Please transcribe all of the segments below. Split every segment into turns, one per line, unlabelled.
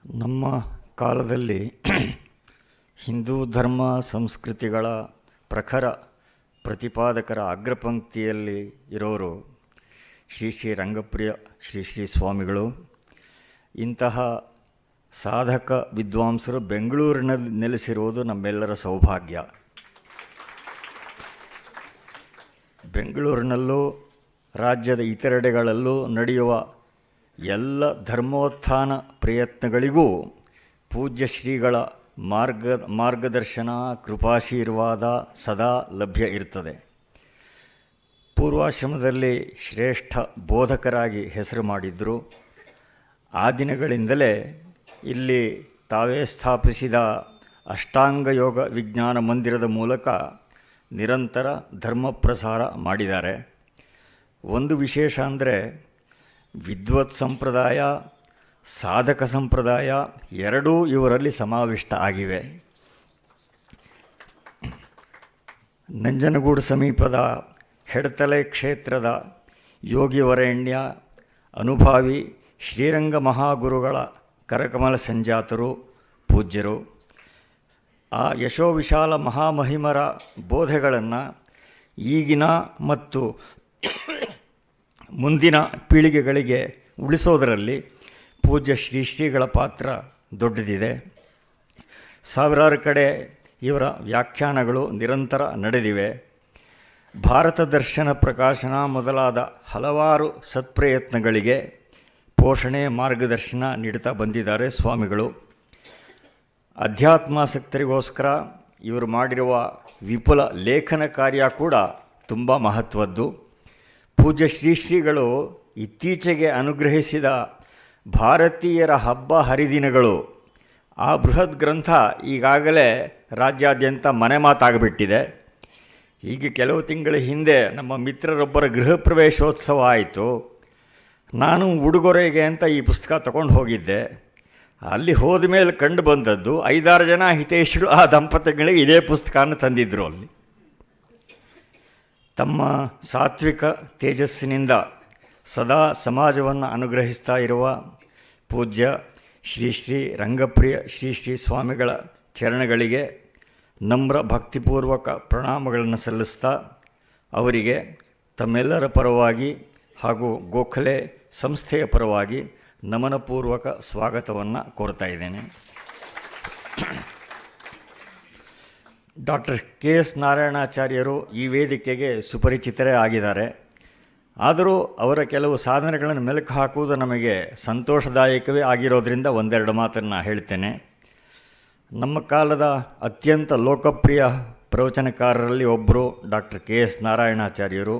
ನಮ್ಮ ಕಾಲದಲ್ಲಿ ಹಿಂದೂ ಧರ್ಮ ಸಂಸ್ಕೃತಿಗಳ ಪ್ರಖರ ಪ್ರತಿಪಾದಕರ ಅಗ್ರಪಂಕ್ತಿಯಲ್ಲಿ ಇರೋರು ಶ್ರೀ ಶ್ರೀ ರಂಗಪ್ರಿಯ ಶ್ರೀ ಶ್ರೀ ಸ್ವಾಮಿಗಳು ಇಂತಹ ಸಾಧಕ ವಿದ್ವಾಂಸರು ಬೆಂಗಳೂರಿನಲ್ಲಿ ನೆಲೆಸಿರುವುದು ನಮ್ಮೆಲ್ಲರ ಸೌಭಾಗ್ಯ ಬೆಂಗಳೂರಿನಲ್ಲೂ ರಾಜ್ಯದ ಇತರೆಡೆಗಳಲ್ಲೂ ನಡೆಯುವ ಎಲ್ಲ ಧರ್ಮೋತ್ಥಾನ ಪ್ರಯತ್ನಗಳಿಗೂ ಪೂಜ್ಯ ಶ್ರೀಗಳ ಮಾರ್ಗ ಮಾರ್ಗದರ್ಶನ ಕೃಪಾಶೀರ್ವಾದ ಸದಾ ಲಭ್ಯ ಇರ್ತದೆ ಪೂರ್ವಾಶ್ರಮದಲ್ಲಿ ಶ್ರೇಷ್ಠ ಬೋಧಕರಾಗಿ ಹೆಸರು ಮಾಡಿದ್ದರು ಆ ದಿನಗಳಿಂದಲೇ ಇಲ್ಲಿ ತಾವೇ ಸ್ಥಾಪಿಸಿದ ಅಷ್ಟಾಂಗ ಯೋಗ ವಿಜ್ಞಾನ ಮಂದಿರದ ಮೂಲಕ ನಿರಂತರ ಧರ್ಮ ಪ್ರಸಾರ ಮಾಡಿದ್ದಾರೆ ಒಂದು ವಿಶೇಷ ಅಂದರೆ ವಿದ್ವತ್ ಸಂಪ್ರದಾಯ ಸಾಧಕ ಸಂಪ್ರದಾಯ ಎರಡೂ ಇವರಲ್ಲಿ ಸಮಾವಿಷ್ಟ ಆಗಿವೆ ನಂಜನಗೂಡು ಸಮೀಪದ ಹೆಡ್ತಲೆ ಕ್ಷೇತ್ರದ ಯೋಗಿವರೇಣ್ಯ ಅನುಭಾವಿ ಶ್ರೀರಂಗ ಮಹಾಗುರುಗಳ ಕರಕಮಲ ಸಂಜಾತರು ಪೂಜ್ಯರು ಆ ಯಶೋವಿಶಾಲ ಮಹಾಮಹಿಮರ ಬೋಧೆಗಳನ್ನು ಈಗಿನ ಮತ್ತು ಮುಂದಿನ ಪೀಳಿಗೆಗಳಿಗೆ ಉಳಿಸೋದರಲ್ಲಿ ಪೂಜ್ಯ ಶ್ರೀ ಶ್ರೀಗಳ ಪಾತ್ರ ದೊಡ್ಡದಿದೆ ಸಾವಿರಾರು ಕಡೆ ಇವರ ವ್ಯಾಖ್ಯಾನಗಳು ನಿರಂತರ ನಡೆದಿವೆ ಭಾರತ ದರ್ಶನ ಪ್ರಕಾಶನ ಮೊದಲಾದ ಹಲವಾರು ಸತ್ಪ್ರಯತ್ನಗಳಿಗೆ ಪೋಷಣೆ ಮಾರ್ಗದರ್ಶನ ನೀಡುತ್ತಾ ಬಂದಿದ್ದಾರೆ ಸ್ವಾಮಿಗಳು ಅಧ್ಯಾತ್ಮಾಸಕ್ತರಿಗೋಸ್ಕರ ಇವರು ಮಾಡಿರುವ ವಿಪುಲ ಲೇಖನ ಕಾರ್ಯ ಕೂಡ ತುಂಬ ಮಹತ್ವದ್ದು ಪೂಜ್ಯ ಶ್ರೀ ಶ್ರೀಗಳು ಇತ್ತೀಚೆಗೆ ಅನುಗ್ರಹಿಸಿದ ಭಾರತೀಯರ ಹಬ್ಬ ಹರಿದಿನಗಳು ಆ ಬೃಹತ್ ಗ್ರಂಥ ಈಗಾಗಲೇ ರಾಜ್ಯಾದ್ಯಂತ ಮನೆ ಮಾತಾಗಿಬಿಟ್ಟಿದೆ ಹೀಗೆ ಕೆಲವು ತಿಂಗಳ ಹಿಂದೆ ನಮ್ಮ ಮಿತ್ರರೊಬ್ಬರ ಗೃಹ ಪ್ರವೇಶೋತ್ಸವ ಆಯಿತು ನಾನು ಉಡುಗೊರೆಗೆ ಅಂತ ಈ ಪುಸ್ತಕ ತಗೊಂಡು ಹೋಗಿದ್ದೆ ಅಲ್ಲಿ ಹೋದ ಮೇಲೆ ಕಂಡು ಬಂದದ್ದು ಐದಾರು ಜನ ಹಿತೇಶರು ಆ ದಂಪತಿಗಳಿಗೆ ಇದೇ ಪುಸ್ತಕನ ತಂದಿದ್ದರು ಅಲ್ಲಿ ತಮ್ಮ ಸಾತ್ವಿಕ ತೇಜಸ್ಸಿನಿಂದ ಸದಾ ಸಮಾಜವನ್ನು ಅನುಗ್ರಹಿಸ್ತಾ ಇರುವ ಪೂಜ್ಯ ಶ್ರೀ ಶ್ರೀ ರಂಗಪ್ರಿಯ ಶ್ರೀ ಶ್ರೀ ಸ್ವಾಮಿಗಳ ಚರಣಗಳಿಗೆ ನಮ್ರ ಭಕ್ತಿಪೂರ್ವಕ ಪ್ರಣಾಮಗಳನ್ನು ಸಲ್ಲಿಸ್ತಾ ಅವರಿಗೆ ತಮ್ಮೆಲ್ಲರ ಪರವಾಗಿ ಹಾಗೂ ಗೋಖಲೆ ಸಂಸ್ಥೆಯ ಪರವಾಗಿ ನಮನಪೂರ್ವಕ ಸ್ವಾಗತವನ್ನು ಕೋರ್ತಾ ಇದ್ದೇನೆ ಡಾಕ್ಟರ್ ಕೆ ಎಸ್ ನಾರಾಯಣಾಚಾರ್ಯರು ಈ ವೇದಿಕೆಗೆ ಸುಪರಿಚಿತರೇ ಆಗಿದ್ದಾರೆ ಆದರೂ ಅವರ ಕೆಲವು ಸಾಧನೆಗಳನ್ನು ಮೆಲುಕು ಹಾಕುವುದು ನಮಗೆ ಸಂತೋಷದಾಯಕವೇ ಆಗಿರೋದ್ರಿಂದ ಒಂದೆರಡು ಮಾತನ್ನು ಹೇಳ್ತೇನೆ ನಮ್ಮ ಕಾಲದ ಅತ್ಯಂತ ಲೋಕಪ್ರಿಯ ಪ್ರವಚನಕಾರರಲ್ಲಿ ಒಬ್ಬರು ಡಾಕ್ಟರ್ ಕೆ ಎಸ್ ನಾರಾಯಣಾಚಾರ್ಯರು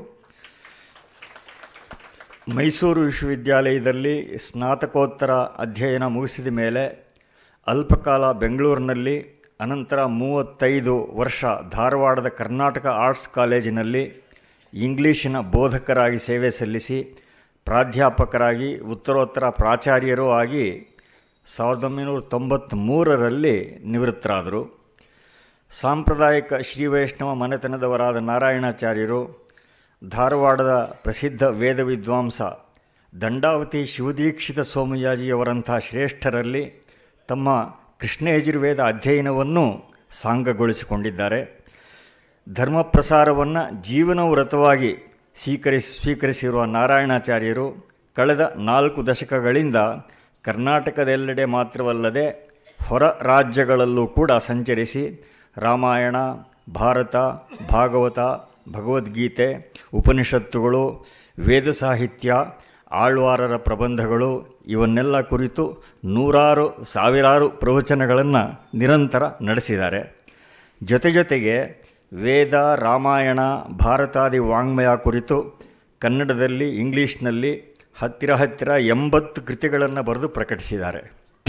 ಮೈಸೂರು ವಿಶ್ವವಿದ್ಯಾಲಯದಲ್ಲಿ ಸ್ನಾತಕೋತ್ತರ ಅಧ್ಯಯನ ಮುಗಿಸಿದ ಮೇಲೆ ಅಲ್ಪಕಾಲ ಬೆಂಗಳೂರಿನಲ್ಲಿ ಅನಂತರ ಮೂವತ್ತೈದು ವರ್ಷ ಧಾರವಾಡದ ಕರ್ನಾಟಕ ಆರ್ಟ್ಸ್ ಕಾಲೇಜಿನಲ್ಲಿ ಇಂಗ್ಲೀಷಿನ ಬೋಧಕರಾಗಿ ಸೇವೆ ಸಲ್ಲಿಸಿ ಪ್ರಾಧ್ಯಾಪಕರಾಗಿ ಉತ್ತರೋತ್ತರ ಪ್ರಾಚಾರ್ಯರೂ ಆಗಿ ಸಾವಿರದ ಒಂಬೈನೂರ ತೊಂಬತ್ತ್ಮೂರರಲ್ಲಿ ನಿವೃತ್ತರಾದರು ಸಾಂಪ್ರದಾಯಿಕ ಶ್ರೀ ವೈಷ್ಣವ ಮನೆತನದವರಾದ ನಾರಾಯಣಾಚಾರ್ಯರು ಧಾರವಾಡದ ಪ್ರಸಿದ್ಧ ವೇದ ವಿದ್ವಾಂಸ ದಂಡಾವತಿ ಶಿವದೀಕ್ಷಿತ ಸೋಮಯಾಜಿಯವರಂಥ ಶ್ರೇಷ್ಠರಲ್ಲಿ ತಮ್ಮ ಕೃಷ್ಣಯಜುರ್ವೇದ ಅಧ್ಯಯನವನ್ನು ಸಾಂಗಗೊಳಿಸಿಕೊಂಡಿದ್ದಾರೆ ಧರ್ಮ ಪ್ರಸಾರವನ್ನು ಜೀವನ ವ್ರತವಾಗಿ ಸ್ವೀಕರಿಸಿ ಸ್ವೀಕರಿಸಿರುವ ನಾರಾಯಣಾಚಾರ್ಯರು ಕಳೆದ ನಾಲ್ಕು ದಶಕಗಳಿಂದ ಕರ್ನಾಟಕದೆಲ್ಲೆಡೆ ಮಾತ್ರವಲ್ಲದೆ ಹೊರ ರಾಜ್ಯಗಳಲ್ಲೂ ಕೂಡ ಸಂಚರಿಸಿ ರಾಮಾಯಣ ಭಾರತ ಭಾಗವತ ಭಗವದ್ಗೀತೆ ಉಪನಿಷತ್ತುಗಳು ವೇದ ಸಾಹಿತ್ಯ ಆಳ್ವಾರರ ಪ್ರಬಂಧಗಳು ಇವನ್ನೆಲ್ಲ ಕುರಿತು ನೂರಾರು ಸಾವಿರಾರು ಪ್ರವಚನಗಳನ್ನು ನಿರಂತರ ನಡೆಸಿದ್ದಾರೆ ಜೊತೆ ಜೊತೆಗೆ ವೇದ ರಾಮಾಯಣ ಭಾರತಾದಿ ವಾಂಗ್ಮಯ ಕುರಿತು ಕನ್ನಡದಲ್ಲಿ ಇಂಗ್ಲೀಷ್ನಲ್ಲಿ ಹತ್ತಿರ ಹತ್ತಿರ ಎಂಬತ್ತು ಕೃತಿಗಳನ್ನು ಬರೆದು ಪ್ರಕಟಿಸಿದ್ದಾರೆ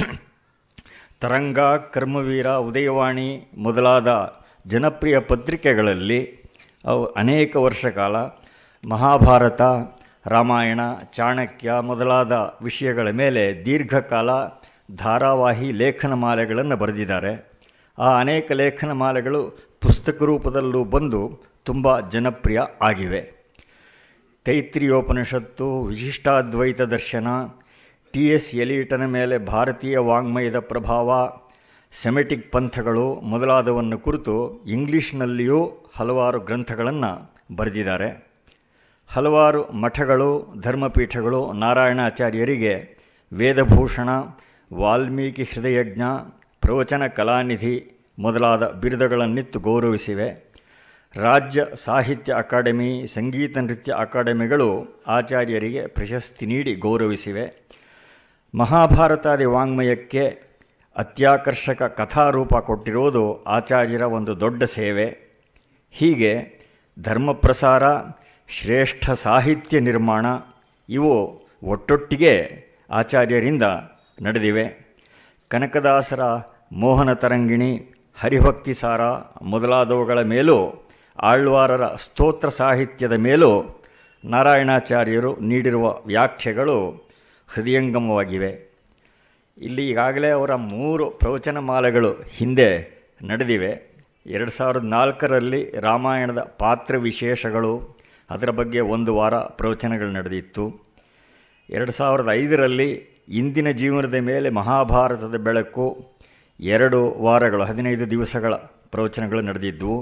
ತರಂಗ ಕರ್ಮವೀರ ಉದಯವಾಣಿ ಮೊದಲಾದ ಜನಪ್ರಿಯ ಪತ್ರಿಕೆಗಳಲ್ಲಿ ಅವು ಅನೇಕ ವರ್ಷ ಕಾಲ ಮಹಾಭಾರತ ರಾಮಾಯಣ ಚಾಣಕ್ಯ ಮೊದಲಾದ ವಿಷಯಗಳ ಮೇಲೆ ದೀರ್ಘಕಾಲ ಧಾರಾವಾಹಿ ಲೇಖನ ಮಾಲೆಗಳನ್ನು ಬರೆದಿದ್ದಾರೆ ಆ ಅನೇಕ ಲೇಖನ ಮಾಲೆಗಳು ಪುಸ್ತಕ ರೂಪದಲ್ಲೂ ಬಂದು ತುಂಬ ಜನಪ್ರಿಯ ಆಗಿವೆ ತೈತ್ರಿಯೋಪನಿಷತ್ತು ವಿಶಿಷ್ಟಾದ್ವೈತ ದರ್ಶನ ಟಿ ಎಸ್ ಎಲಿಟನ ಮೇಲೆ ಭಾರತೀಯ ವಾಂಗ್ಮಯದ ಪ್ರಭಾವ ಸೆಮೆಟಿಕ್ ಪಂಥಗಳು ಮೊದಲಾದವನ್ನು ಕುರಿತು ಇಂಗ್ಲೀಷ್ನಲ್ಲಿಯೂ ಹಲವಾರು ಗ್ರಂಥಗಳನ್ನು ಬರೆದಿದ್ದಾರೆ ಹಲವಾರು ಮಠಗಳು ಧರ್ಮಪೀಠಗಳು ನಾರಾಯಣಾಚಾರ್ಯರಿಗೆ ವೇದಭೂಷಣ ವಾಲ್ಮೀಕಿ ಹೃದಯಜ್ಞ ಪ್ರವಚನ ಕಲಾನಿಧಿ ಮೊದಲಾದ ಬಿರುದುಗಳನ್ನಿತ್ತು ಗೌರವಿಸಿವೆ ರಾಜ್ಯ ಸಾಹಿತ್ಯ ಅಕಾಡೆಮಿ ಸಂಗೀತ ನೃತ್ಯ ಅಕಾಡೆಮಿಗಳು ಆಚಾರ್ಯರಿಗೆ ಪ್ರಶಸ್ತಿ ನೀಡಿ ಗೌರವಿಸಿವೆ ಮಹಾಭಾರತಾದಿ ವಾಂಗ್ಮಯಕ್ಕೆ ಅತ್ಯಾಕರ್ಷಕ ಕಥಾರೂಪ ಕೊಟ್ಟಿರುವುದು ಆಚಾರ್ಯರ ಒಂದು ದೊಡ್ಡ ಸೇವೆ ಹೀಗೆ ಧರ್ಮಪ್ರಸಾರ ಶ್ರೇಷ್ಠ ಸಾಹಿತ್ಯ ನಿರ್ಮಾಣ ಇವು ಒಟ್ಟೊಟ್ಟಿಗೆ ಆಚಾರ್ಯರಿಂದ ನಡೆದಿವೆ ಕನಕದಾಸರ ಮೋಹನ ತರಂಗಿಣಿ ಹರಿಭಕ್ತಿ ಸಾರ ಮೊದಲಾದವುಗಳ ಮೇಲೂ ಆಳ್ವಾರರ ಸ್ತೋತ್ರ ಸಾಹಿತ್ಯದ ಮೇಲೂ ನಾರಾಯಣಾಚಾರ್ಯರು ನೀಡಿರುವ ವ್ಯಾಖ್ಯೆಗಳು ಹೃದಯಂಗಮವಾಗಿವೆ ಇಲ್ಲಿ ಈಗಾಗಲೇ ಅವರ ಮೂರು ಪ್ರವಚನ ಮಾಲೆಗಳು ಹಿಂದೆ ನಡೆದಿವೆ ಎರಡು ಸಾವಿರದ ನಾಲ್ಕರಲ್ಲಿ ರಾಮಾಯಣದ ಪಾತ್ರ ವಿಶೇಷಗಳು ಅದರ ಬಗ್ಗೆ ಒಂದು ವಾರ ಪ್ರವಚನಗಳು ನಡೆದಿತ್ತು ಎರಡು ಸಾವಿರದ ಐದರಲ್ಲಿ ಇಂದಿನ ಜೀವನದ ಮೇಲೆ ಮಹಾಭಾರತದ ಬೆಳಕು ಎರಡು ವಾರಗಳು ಹದಿನೈದು ದಿವಸಗಳ ಪ್ರವಚನಗಳು ನಡೆದಿದ್ದವು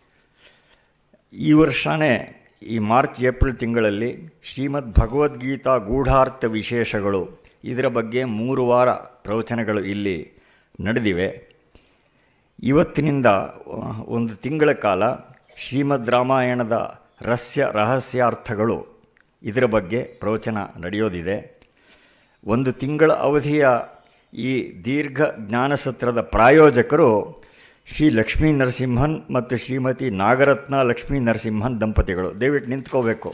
ಈ ವರ್ಷವೇ ಈ ಮಾರ್ಚ್ ಏಪ್ರಿಲ್ ತಿಂಗಳಲ್ಲಿ ಶ್ರೀಮದ್ ಭಗವದ್ಗೀತಾ ಗೂಢಾರ್ಥ ವಿಶೇಷಗಳು ಇದರ ಬಗ್ಗೆ ಮೂರು ವಾರ ಪ್ರವಚನಗಳು ಇಲ್ಲಿ ನಡೆದಿವೆ ಇವತ್ತಿನಿಂದ ಒಂದು ತಿಂಗಳ ಕಾಲ ಶ್ರೀಮದ್ ರಾಮಾಯಣದ ರಹಸ್ಯ ರಹಸ್ಯಾರ್ಥಗಳು ಇದರ ಬಗ್ಗೆ ಪ್ರವಚನ ನಡೆಯೋದಿದೆ ಒಂದು ತಿಂಗಳ ಅವಧಿಯ ಈ ದೀರ್ಘ ಜ್ಞಾನಸತ್ರದ ಪ್ರಾಯೋಜಕರು ಶ್ರೀ ಲಕ್ಷ್ಮೀ ನರಸಿಂಹನ್ ಮತ್ತು ಶ್ರೀಮತಿ ನಾಗರತ್ನ ಲಕ್ಷ್ಮೀ ನರಸಿಂಹನ್ ದಂಪತಿಗಳು ದಯವಿಟ್ಟು ನಿಂತ್ಕೋಬೇಕು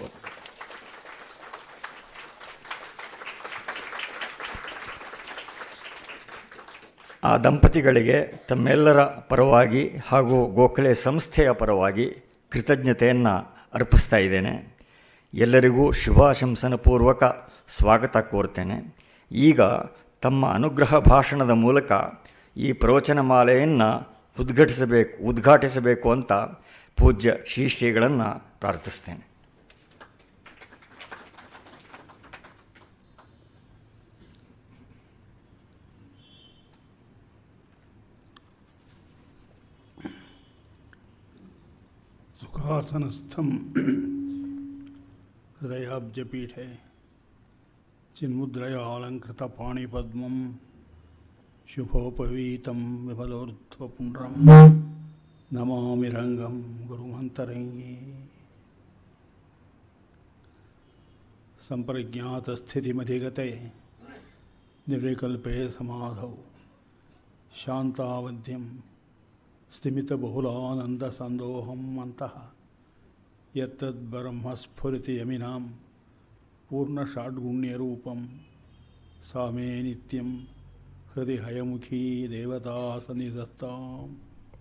ಆ ದಂಪತಿಗಳಿಗೆ ತಮ್ಮೆಲ್ಲರ ಪರವಾಗಿ ಹಾಗೂ ಗೋಖಲೆ ಸಂಸ್ಥೆಯ ಪರವಾಗಿ ಕೃತಜ್ಞತೆಯನ್ನು ಅರ್ಪಿಸ್ತಾ ಇದ್ದೇನೆ ಎಲ್ಲರಿಗೂ ಶುಭಾಶಂಸನ ಪೂರ್ವಕ ಸ್ವಾಗತ ಕೋರ್ತೇನೆ ಈಗ ತಮ್ಮ ಅನುಗ್ರಹ ಭಾಷಣದ ಮೂಲಕ ಈ ಪ್ರವಚನ ಮಾಲೆಯನ್ನು ಉದ್ಘಾಟಿಸಬೇಕು ಉದ್ಘಾಟಿಸಬೇಕು ಅಂತ ಪೂಜ್ಯ ಶ್ರೀ ಶ್ರೀಗಳನ್ನು ಪ್ರಾರ್ಥಿಸ್ತೇನೆ
सुखासनस्थं हृदयाब्जपीठे चिन्मुद्रयालङ्कृतपाणिपद्मं शुभोपवीतं विफलोर्ध्वपुण्ड्रं नमामि रङ्गं गुरुमन्तरङ्गे सम्प्रज्ञातस्थितिमधिगते निर्विकल्पे समाधौ शान्तावध्यं स्थिमितबहुलानन्दसन्दोहम् अन्तः यत्तद्ब्रह्मस्फुरिति यमिनां पूर्णषाड्गुण्यरूपं सा मे नित्यं हृदि हयमुखी देवता सन्निधत्ताम्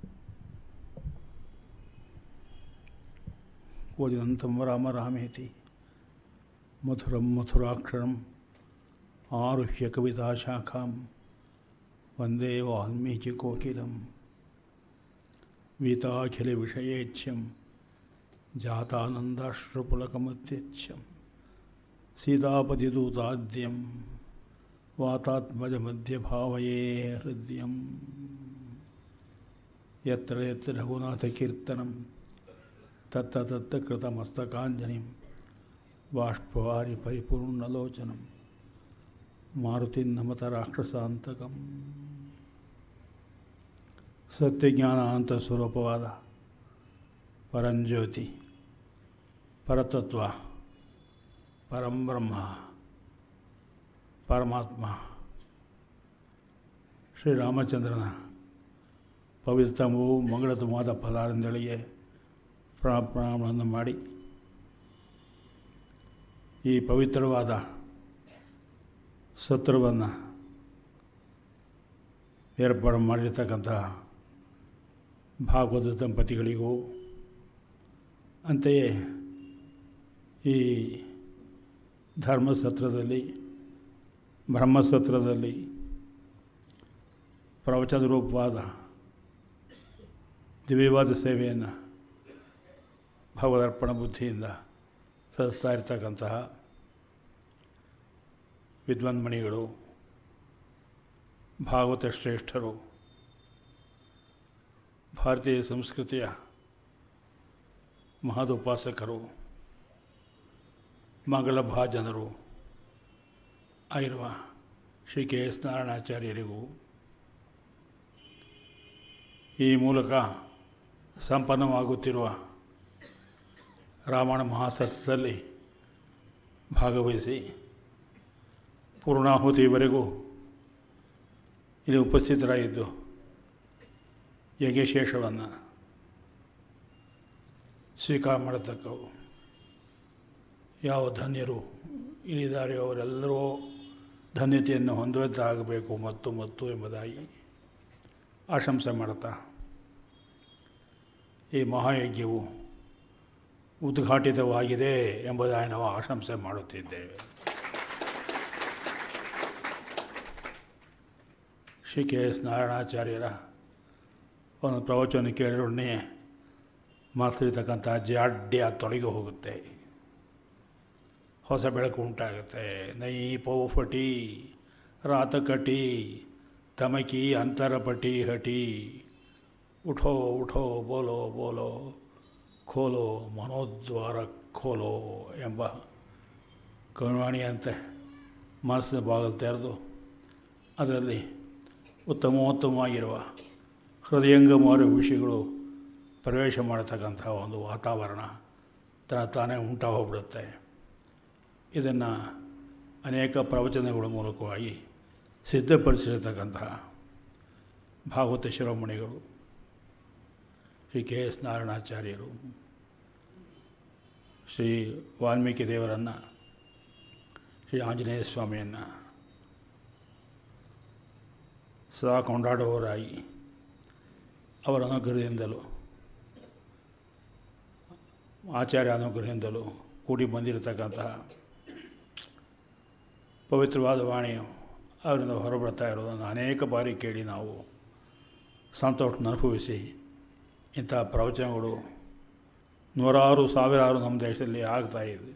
क्वदिदन्तं राम रामेति मधुरं मथुराक्षरम् आरुह्य कविताशाखां वन्दे वाल्मीकिकोकिलम् वीताखिलविषयेच्छ्यं जातानन्दाश्रुपुलकमत्यच्छं सीतापतिदूताद्यं वातात्मजमध्यभावये हृद्यं यत्र यत्र रघुनाथकीर्तनं तत्र तत्र कृतमस्तकाञ्जलिं बाष्पवारि परिपूर्णलोचनं मारुतिं नमत राक्षसान्तकम् ಸತ್ಯಜ್ಞಾನ ಅಂತ ಸ್ವರೂಪವಾದ ಪರಂಜ್ಯೋತಿ ಪರತತ್ವ ಪರಂಬ್ರಹ್ಮ ಪರಮಾತ್ಮ ಶ್ರೀರಾಮಚಂದ್ರನ ಪವಿತ್ರತಮವೂ ಮಂಗಳತಮವಾದ ಫಲಾರಿಂದಳಿಗೆ ಪ್ರಣಾಮಗಳನ್ನು ಮಾಡಿ ಈ ಪವಿತ್ರವಾದ ಸತ್ರವನ್ನು ಏರ್ಪಾಡು ಮಾಡಿರ್ತಕ್ಕಂಥ ಭಾಗವತ ದಂಪತಿಗಳಿಗೂ ಅಂತೆಯೇ ಈ ಧರ್ಮಸತ್ರದಲ್ಲಿ ಬ್ರಹ್ಮಸತ್ರದಲ್ಲಿ ಪ್ರವಚನ ರೂಪವಾದ ದಿವ್ಯವಾದ ಸೇವೆಯನ್ನು ಭಗವದರ್ಪಣ ಬುದ್ಧಿಯಿಂದ ಸಲ್ಲಿಸ್ತಾ ಇರ್ತಕ್ಕಂತಹ ವಿದ್ವನ್ಮಣಿಗಳು ಭಾಗವತ ಶ್ರೇಷ್ಠರು ಭಾರತೀಯ ಸಂಸ್ಕೃತಿಯ ಮಹದುಪಾಸಕರು ಮಂಗಳ ಭಾಜನರು ಆಗಿರುವ ಶ್ರೀ ಕೆ ಎಸ್ ನಾರಾಯಣಾಚಾರ್ಯರಿಗೂ ಈ ಮೂಲಕ ಸಂಪನ್ನವಾಗುತ್ತಿರುವ ರಾಮಾಯಣ ಮಹಾಸತ್ರದಲ್ಲಿ ಭಾಗವಹಿಸಿ ಪೂರ್ಣಾಹುತಿವರೆಗೂ ಇಲ್ಲಿ ಉಪಸ್ಥಿತರಾಗಿದ್ದು ಯಜ್ಞಶೇಷವನ್ನು ಸ್ವೀಕಾರ ಮಾಡತಕ್ಕವು ಯಾವ ಧನ್ಯರು ಇಲ್ಲಿದ್ದಾರೆ ಅವರೆಲ್ಲರೂ ಧನ್ಯತೆಯನ್ನು ಹೊಂದುವಂತಾಗಬೇಕು ಮತ್ತು ಮತ್ತು ಎಂಬುದಾಗಿ ಆಶಂಸೆ ಮಾಡುತ್ತಾ ಈ ಮಹಾಯಜ್ಞವು ಉದ್ಘಾಟಿತವಾಗಿದೆ ಎಂಬುದಾಗಿ ನಾವು ಆಶಂಸೆ ಮಾಡುತ್ತಿದ್ದೇವೆ ಶ್ರೀ ಕೆ ಎಸ್ ನಾರಾಯಣಾಚಾರ್ಯರ ಒಂದು ಪ್ರವಚನ ಕೇಳಿರೊಡನೆ ಮಾತಿರ್ತಕ್ಕಂಥ ಜಾಡ್ಯ ತೊಡಗಿ ಹೋಗುತ್ತೆ ಹೊಸ ಬೆಳಕು ಉಂಟಾಗುತ್ತೆ ನೈ ಪೌಫಟಿ ರಾತಕಟಿ ತಮಕಿ ಅಂತರಪಟಿ ಹಟಿ ಉಠೋ ಉಠೋ ಬೋಲೋ ಬೋಲೋ ಖೋಲೋ ಮನೋದ್ವಾರ ಖೋಲೋ ಎಂಬ ಕರುವಾಣಿಯಂತೆ ಮನಸ್ಸಿನ ಬಾಗಿಲು ತೆರೆದು ಅದರಲ್ಲಿ ಉತ್ತಮೋತ್ತಮವಾಗಿರುವ ಹೃದಯಂಗಮಾರು ವಿಷಯಗಳು ಪ್ರವೇಶ ಮಾಡತಕ್ಕಂಥ ಒಂದು ವಾತಾವರಣ ತನ್ನ ತಾನೇ ಉಂಟಾ ಹೋಗ್ಬಿಡುತ್ತೆ ಇದನ್ನು ಅನೇಕ ಪ್ರವಚನಗಳ ಮೂಲಕವಾಗಿ ಸಿದ್ಧಪಡಿಸಿರತಕ್ಕಂತಹ ಭಾಗವತ ಶಿರೋಮಣಿಗಳು ಶ್ರೀ ಕೆ ಎಸ್ ನಾರಾಯಣಾಚಾರ್ಯರು ಶ್ರೀ ವಾಲ್ಮೀಕಿ ದೇವರನ್ನು ಶ್ರೀ ಆಂಜನೇಯ ಸ್ವಾಮಿಯನ್ನು ಸದಾ ಕೊಂಡಾಡುವವರಾಗಿ ಅವರ ಅನುಗ್ರಹದಿಂದಲೂ ಆಚಾರ್ಯ ಅನುಗ್ರಹದಿಂದಲೂ ಕೂಡಿ ಬಂದಿರತಕ್ಕಂತಹ ಪವಿತ್ರವಾದ ವಾಣಿಯು ಅವರಿಂದ ಹೊರಬರ್ತಾ ಇರೋದನ್ನು ಅನೇಕ ಬಾರಿ ಕೇಳಿ ನಾವು ಸಂತೋಷನ ಅನುಭವಿಸಿ ಇಂಥ ಪ್ರವಚನಗಳು ನೂರಾರು ಸಾವಿರಾರು ನಮ್ಮ ದೇಶದಲ್ಲಿ ಆಗ್ತಾ ಇದೆ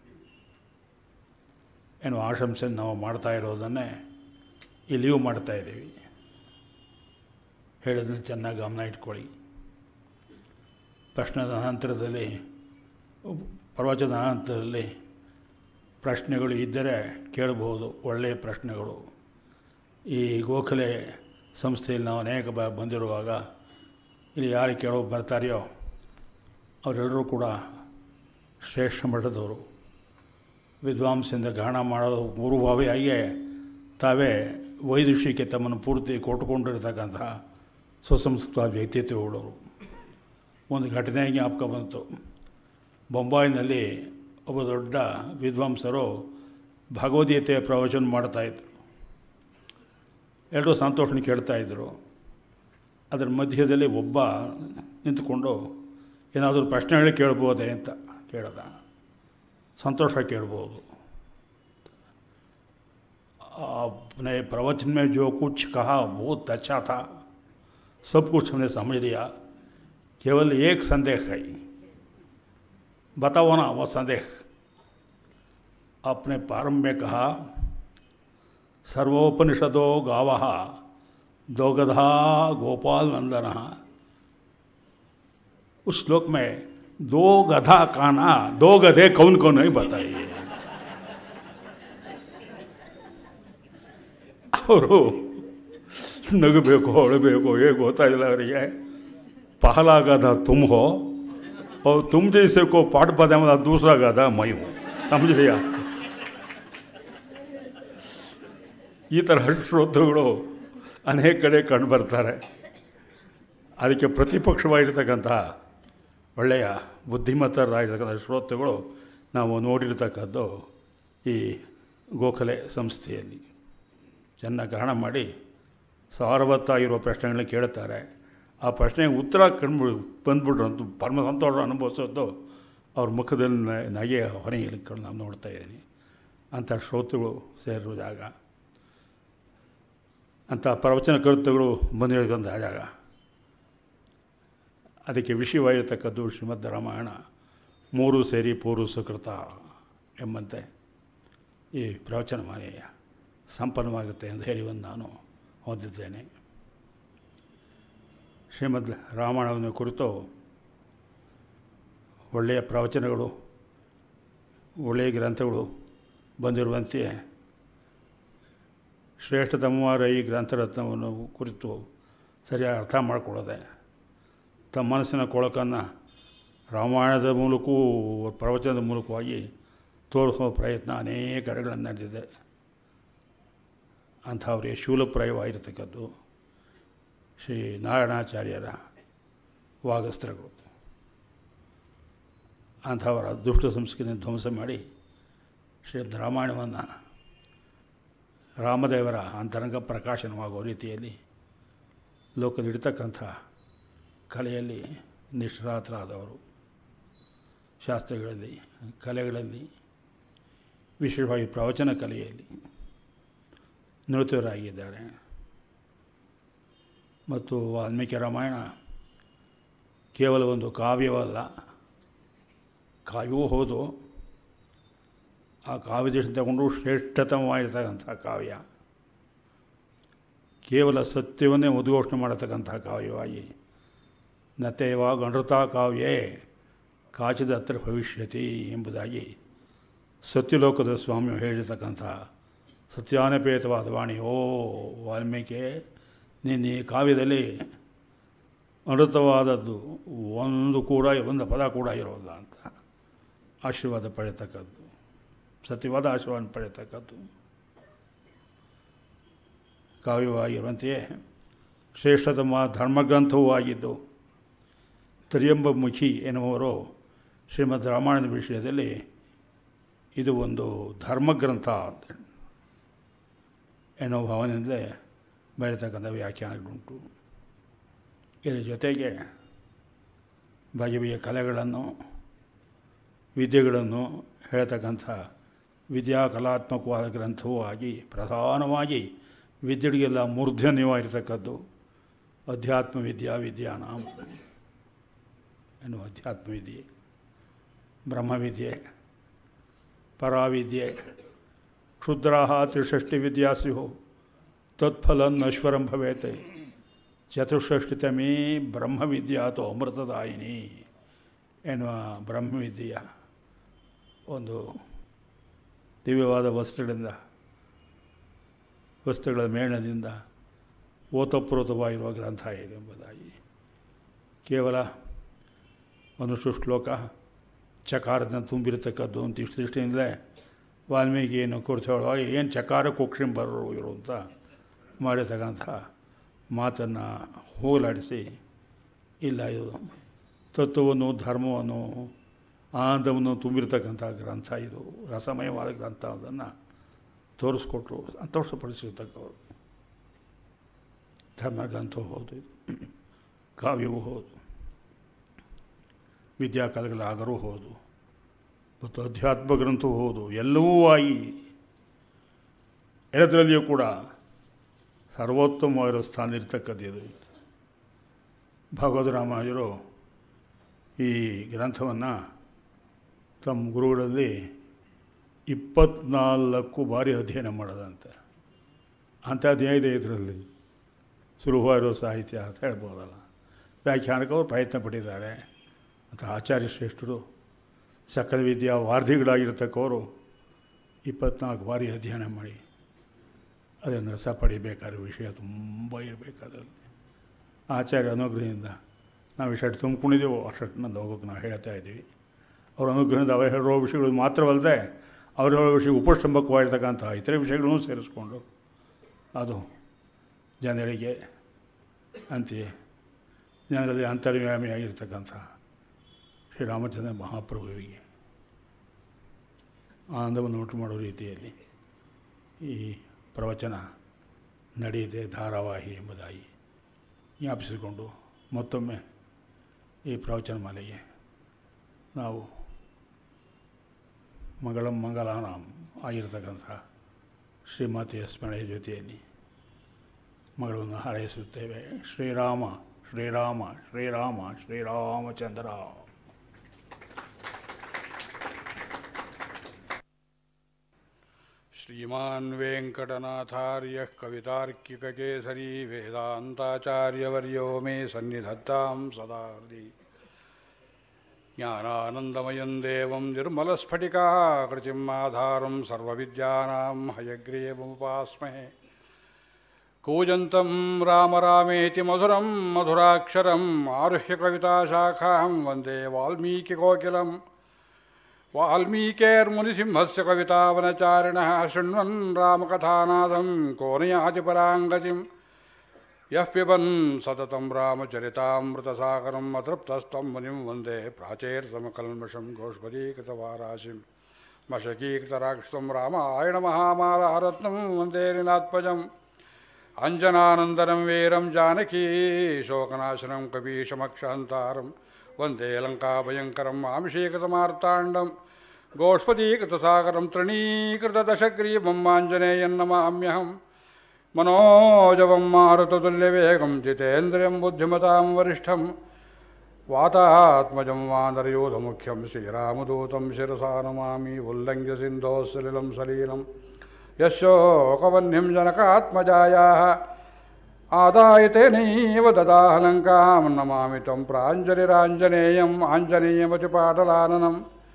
ಎನ್ನುವ ಆಶಂಸೆ ನಾವು ಮಾಡ್ತಾ ಇರೋದನ್ನೇ ಇಲ್ಲಿಯೂ ಮಾಡ್ತಾ ಇದ್ದೀವಿ ಹೇಳೋದನ್ನು ಚೆನ್ನಾಗಿ ಗಮನ ಇಟ್ಕೊಳ್ಳಿ ಪ್ರಶ್ನದ ನಂತರದಲ್ಲಿ ಪ್ರವಚನ ನಂತರದಲ್ಲಿ ಪ್ರಶ್ನೆಗಳು ಇದ್ದರೆ ಕೇಳಬಹುದು ಒಳ್ಳೆಯ ಪ್ರಶ್ನೆಗಳು ಈ ಗೋಖಲೆ ಸಂಸ್ಥೆಯಲ್ಲಿ ನಾವು ಅನೇಕ ಬಾರಿ ಬಂದಿರುವಾಗ ಇಲ್ಲಿ ಯಾರು ಕೇಳೋ ಬರ್ತಾರೆಯೋ ಅವರೆಲ್ಲರೂ ಕೂಡ ಶ್ರೇಷ್ಠ ಮಟ್ಟದವರು ವಿದ್ವಾಂಸದಿಂದ ಗ್ರಹಣ ಮಾಡೋದು ಪೂರ್ವಭಾವಿಯಾಗಿಯೇ ತಾವೇ ವೈದುಷ್ಯಕ್ಕೆ ತಮ್ಮನ್ನು ಪೂರ್ತಿ ಕೊಟ್ಟುಕೊಂಡಿರ್ತಕ್ಕಂಥ ಸುಸಂಸ್ಕೃತ ವ್ಯಕ್ತಿತ್ವಗಳವರು ಒಂದು ಘಟನೆ ಜ್ಞಾಪಕ ಬಂತು ಬೊಂಬಾಯಿನಲ್ಲಿ ಒಬ್ಬ ದೊಡ್ಡ ವಿದ್ವಾಂಸರು ಭಗವದ್ಗೀತೆಯ ಪ್ರವಚನ ಮಾಡ್ತಾಯಿದ್ರು ಎಲ್ಲರೂ ಸಂತೋಷನ ಕೇಳ್ತಾಯಿದ್ರು ಅದರ ಮಧ್ಯದಲ್ಲಿ ಒಬ್ಬ ನಿಂತುಕೊಂಡು ಏನಾದರೂ ಪ್ರಶ್ನೆಗಳು ಕೇಳ್ಬೋದೇ ಅಂತ ಕೇಳ್ದ ಸಂತೋಷ ಕೇಳ್ಬೋದು अपने प्रवचन में जो कुछ कहा बहुत अच्छा था सब कुछ हमने समझ लिया केवल एक संदेह है बताओ ना वो संदेह अपने प्रारंभ में कहा सर्वोपनिषदो गाव दोगधा गोपाल नंदन उस श्लोक में दो गधा काना दो गधे कौन कौन नहीं बताइए ಅವರು ನಗಬೇಕು ಅಳಬೇಕು ಹೇಗೆ ಗೊತ್ತಾಗಿಲ್ಲ ಅವರಿಗೆ पहला गधा तुम हो और तुम जैसे को पाठ पदा दूसरा गधा मैं हूँ समझ लिया ಈ ಥರ ಶ್ರೋತೃಗಳು ಅನೇಕ ಕಡೆ ಕಂಡು ಬರ್ತಾರೆ ಅದಕ್ಕೆ ಪ್ರತಿಪಕ್ಷವಾಗಿರ್ತಕ್ಕಂಥ ಒಳ್ಳೆಯ ಬುದ್ಧಿಮತ್ತರಾಗಿರ್ತಕ್ಕಂಥ ಶ್ರೋತೃಗಳು ನಾವು ನೋಡಿರ್ತಕ್ಕದ್ದು ಈ ಗೋಖಲೆ ಸಂಸ್ಥೆಯಲ್ಲಿ ಚೆನ್ನಾಗಿ ಗ್ರಹಣ ಮಾಡಿ ಸಾರವತ್ತಾಗಿರುವ ಪ್ರಶ್ನೆಗಳನ್ನ ಕೇಳುತ್ತಾರೆ ಆ ಪ್ರಶ್ನೆಗೆ ಉತ್ತರ ಕಂಡು ಬಂದ್ಬಿಟ್ರು ಅಂತ ಪರಮ ಸಂತೋಷ ಅನುಭವಿಸೋದು ಅವ್ರ ಮುಖದಲ್ಲಿ ನ- ನಗೆ ಹೊನೆಯಲ್ಲಿ ಕಂಡು ನಾವು ನೋಡ್ತಾ ಇದ್ದೀನಿ ಅಂಥ ಶ್ರೋತೃಗಳು ಸೇರಿರೋ ಜಾಗ ಅಂಥ ಪ್ರವಚನ ಕರ್ತೃಗಳು ಬಂದಿರತಕ್ಕಂಥ ಜಾಗ ಅದಕ್ಕೆ ವಿಷಯವಾಗಿರ್ತಕ್ಕದ್ದು ಶ್ರೀಮದ್ ರಾಮಾಯಣ ಮೂರು ಸೇರಿ ಪೂರ್ವ ಸುಕೃತ ಎಂಬಂತೆ ಈ ಪ್ರವಚನ ಮಾಲೆಯ ಸಂಪನ್ನವಾಗುತ್ತೆ ಎಂದು ಹೇಳಿ ಒಂದು ನಾನು ಹೊಂದಿದ್ದೇನೆ ಶ್ರೀಮದ್ ರಾಮಾಯಣವನ್ನು ಕುರಿತು ಒಳ್ಳೆಯ ಪ್ರವಚನಗಳು ಒಳ್ಳೆಯ ಗ್ರಂಥಗಳು ಬಂದಿರುವಂತೆ ಶ್ರೇಷ್ಠತಮವಾದ ಈ ಗ್ರಂಥರತ್ನವನ್ನು ಕುರಿತು ಸರಿಯಾಗಿ ಅರ್ಥ ಮಾಡಿಕೊಳ್ಳದೆ ತಮ್ಮ ಮನಸ್ಸಿನ ಕೊಳಕನ್ನು ರಾಮಾಯಣದ ಮೂಲಕವೂ ಪ್ರವಚನದ ಮೂಲಕವಾಗಿ ತೋರಿಸುವ ಪ್ರಯತ್ನ ಅನೇಕ ಕಡೆಗಳಲ್ಲಿ ನಡೆದಿದೆ ಅಂಥವರಿಗೆ ಶೂಲಪ್ರಾಯವಾಗಿರತಕ್ಕದ್ದು ಶ್ರೀ ನಾರಾಯಣಾಚಾರ್ಯರ ವಾಗಸ್ತ್ರಗಳು ಅಂಥವರ ದುಷ್ಟ ಸಂಸ್ಕೃತಿಯನ್ನು ಧ್ವಂಸ ಮಾಡಿ ಶ್ರೀಮದ್ ರಾಮಾಯಣವನ್ನು ರಾಮದೇವರ ಅಂತರಂಗ ಪ್ರಕಾಶನವಾಗುವ ರೀತಿಯಲ್ಲಿ ಲೋಕದಲ್ಲಿಡ್ತಕ್ಕಂಥ ಕಲೆಯಲ್ಲಿ ನಿಷ್ಣಾತರಾದವರು ಶಾಸ್ತ್ರಗಳಲ್ಲಿ ಕಲೆಗಳಲ್ಲಿ ವಿಶೇಷವಾಗಿ ಪ್ರವಚನ ಕಲೆಯಲ್ಲಿ ನುರಿತವರಾಗಿದ್ದಾರೆ ಮತ್ತು ವಾಲ್ಮೀಕಿ ರಾಮಾಯಣ ಕೇವಲ ಒಂದು ಕಾವ್ಯವಲ್ಲ ಕಾವ್ಯವೂ ಹೌದು ಆ ಕಾವ್ಯದೃಷ್ಟಿ ತಗೊಂಡು ಶ್ರೇಷ್ಠತಮವಾಗಿರ್ತಕ್ಕಂಥ ಕಾವ್ಯ ಕೇವಲ ಸತ್ಯವನ್ನೇ ಉದ್ಘೋಷಣೆ ಮಾಡತಕ್ಕಂಥ ಕಾವ್ಯವಾಗಿ ನತೇವ ಗಣೃತಾ ಕಾವ್ಯೇ ಕಾಚಿದ ಹತ್ರ ಭವಿಷ್ಯತಿ ಎಂಬುದಾಗಿ ಸತ್ಯಲೋಕದ ಸ್ವಾಮಿ ಹೇಳಿರ್ತಕ್ಕಂಥ ಸತ್ಯಾನಪೇತವಾದ ವಾಣಿ ಓ ವಾಲ್ಮೀಕಿ ನೀನು ಈ ಕಾವ್ಯದಲ್ಲಿ ಅಮೃತವಾದದ್ದು ಒಂದು ಕೂಡ ಒಂದು ಪದ ಕೂಡ ಇರೋಲ್ಲ ಅಂತ ಆಶೀರ್ವಾದ ಪಡೆಯತಕ್ಕದ್ದು ಸತ್ಯವಾದ ಆಶೀರ್ವಾದ ಪಡೆಯತಕ್ಕದ್ದು ಕಾವ್ಯವಾಗಿರುವಂತೆಯೇ ಶ್ರೇಷ್ಠತಮ ಧರ್ಮಗ್ರಂಥವೂ ಆಗಿದ್ದು ತ್ರಿಯಂಬ ಮುಖಿ ಎನ್ನುವರು ಶ್ರೀಮದ್ ರಾಮಾಯಣದ ವಿಷಯದಲ್ಲಿ ಇದು ಒಂದು ಧರ್ಮಗ್ರಂಥ ಅಂತ ಎನ್ನುವ ಭಾವನೆಯಿಂದಲೇ ಬೆಳೀತಕ್ಕಂಥ ವ್ಯಾಖ್ಯಾನಗಳುಂಟು ಇದರ ಜೊತೆಗೆ ಬಗೆ ಬಗೆಯ ಕಲೆಗಳನ್ನು ವಿದ್ಯೆಗಳನ್ನು ಹೇಳ್ತಕ್ಕಂಥ ವಿದ್ಯಾ ಕಲಾತ್ಮಕವಾದ ಗ್ರಂಥವೂ ಆಗಿ ಪ್ರಧಾನವಾಗಿ ವಿದ್ಯೆಗಳಿಗೆಲ್ಲ ಮೂರ್ಧನ್ಯವಾಗಿರ್ತಕ್ಕದ್ದು ಅಧ್ಯಾತ್ಮ ವಿದ್ಯಾ ವಿದ್ಯಾನ ಎನ್ನುವ ಅಧ್ಯಾತ್ಮ ವಿದ್ಯೆ ಬ್ರಹ್ಮವಿದ್ಯೆ ಪರಾವಿದ್ಯೆ ಕ್ಷುದ್ರಾ ತ್ರಿಷಷ್ಟಿ ವಿದ್ಯಾಸ್ಯು ತತ್ಫಲನ್ನಶ್ವರಂ ಭವೇತ್ ಚತುಷ್ಷಷ್ಟಿತಮೇ ಬ್ರಹ್ಮವಿದ್ಯಾತೋ ಅಮೃತದಾಯಿನಿ ಎನ್ನುವ ಬ್ರಹ್ಮವಿದ್ಯೆಯ ಒಂದು ದಿವ್ಯವಾದ ವಸ್ತುಗಳಿಂದ ವಸ್ತುಗಳ ಮೇಳದಿಂದ ಓತಪ್ರೋತವಾಗಿರುವ ಗ್ರಂಥ ಇದೆ ಎಂಬುದಾಗಿ ಕೇವಲ ಮನುಷ್ಯ ಶ್ಲೋಕ ಚಕಾರದಿಂದ ತುಂಬಿರತಕ್ಕದ್ದು ಅಂತ ಇಷ್ಟು ದೃಷ್ಟಿಯಿಂದಲೇ ವಾಲ್ಮೀಕಿಯನ್ನು ಕುರಿತು ಹೇಳುವಾಗ ಏನು ಚಕಾರ ಕುಕ್ಷಿಂಬರರು ಇರು ಅಂತ ಮಾಡಿರ್ತಕ್ಕಂಥ ಮಾತನ್ನು ಹೋಗಲಾಡಿಸಿ ಇಲ್ಲ ಇದು ತತ್ವವನ್ನು ಧರ್ಮವನ್ನು ಆನಂದವನ್ನು ತುಂಬಿರತಕ್ಕಂಥ ಗ್ರಂಥ ಇದು ರಸಮಯವಾದ ಗ್ರಂಥ ಅದನ್ನು ತೋರಿಸ್ಕೊಟ್ರು ಸಂತೋಷಪಡಿಸಿರ್ತಕ್ಕವರು ಧರ್ಮಗ್ರಂಥವೂ ಹೌದು ಇದು ಕಾವ್ಯವೂ ಹೌದು ವಿದ್ಯಾಕಲೆಗಳ ಆಗರೂ ಹೌದು ಮತ್ತು ಅಧ್ಯಾತ್ಮ ಗ್ರಂಥವೂ ಹೌದು ಎಲ್ಲವೂ ಆಗಿ ಎಲ್ಲದರಲ್ಲಿಯೂ ಕೂಡ ಸರ್ವೋತ್ತಮವಾಗಿರೋ ಸ್ಥಾನ ಇರ್ತಕ್ಕದ್ದು ಇದು ಭಾಗವತ ರಾಮಾಯರು ಈ ಗ್ರಂಥವನ್ನು ತಮ್ಮ ಗುರುಗಳಲ್ಲಿ ಇಪ್ಪತ್ನಾಲ್ಕು ಬಾರಿ ಅಧ್ಯಯನ ಮಾಡೋದಂತೆ ಅಂಥದ್ದೇನಿದೆ ಇದರಲ್ಲಿ ಸುಲಭವಾಗಿರೋ ಸಾಹಿತ್ಯ ಅಂತ ಹೇಳ್ಬೋದಲ್ಲ ವ್ಯಾಖ್ಯಾನಕ್ಕೆ ಅವರು ಪ್ರಯತ್ನ ಪಟ್ಟಿದ್ದಾರೆ ಮತ್ತು ಆಚಾರ್ಯ ಶ್ರೇಷ್ಠರು ಸಕಲ ವಿದ್ಯಾ ವಾರ್ಧಿಗಳಾಗಿರ್ತಕ್ಕವರು ಇಪ್ಪತ್ನಾಲ್ಕು ಬಾರಿ ಅಧ್ಯಯನ ಮಾಡಿ ಅದನ್ನು ರಸ ಪಡಿಬೇಕಾದ ವಿಷಯ ತುಂಬ ಇರಬೇಕಾದಲ್ಲಿ ಆಚಾರ್ಯ ಅನುಗ್ರಹದಿಂದ ನಾವು ಎಷ್ಟೆಷ್ಟು ತುಂಬಿಕೊಂಡಿದ್ದೀವೋ ಅಷ್ಟನ್ನು ನಂದು ಹೋಗೋಕೆ ನಾವು ಹೇಳ್ತಾ ಇದ್ದೀವಿ ಅವ್ರ ಅನುಗ್ರಹದಿಂದ ಅವರು ಹೇಳಿರೋ ವಿಷಯಗಳು ಮಾತ್ರವಲ್ಲದೆ ಅವ್ರ ಹೇಳೋ ವಿಷಯ ಉಪಸ್ತಂಭಕವಾಗಿರ್ತಕ್ಕಂಥ ಇತರೆ ವಿಷಯಗಳನ್ನು ಸೇರಿಸ್ಕೊಂಡು ಅದು ಜನರಿಗೆ ಅಂತೆಯೇ ಜನರಲ್ಲಿ ಅಂತರ್ವ್ಯಾಮಿಯಾಗಿರ್ತಕ್ಕಂಥ ಶ್ರೀರಾಮಚಂದ್ರ ಮಹಾಪ್ರಭುವಿಗೆ ಆನಂದವನ್ನು ಉಂಟು ಮಾಡೋ ರೀತಿಯಲ್ಲಿ ಈ ಪ್ರವಚನ ನಡೆಯುತ್ತೆ ಧಾರಾವಾಹಿ ಎಂಬುದಾಗಿ ಜ್ಞಾಪಿಸಿಕೊಂಡು ಮತ್ತೊಮ್ಮೆ ಈ ಪ್ರವಚನ ಮಾಲೆಗೆ ನಾವು ಮಂಗಳಂ ಮಂಗಲಾನಾಂ ಆಗಿರತಕ್ಕಂಥ ಶ್ರೀಮಾತೆಯ ಸ್ಮರಣೆಯ ಜೊತೆಯಲ್ಲಿ ಮಗಳನ್ನು ಹಾರೈಸುತ್ತೇವೆ ಶ್ರೀರಾಮ ಶ್ರೀರಾಮ ಶ್ರೀರಾಮ ಶ್ರೀರಾಮಚಂದ್ರ
श्रीमान् वेङ्कटनाथार्यः कवितार्किककेसरी वेदान्ताचार्यवर्यो मे सन्निधत्तां सदा हृदि ज्ञानानन्दमयं देवं निर्मलस्फटिकाकृतिम् आधारं सर्वविद्यानां हयग्रीवमुपास्महे कूजन्तं राम रामेति मधुरं मधुराक्षरम् आरुह्य कविताशाखां वन्दे वाल्मीकिकोकिलम् वाल्मीकेर्मुनिसिंहस्य कवितावनचारिणः शृण्वन् रामकथानादं कोनयाति पराङ्गतिं यः पिबन् सततं रामचरितामृतसागरम् अतृप्तस्तं मुनिं वन्दे प्राचेर्समकल्मषं गोष्पदीकृतवाराशिं मशकीकृतराक्षसं रामायणमहामालारत्नं वन्दे निनात्मजम् अञ्जनानन्दनं वीरं जानकी शोकनाशनं कपीशमक्षहन्तारं वन्दे लङ्काभयङ्करं मामिषीकृतमार्ताण्डं गोष्पदीकृतसागरं तृणीकृतदशग्रीवं आञ्जनेयं नमाम्यहं मनोजवं मारुततुल्यवेगं जितेन्द्रियं बुद्धिमतां वरिष्ठं वातात्मजं वानरयूथमुख्यं श्रीरामदूतं शिरसा नमामि उल्लङ्घ्य सिन्धोः सलिलं सलीलं यशोकवह्निं जनकात्मजायाः आदाय तेनैव ददाहलङ्कां नमामि त्वं प्राञ्जलिराञ्जनेयम् आञ्जनेयमतिपाटलाननं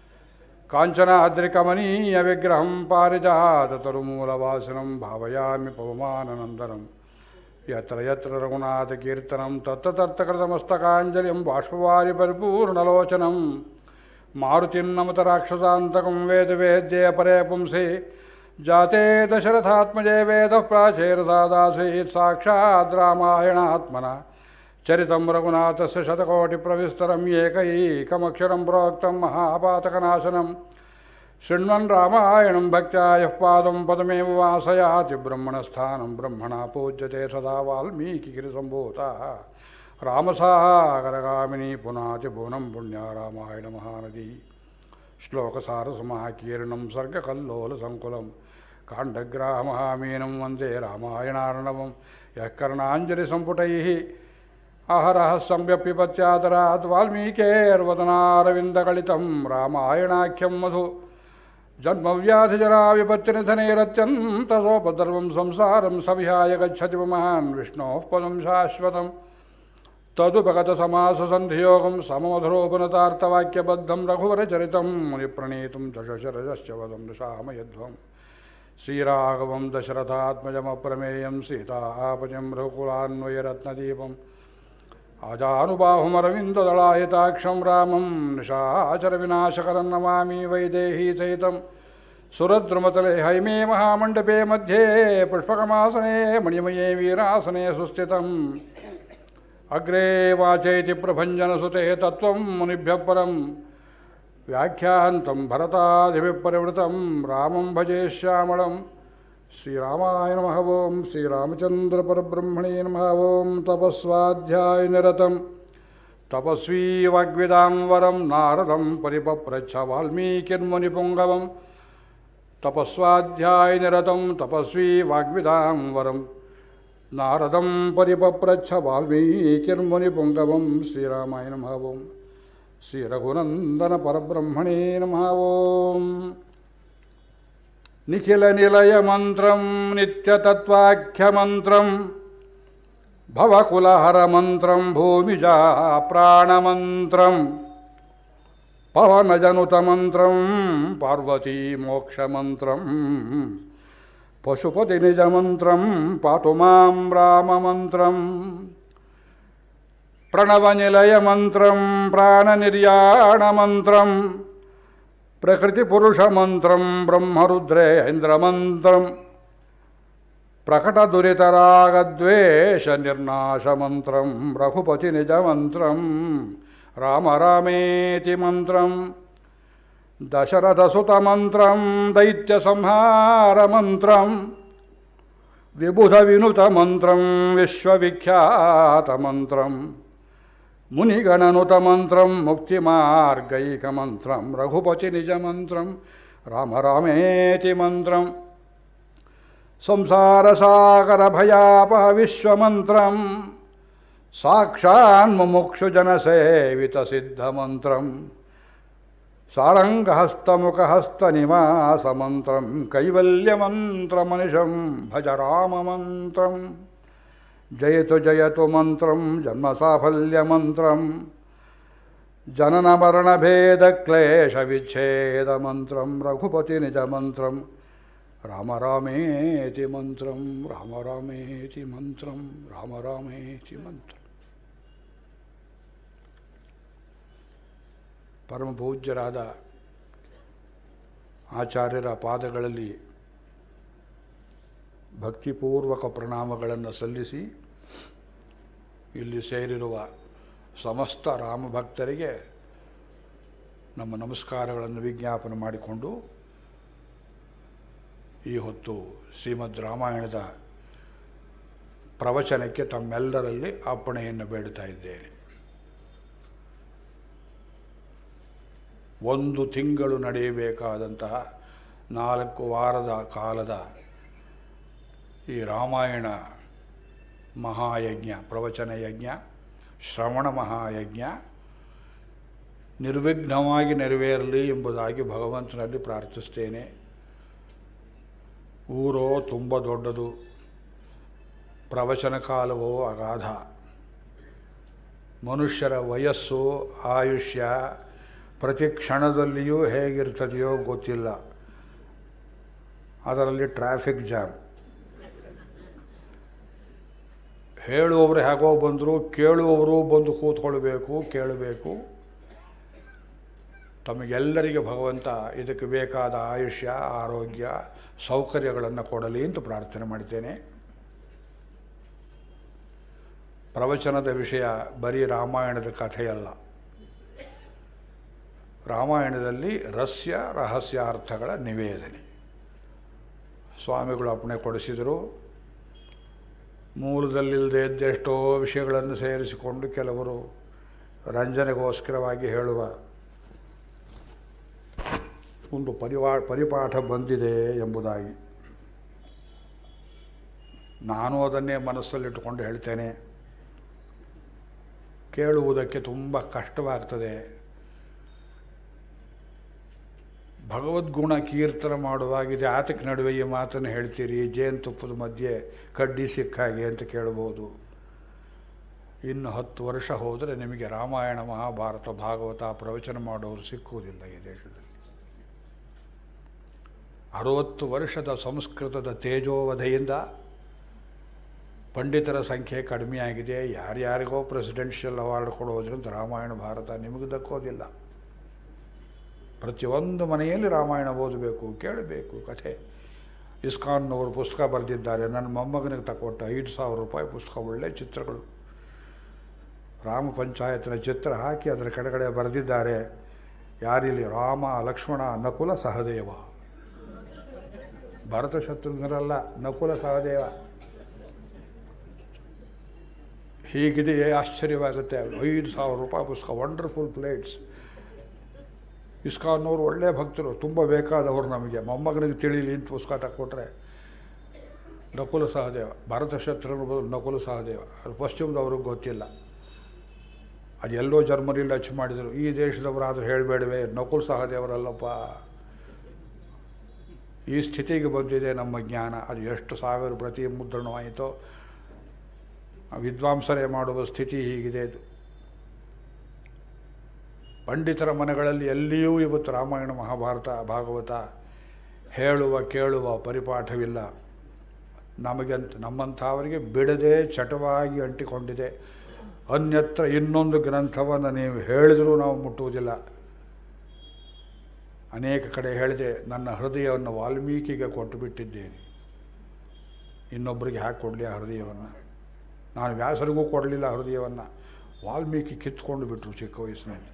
काञ्चनाद्रिकमनीयविग्रहं पारिजाततरुमूलवासिनं भावयामि पवमाननन्दनं यत्र यत्र रघुनाथकीर्तनं तत्र तत्तकृतमस्तकाञ्जलिं बाष्पवारि परिपूर्णलोचनं मारुतिं नमत राक्षसान्तकं वेदवेद्ये परे पुंसि जाते दशरथात्मजे वेदः प्राचेरसादासीत् साक्षात् रामायणात्मना चरितं रघुनाथस्य शतकोटिप्रविस्तरम् एकैकमक्षरं प्रोक्तं महापातकनाशनं शृण्वन् रामायणं भक्त्या यः पादं पदमेव वासयाति ब्रह्मणस्थानं ब्रह्मणा पूज्यते सदा वाल्मीकिगिरिसम्भूतः रामसागरगामिनी पुनाति भुवनं पुण्या रामायणमहानदी श्लोकसारसमाकीर्णं सर्गकल्लोलसङ्कुलं काण्डग्राहमहामीनं वन्दे रामायणार्णवं यः कर्णाञ्जलिसम्पुटैः अहरः संव्यप्यपत्यादरात् वाल्मीकेर्वदनारविन्दगलितं रामायणाख्यं मधु जन्मव्याधिजराविपत्तिनिधनैरत्यन्तसोपद्रवं संसारं सविहाय गच्छति महान् विष्णोः पदं शाश्वतम् तदुपगतसमाससन्धियोगं सममधुरोपनतार्थवाक्यबद्धं रघुवरचरितं मुनिप्रणीतं दशशरजश्च वदं दशामयध्वं श्रीराघवं दशरथात्मजमप्रमेयं सीतापजं रघुकुलान्वयरत्नदीपम् आजानुबाहुमरविन्ददलायताक्षं रामं निशाचरविनाशकरं नमामि वैदेहीसहितं सुरद्रुमतले हैमे महामण्डपे मध्ये पुष्पकमासने मणिमये वीरासने सुस्थितम् अग्रे वाचेति प्रभञ्जनसुते तत्त्वं मुनिभ्यः परं व्याख्यान्तं भरतादिभिः रामं भजे श्यामलं श्रीरामाय नमः ॐ श्रीरामचन्द्रपरब्रह्मणे नमः ॐ तपस्वाध्यायनिरतं तपस्वी वाग्विदां वरं नारदं परिपप्रच्छ वाल्मीकिर्मुनिपुङ्गवं तपस्वाध्यायनिरतं तपस्वी वाग्विदां वरं नारदं परिपप्रच्छ वाल्मीकिर्मुनिपुङ्गवं श्रीरामाय नमः ॐ श्रीरघुनन्दनपरब्रह्मणे नमः ॐ निखिलनिलयमन्त्रं नित्यतत्त्वाख्यमन्त्रं भवकुलहरमन्त्रं भूमिजा प्राणमन्त्रं पवनजनुतमन्त्रं पार्वतीमोक्षमन्त्रं पशुपतिनिजमन्त्रं पातु मां राममन्त्रं प्रणवनिलयमन्त्रं प्राणनिर्याणमन्त्रं प्रकृतिपुरुषमन्त्रं ब्रह्मरुद्रेन्द्रमन्त्रं प्रकटदुरितरागद्वेषनिर्नाशमन्त्रं रघुपतिनिजमन्त्रं राम रामेति मन्त्रं दशरथसुतमन्त्रं दैत्यसंहारमन्त्रं विबुधविनुतमन्त्रं विश्वविख्यातमन्त्रं मुनिगणनुतमन्त्रं मुक्तिमार्गैकमन्त्रं रघुपतिनिजमन्त्रं राम रामेति मन्त्रं संसारसागरभयापहविश्वमन्त्रं साक्षान्मुमुक्षुजनसेवितसिद्धमन्त्रं सारङ्गहस्तमुखहस्तनिवासमन्त्रं कैवल्यमन्त्रमनिशं भज राममन्त्रं जयतु जयतु मन्त्रं जन्मसाफल्यमन्त्रं जननमरणभेदक्लेशविच्छेदमन्त्रं रघुपतिनिजमन्त्रं राम रामेति मन्त्रं राम रामेति मन्त्रं राम रामेति मन्त्रम् ಪರಮ ಪೂಜ್ಯರಾದ ಆಚಾರ್ಯರ ಪಾದಗಳಲ್ಲಿ ಭಕ್ತಿಪೂರ್ವಕ ಪ್ರಣಾಮಗಳನ್ನು ಸಲ್ಲಿಸಿ ಇಲ್ಲಿ ಸೇರಿರುವ ಸಮಸ್ತ ರಾಮಭಕ್ತರಿಗೆ ನಮ್ಮ ನಮಸ್ಕಾರಗಳನ್ನು ವಿಜ್ಞಾಪನೆ ಮಾಡಿಕೊಂಡು ಈ ಹೊತ್ತು ಶ್ರೀಮದ್ ರಾಮಾಯಣದ ಪ್ರವಚನಕ್ಕೆ ತಮ್ಮೆಲ್ಲರಲ್ಲಿ ಅಪ್ಪಣೆಯನ್ನು ಬೇಡ್ತಾ ಇದ್ದೇನೆ ಒಂದು ತಿಂಗಳು ನಡೆಯಬೇಕಾದಂತಹ ನಾಲ್ಕು ವಾರದ ಕಾಲದ ಈ ರಾಮಾಯಣ ಮಹಾಯಜ್ಞ ಪ್ರವಚನ ಯಜ್ಞ ಶ್ರವಣ ಮಹಾಯಜ್ಞ ನಿರ್ವಿಘ್ನವಾಗಿ ನೆರವೇರಲಿ ಎಂಬುದಾಗಿ ಭಗವಂತನಲ್ಲಿ ಪ್ರಾರ್ಥಿಸ್ತೇನೆ ಊರೋ ತುಂಬ ದೊಡ್ಡದು ಪ್ರವಚನ ಕಾಲವೋ ಅಗಾಧ ಮನುಷ್ಯರ ವಯಸ್ಸು ಆಯುಷ್ಯ ಪ್ರತಿ ಕ್ಷಣದಲ್ಲಿಯೂ ಹೇಗಿರ್ತದೆಯೋ ಗೊತ್ತಿಲ್ಲ ಅದರಲ್ಲಿ ಟ್ರಾಫಿಕ್ ಜಾಮ್ ಹೇಳುವವರು ಹೇಗೋ ಬಂದರು ಕೇಳುವವರು ಬಂದು ಕೂತ್ಕೊಳ್ಬೇಕು ಕೇಳಬೇಕು ತಮಗೆಲ್ಲರಿಗೆ ಭಗವಂತ ಇದಕ್ಕೆ ಬೇಕಾದ ಆಯುಷ್ಯ ಆರೋಗ್ಯ ಸೌಕರ್ಯಗಳನ್ನು ಕೊಡಲಿ ಅಂತ ಪ್ರಾರ್ಥನೆ ಮಾಡ್ತೇನೆ ಪ್ರವಚನದ ವಿಷಯ ಬರೀ ರಾಮಾಯಣದ ಕಥೆಯಲ್ಲ ರಾಮಾಯಣದಲ್ಲಿ ರಸ್ಯ ರಹಸ್ಯಾರ್ಥಗಳ ನಿವೇದನೆ ಸ್ವಾಮಿಗಳು ಅಪ್ಪಣೆ ಕೊಡಿಸಿದರು ಮೂಲದಲ್ಲಿಲ್ಲದೆ ಇದ್ದೆಷ್ಟೋ ವಿಷಯಗಳನ್ನು ಸೇರಿಸಿಕೊಂಡು ಕೆಲವರು ರಂಜನೆಗೋಸ್ಕರವಾಗಿ ಹೇಳುವ ಒಂದು ಪರಿವಾ ಪರಿಪಾಠ ಬಂದಿದೆ ಎಂಬುದಾಗಿ ನಾನು ಅದನ್ನೇ ಮನಸ್ಸಲ್ಲಿಟ್ಟುಕೊಂಡು ಹೇಳ್ತೇನೆ ಕೇಳುವುದಕ್ಕೆ ತುಂಬ ಕಷ್ಟವಾಗ್ತದೆ ಭಗವದ್ಗುಣ ಕೀರ್ತನ ಮಾಡುವಾಗಿದೆ ಆತಕ್ಕೆ ನಡುವೆ ಈ ಮಾತನ್ನು ಹೇಳ್ತೀರಿ ಜೇನುತುಪ್ಪದ ಮಧ್ಯೆ ಕಡ್ಡಿ ಸಿಕ್ಕಾಗೆ ಅಂತ ಕೇಳ್ಬೋದು ಇನ್ನು ಹತ್ತು ವರ್ಷ ಹೋದರೆ ನಿಮಗೆ ರಾಮಾಯಣ ಮಹಾಭಾರತ ಭಾಗವತ ಪ್ರವಚನ ಮಾಡೋರು ಸಿಕ್ಕುವುದಿಲ್ಲ ಈ ದೇಶದಲ್ಲಿ ಅರುವತ್ತು ವರ್ಷದ ಸಂಸ್ಕೃತದ ತೇಜೋವಧೆಯಿಂದ ಪಂಡಿತರ ಸಂಖ್ಯೆ ಕಡಿಮೆಯಾಗಿದೆ ಯಾರ್ಯಾರಿಗೋ ಪ್ರೆಸಿಡೆನ್ಷಿಯಲ್ ಅವಾರ್ಡ್ ಕೊಡೋದ್ರಿಂದ ರಾಮಾಯಣ ಭಾರತ ನಿಮಗೆ ದಕ್ಕೋದಿಲ್ಲ ಪ್ರತಿಯೊಂದು ಮನೆಯಲ್ಲಿ ರಾಮಾಯಣ ಓದಬೇಕು ಕೇಳಬೇಕು ಕಥೆ ಇಸ್ಕಾನ್ನವರು ಪುಸ್ತಕ ಬರೆದಿದ್ದಾರೆ ನನ್ನ ಮೊಮ್ಮಗನಿಗೆ ತಕೊಟ್ಟ ಐದು ಸಾವಿರ ರೂಪಾಯಿ ಪುಸ್ತಕ ಒಳ್ಳೆ ಚಿತ್ರಗಳು ರಾಮ ಪಂಚಾಯತ್ನ ಚಿತ್ರ ಹಾಕಿ ಅದರ ಕೆಳಗಡೆ ಬರೆದಿದ್ದಾರೆ ಯಾರಿಲ್ಲಿ ರಾಮ ಲಕ್ಷ್ಮಣ ನಕುಲ ಸಹದೇವ ಭರತ ಶತ್ರುಘ್ನರಲ್ಲ ನಕುಲ ಸಹದೇವ ಹೀಗಿದೆಯೇ ಆಶ್ಚರ್ಯವಾಗುತ್ತೆ ಐದು ಸಾವಿರ ರೂಪಾಯಿ ಪುಸ್ತಕ ವಂಡರ್ಫುಲ್ ಪ್ಲೇಟ್ಸ್ ಇಸ್ಕಾನ್ನವರು ಒಳ್ಳೆಯ ಭಕ್ತರು ತುಂಬ ಬೇಕಾದವರು ನಮಗೆ ಮೊಮ್ಮಗನಿಗೆ ತಿಳಿಲಿ ಅಂತ ಪುಸ್ತಕ ತಕ್ಕೊಟ್ರೆ ನಕುಲ ಸಹದೇವ ಭಾರತ ಶತ್ರುಘ್ನ ಬದಲು ನಕುಲ ಸಹದೇವ ಅದು ಪಶ್ಚಿಮದವ್ರಿಗೆ ಗೊತ್ತಿಲ್ಲ ಅದು ಎಲ್ಲೋ ಜರ್ಮನಿಲಿ ಅಚ್ಚು ಮಾಡಿದರು ಈ ದೇಶದವರಾದರೂ ಹೇಳಬೇಡವೆ ನಕುಲ್ ಸಹದೇವರಲ್ಲಪ್ಪ ಈ ಸ್ಥಿತಿಗೆ ಬಂದಿದೆ ನಮ್ಮ ಜ್ಞಾನ ಅದು ಎಷ್ಟು ಸಾವಿರ ಪ್ರತಿ ಮುದ್ರಣವಾಯಿತೋ ವಿದ್ವಾಂಸರೇ ಮಾಡುವ ಸ್ಥಿತಿ ಹೀಗಿದೆ ಇದು ಪಂಡಿತರ ಮನೆಗಳಲ್ಲಿ ಎಲ್ಲಿಯೂ ಇವತ್ತು ರಾಮಾಯಣ ಮಹಾಭಾರತ ಭಾಗವತ ಹೇಳುವ ಕೇಳುವ ಪರಿಪಾಠವಿಲ್ಲ ನಮಗಂತ ನಮ್ಮಂಥವರಿಗೆ ಬಿಡದೆ ಚಟವಾಗಿ ಅಂಟಿಕೊಂಡಿದೆ ಅನ್ಯತ್ರ ಇನ್ನೊಂದು ಗ್ರಂಥವನ್ನು ನೀವು ಹೇಳಿದರೂ ನಾವು ಮುಟ್ಟುವುದಿಲ್ಲ ಅನೇಕ ಕಡೆ ಹೇಳಿದೆ ನನ್ನ ಹೃದಯವನ್ನು ವಾಲ್ಮೀಕಿಗೆ ಕೊಟ್ಟು ಬಿಟ್ಟಿದ್ದೇನೆ ಇನ್ನೊಬ್ಬರಿಗೆ ಹಾಕಿ ಕೊಡಲಿ ಆ ಹೃದಯವನ್ನು ನಾನು ವ್ಯಾಸರಿಗೂ ಕೊಡಲಿಲ್ಲ ಹೃದಯವನ್ನು ವಾಲ್ಮೀಕಿ ಕಿತ್ಕೊಂಡು ಬಿಟ್ಟರು ಚಿಕ್ಕ ವಯಸ್ಸಿನಲ್ಲಿ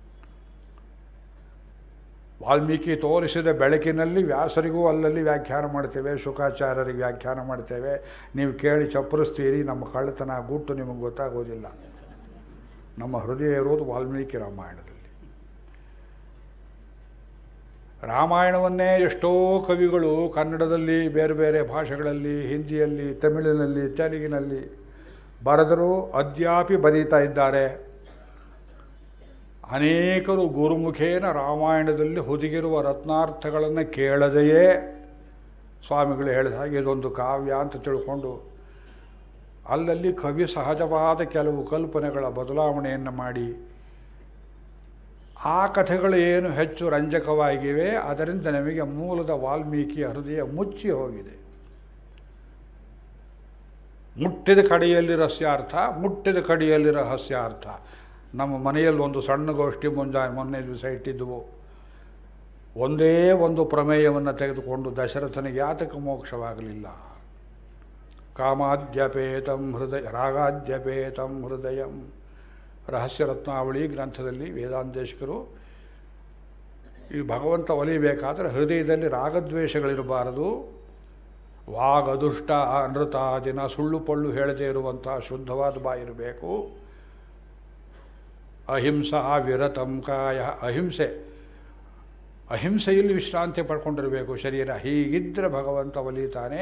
ವಾಲ್ಮೀಕಿ ತೋರಿಸಿದ ಬೆಳಕಿನಲ್ಲಿ ವ್ಯಾಸರಿಗೂ ಅಲ್ಲಲ್ಲಿ ವ್ಯಾಖ್ಯಾನ ಮಾಡ್ತೇವೆ ಶುಕಾಚಾರ್ಯರಿಗೆ ವ್ಯಾಖ್ಯಾನ ಮಾಡ್ತೇವೆ ನೀವು ಕೇಳಿ ಚಪ್ಪರಿಸ್ತೀರಿ ನಮ್ಮ ಕಳ್ಳತನ ಗುಟ್ಟು ನಿಮಗೆ ಗೊತ್ತಾಗೋದಿಲ್ಲ ನಮ್ಮ ಹೃದಯ ಇರೋದು ವಾಲ್ಮೀಕಿ ರಾಮಾಯಣದಲ್ಲಿ ರಾಮಾಯಣವನ್ನೇ ಎಷ್ಟೋ ಕವಿಗಳು ಕನ್ನಡದಲ್ಲಿ ಬೇರೆ ಬೇರೆ ಭಾಷೆಗಳಲ್ಲಿ ಹಿಂದಿಯಲ್ಲಿ ತಮಿಳಿನಲ್ಲಿ ತೆಲುಗಿನಲ್ಲಿ ಬರೆದರೂ ಅದ್ಯಾಪಿ ಬರೀತಾ ಇದ್ದಾರೆ ಅನೇಕರು ಗುರುಮುಖೇನ ರಾಮಾಯಣದಲ್ಲಿ ಹುದುಗಿರುವ ರತ್ನಾರ್ಥಗಳನ್ನು ಕೇಳದೆಯೇ ಸ್ವಾಮಿಗಳು ಹೇಳಿದ ಹಾಗೆ ಇದೊಂದು ಕಾವ್ಯ ಅಂತ ತಿಳ್ಕೊಂಡು ಅಲ್ಲಲ್ಲಿ ಕವಿ ಸಹಜವಾದ ಕೆಲವು ಕಲ್ಪನೆಗಳ ಬದಲಾವಣೆಯನ್ನು ಮಾಡಿ ಆ ಕಥೆಗಳು ಏನು ಹೆಚ್ಚು ರಂಜಕವಾಗಿವೆ ಅದರಿಂದ ನಮಗೆ ಮೂಲದ ವಾಲ್ಮೀಕಿಯ ಹೃದಯ ಮುಚ್ಚಿ ಹೋಗಿದೆ ಮುಟ್ಟಿದ ಕಡೆಯಲ್ಲಿ ರಹಸ್ಯಾರ್ಥ ಮುಟ್ಟಿದ ಕಡೆಯಲ್ಲಿ ರಹಸ್ಯಾರ್ಥ ನಮ್ಮ ಮನೆಯಲ್ಲಿ ಒಂದು ಸಣ್ಣ ಗೋಷ್ಠಿ ಮುಂಜಾನೆ ಮೊನ್ನೆ ದಿವಸ ಇಟ್ಟಿದ್ದವು ಒಂದೇ ಒಂದು ಪ್ರಮೇಯವನ್ನು ತೆಗೆದುಕೊಂಡು ದಶರಥನಿಗೆ ಯಾತಕ ಮೋಕ್ಷವಾಗಲಿಲ್ಲ ಕಾಮಾದ್ಯಪೇತಂ ಹೃದಯ ರಾಗಾದ್ಯಪೇತಂ ಹೃದಯಂ ರಹಸ್ಯ ರತ್ನಾವಳಿ ಗ್ರಂಥದಲ್ಲಿ ವೇದಾಂತೇಶಕರು ಈ ಭಗವಂತ ಒಲಿಬೇಕಾದರೆ ಹೃದಯದಲ್ಲಿ ರಾಗದ್ವೇಷಗಳಿರಬಾರದು ವಾಗದುಷ್ಟ ನೃತಾದಿನ ಸುಳ್ಳು ಪಳ್ಳು ಹೇಳದೇ ಇರುವಂಥ ಶುದ್ಧವಾದ ಬಾಯಿರಬೇಕು ಅಹಿಂಸಾ ವಿರತಂ ಕಾಯ ಅಹಿಂಸೆ ಅಹಿಂಸೆಯಲ್ಲಿ ವಿಶ್ರಾಂತಿ ಪಡ್ಕೊಂಡಿರಬೇಕು ಶರೀರ ಹೀಗಿದ್ದರೆ ಭಗವಂತ ಒಲಿತಾನೆ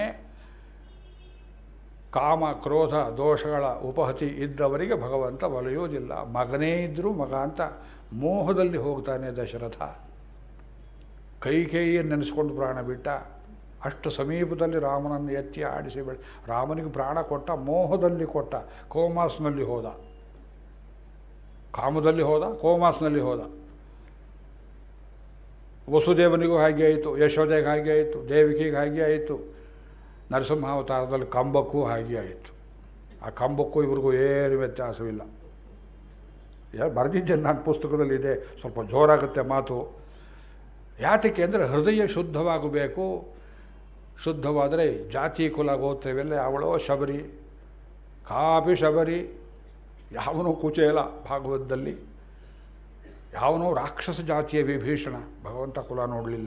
ಕಾಮ ಕ್ರೋಧ ದೋಷಗಳ ಉಪಹತಿ ಇದ್ದವರಿಗೆ ಭಗವಂತ ಒಲೆಯೋದಿಲ್ಲ ಮಗನೇ ಇದ್ದರೂ ಮಗ ಅಂತ ಮೋಹದಲ್ಲಿ ಹೋಗ್ತಾನೆ ದಶರಥ ಕೈಕೇಯಿಯನ್ನು ನೆನೆಸ್ಕೊಂಡು ಪ್ರಾಣ ಬಿಟ್ಟ ಅಷ್ಟು ಸಮೀಪದಲ್ಲಿ ರಾಮನನ್ನು ಎತ್ತಿ ಆಡಿಸಿ ಬೆಳೆ ರಾಮನಿಗೆ ಪ್ರಾಣ ಕೊಟ್ಟ ಮೋಹದಲ್ಲಿ ಕೊಟ್ಟ ಕೋಮಾಸ್ನಲ್ಲಿ ಹೋದ ಕಾಮದಲ್ಲಿ ಹೋದ ಕೋಮಾಸ್ನಲ್ಲಿ ಹೋದ ವಸುದೇವನಿಗೂ ಹಾಗೆ ಆಯಿತು ಯಶೋದೆಗೆ ಹಾಗೆ ಆಯಿತು ದೇವಿಕೆಗೆ ಹಾಗೆ ಆಯಿತು ನರಸಿಂಹಾವತಾರದಲ್ಲಿ ಕಂಬಕ್ಕೂ ಹಾಗೆ ಆಯಿತು ಆ ಕಂಬಕ್ಕೂ ಇವ್ರಿಗೂ ಏನು ವ್ಯತ್ಯಾಸವಿಲ್ಲ ಯಾರು ಬರೆದಿದ್ದೇನೆ ನಾನು ಪುಸ್ತಕದಲ್ಲಿ ಇದೆ ಸ್ವಲ್ಪ ಜೋರಾಗುತ್ತೆ ಮಾತು ಯಾತಕ್ಕೆ ಅಂದರೆ ಹೃದಯ ಶುದ್ಧವಾಗಬೇಕು ಶುದ್ಧವಾದರೆ ಜಾತಿ ಕುಲ ಗೋತ್ರವೆಲ್ಲ ಅವಳೋ ಶಬರಿ ಕಾಪಿ ಶಬರಿ ಯಾವನೂ ಕುಚೇಲ ಭಾಗವತದಲ್ಲಿ ಯಾವನೋ ರಾಕ್ಷಸ ಜಾತಿಯ ವಿಭೀಷಣ ಭಗವಂತ ಕುಲ ನೋಡಲಿಲ್ಲ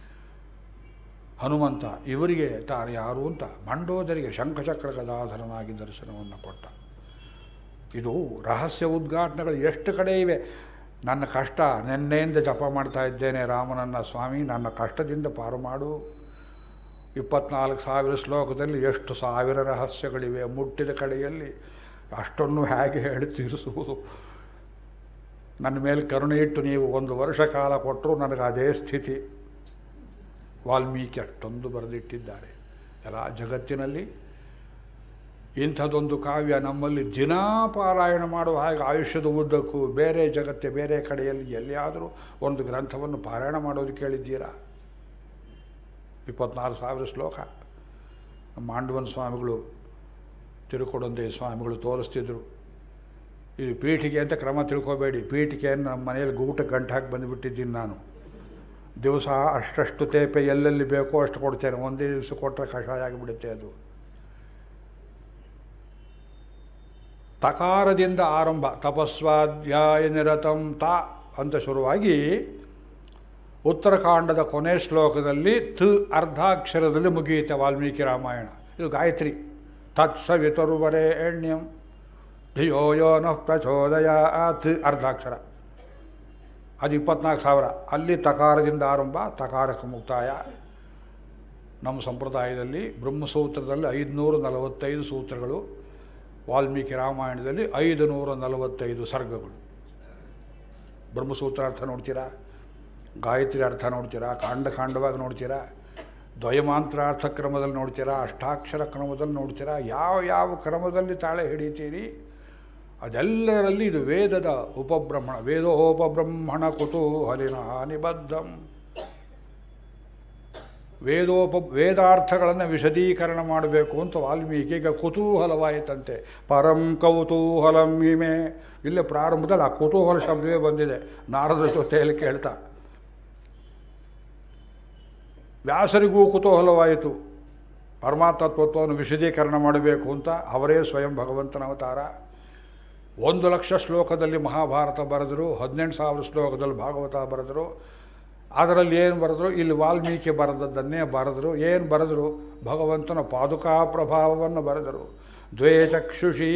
ಹನುಮಂತ ಇವರಿಗೆ ತಾನು ಯಾರು ಅಂತ ಮಂಡೋದರಿಗೆ ಶಂಖಚಕ್ರ ಗದಾಧರನಾಗಿ ದರ್ಶನವನ್ನು ಕೊಟ್ಟ ಇದು ರಹಸ್ಯ ಉದ್ಘಾಟನೆಗಳು ಎಷ್ಟು ಕಡೆ ಇವೆ ನನ್ನ ಕಷ್ಟ ನಿನ್ನೆಯಿಂದ ಜಪ ಮಾಡ್ತಾ ಇದ್ದೇನೆ ರಾಮನನ್ನ ಸ್ವಾಮಿ ನನ್ನ ಕಷ್ಟದಿಂದ ಪಾರು ಮಾಡು ಇಪ್ಪತ್ನಾಲ್ಕು ಸಾವಿರ ಶ್ಲೋಕದಲ್ಲಿ ಎಷ್ಟು ಸಾವಿರ ರಹಸ್ಯಗಳಿವೆ ಮುಟ್ಟಿದ ಕಡೆಯಲ್ಲಿ ಅಷ್ಟನ್ನು ಹೇಗೆ ಹೇಳಿ ತೀರಿಸುವುದು ನನ್ನ ಮೇಲೆ ಕರುಣೆ ಇಟ್ಟು ನೀವು ಒಂದು ವರ್ಷ ಕಾಲ ಕೊಟ್ಟರು ನನಗೆ ಅದೇ ಸ್ಥಿತಿ ವಾಲ್ಮೀಕಿ ಅಷ್ಟೊಂದು ಬರೆದಿಟ್ಟಿದ್ದಾರೆ ಎಲ್ಲ ಜಗತ್ತಿನಲ್ಲಿ ಇಂಥದ್ದೊಂದು ಕಾವ್ಯ ನಮ್ಮಲ್ಲಿ ದಿನಾ ಪಾರಾಯಣ ಮಾಡುವ ಹಾಗೆ ಆಯುಷ್ಯದ ಉದ್ದಕ್ಕೂ ಬೇರೆ ಜಗತ್ತೆ ಬೇರೆ ಕಡೆಯಲ್ಲಿ ಎಲ್ಲಿಯಾದರೂ ಒಂದು ಗ್ರಂಥವನ್ನು ಪಾರಾಯಣ ಮಾಡೋದು ಕೇಳಿದ್ದೀರಾ ಇಪ್ಪತ್ನಾಲ್ಕು ಸಾವಿರ ಶ್ಲೋಕ ನಮ್ಮ ಮಾಂಡವನ್ ಸ್ವಾಮಿಗಳು ತಿರುಕೊಡಂದೆ ಸ್ವಾಮಿಗಳು ತೋರಿಸ್ತಿದ್ರು ಇದು ಪೀಠಿಗೆ ಅಂತ ಕ್ರಮ ತಿಳ್ಕೊಬೇಡಿ ಪೀಠಿಗೆಯನ್ನು ನಮ್ಮ ಮನೆಯಲ್ಲಿ ಗೂಟ ಗಂಟು ಹಾಕಿ ಬಂದುಬಿಟ್ಟಿದ್ದೀನಿ ನಾನು ದಿವಸ ಅಷ್ಟಷ್ಟು ತೇಪೆ ಎಲ್ಲೆಲ್ಲಿ ಬೇಕೋ ಅಷ್ಟು ಕೊಡ್ತೇನೆ ಒಂದೇ ದಿವಸ ಕೊಟ್ಟರೆ ಕಷಾಯ ಆಗಿಬಿಡುತ್ತೆ ಅದು ತಕಾರದಿಂದ ಆರಂಭ ತಪಸ್ವಾಧ್ಯಾಯ ನಿರತಂ ತ ಅಂತ ಶುರುವಾಗಿ ಉತ್ತರಕಾಂಡದ ಕೊನೆ ಶ್ಲೋಕದಲ್ಲಿ ತ್ ಅರ್ಧಾಕ್ಷರದಲ್ಲಿ ಮುಗಿಯುತ್ತೆ ವಾಲ್ಮೀಕಿ ರಾಮಾಯಣ ಇದು ಗಾಯತ್ರಿ ತತ್ಸವಿತರುವರೇ ಎಣ್ಯಂ ಧಿಯೋ ಯೋ ನಃ ಪ್ರಚೋದಯ ತ್ ಅರ್ಧಾಕ್ಷರ ಅದು ಇಪ್ಪತ್ನಾಲ್ಕು ಸಾವಿರ ಅಲ್ಲಿ ತಕಾರದಿಂದ ಆರಂಭ ತಕಾರಕ್ಕೆ ಮುಕ್ತಾಯ ನಮ್ಮ ಸಂಪ್ರದಾಯದಲ್ಲಿ ಬ್ರಹ್ಮಸೂತ್ರದಲ್ಲಿ ಐದುನೂರ ನಲವತ್ತೈದು ಸೂತ್ರಗಳು ವಾಲ್ಮೀಕಿ ರಾಮಾಯಣದಲ್ಲಿ ಐದು ನೂರ ನಲವತ್ತೈದು ಸರ್ಗಗಳು ಬ್ರಹ್ಮಸೂತ್ರ ಅರ್ಥ ನೋಡ್ತೀರಾ ಗಾಯತ್ರಿ ಅರ್ಥ ನೋಡ್ತೀರಾ ಕಾಂಡ ಕಾಂಡವಾಗಿ ನೋಡ್ತೀರಾ ದ್ವಯಮಾಂತ್ರಾರ್ಥ ಕ್ರಮದಲ್ಲಿ ನೋಡ್ತೀರಾ ಅಷ್ಟಾಕ್ಷರ ಕ್ರಮದಲ್ಲಿ ನೋಡ್ತೀರಾ ಯಾವ ಯಾವ ಕ್ರಮದಲ್ಲಿ ತಾಳೆ ಹಿಡಿತೀರಿ ಅದೆಲ್ಲರಲ್ಲಿ ಇದು ವೇದದ ಉಪಬ್ರಹ್ಮಣ ವೇದೋಪಬ್ರಹ್ಮಣ ಕುತೂಹಲಿನ ನಿಬದ್ಧಂ ವೇದೋಪ ವೇದಾರ್ಥಗಳನ್ನು ವಿಶದೀಕರಣ ಮಾಡಬೇಕು ಅಂತ ವಾಲ್ಮೀಕಿಗೆ ಕುತೂಹಲವಾಯಿತಂತೆ ಪರಂ ಕೌತೂಹಲಂ ಇಮೆ ಇಲ್ಲೇ ಪ್ರಾರಂಭದಲ್ಲಿ ಆ ಕುತೂಹಲ ಶಬ್ದವೇ ಬಂದಿದೆ ನಾರದ ಜೊತೆಯಲ್ಲಿ ಕೇಳ್ತಾ ವ್ಯಾಸರಿಗೂ ಕುತೂಹಲವಾಯಿತು ಪರಮಾತ್ಮತ್ವವನ್ನು ವಿಶದೀಕರಣ ಮಾಡಬೇಕು ಅಂತ ಅವರೇ ಸ್ವಯಂ ಭಗವಂತನ ಅವತಾರ ಒಂದು ಲಕ್ಷ ಶ್ಲೋಕದಲ್ಲಿ ಮಹಾಭಾರತ ಬರೆದರು ಹದಿನೆಂಟು ಸಾವಿರ ಶ್ಲೋಕದಲ್ಲಿ ಭಾಗವತ ಬರೆದರು ಅದರಲ್ಲಿ ಏನು ಬರೆದ್ರು ಇಲ್ಲಿ ವಾಲ್ಮೀಕಿ ಬರೆದದ್ದನ್ನೇ ಬರೆದರು ಏನು ಬರೆದರು ಭಗವಂತನ ಪಾದುಕಾ ಪ್ರಭಾವವನ್ನು ಬರೆದರು ದ್ವೇ ಚಕ್ಷುಷಿ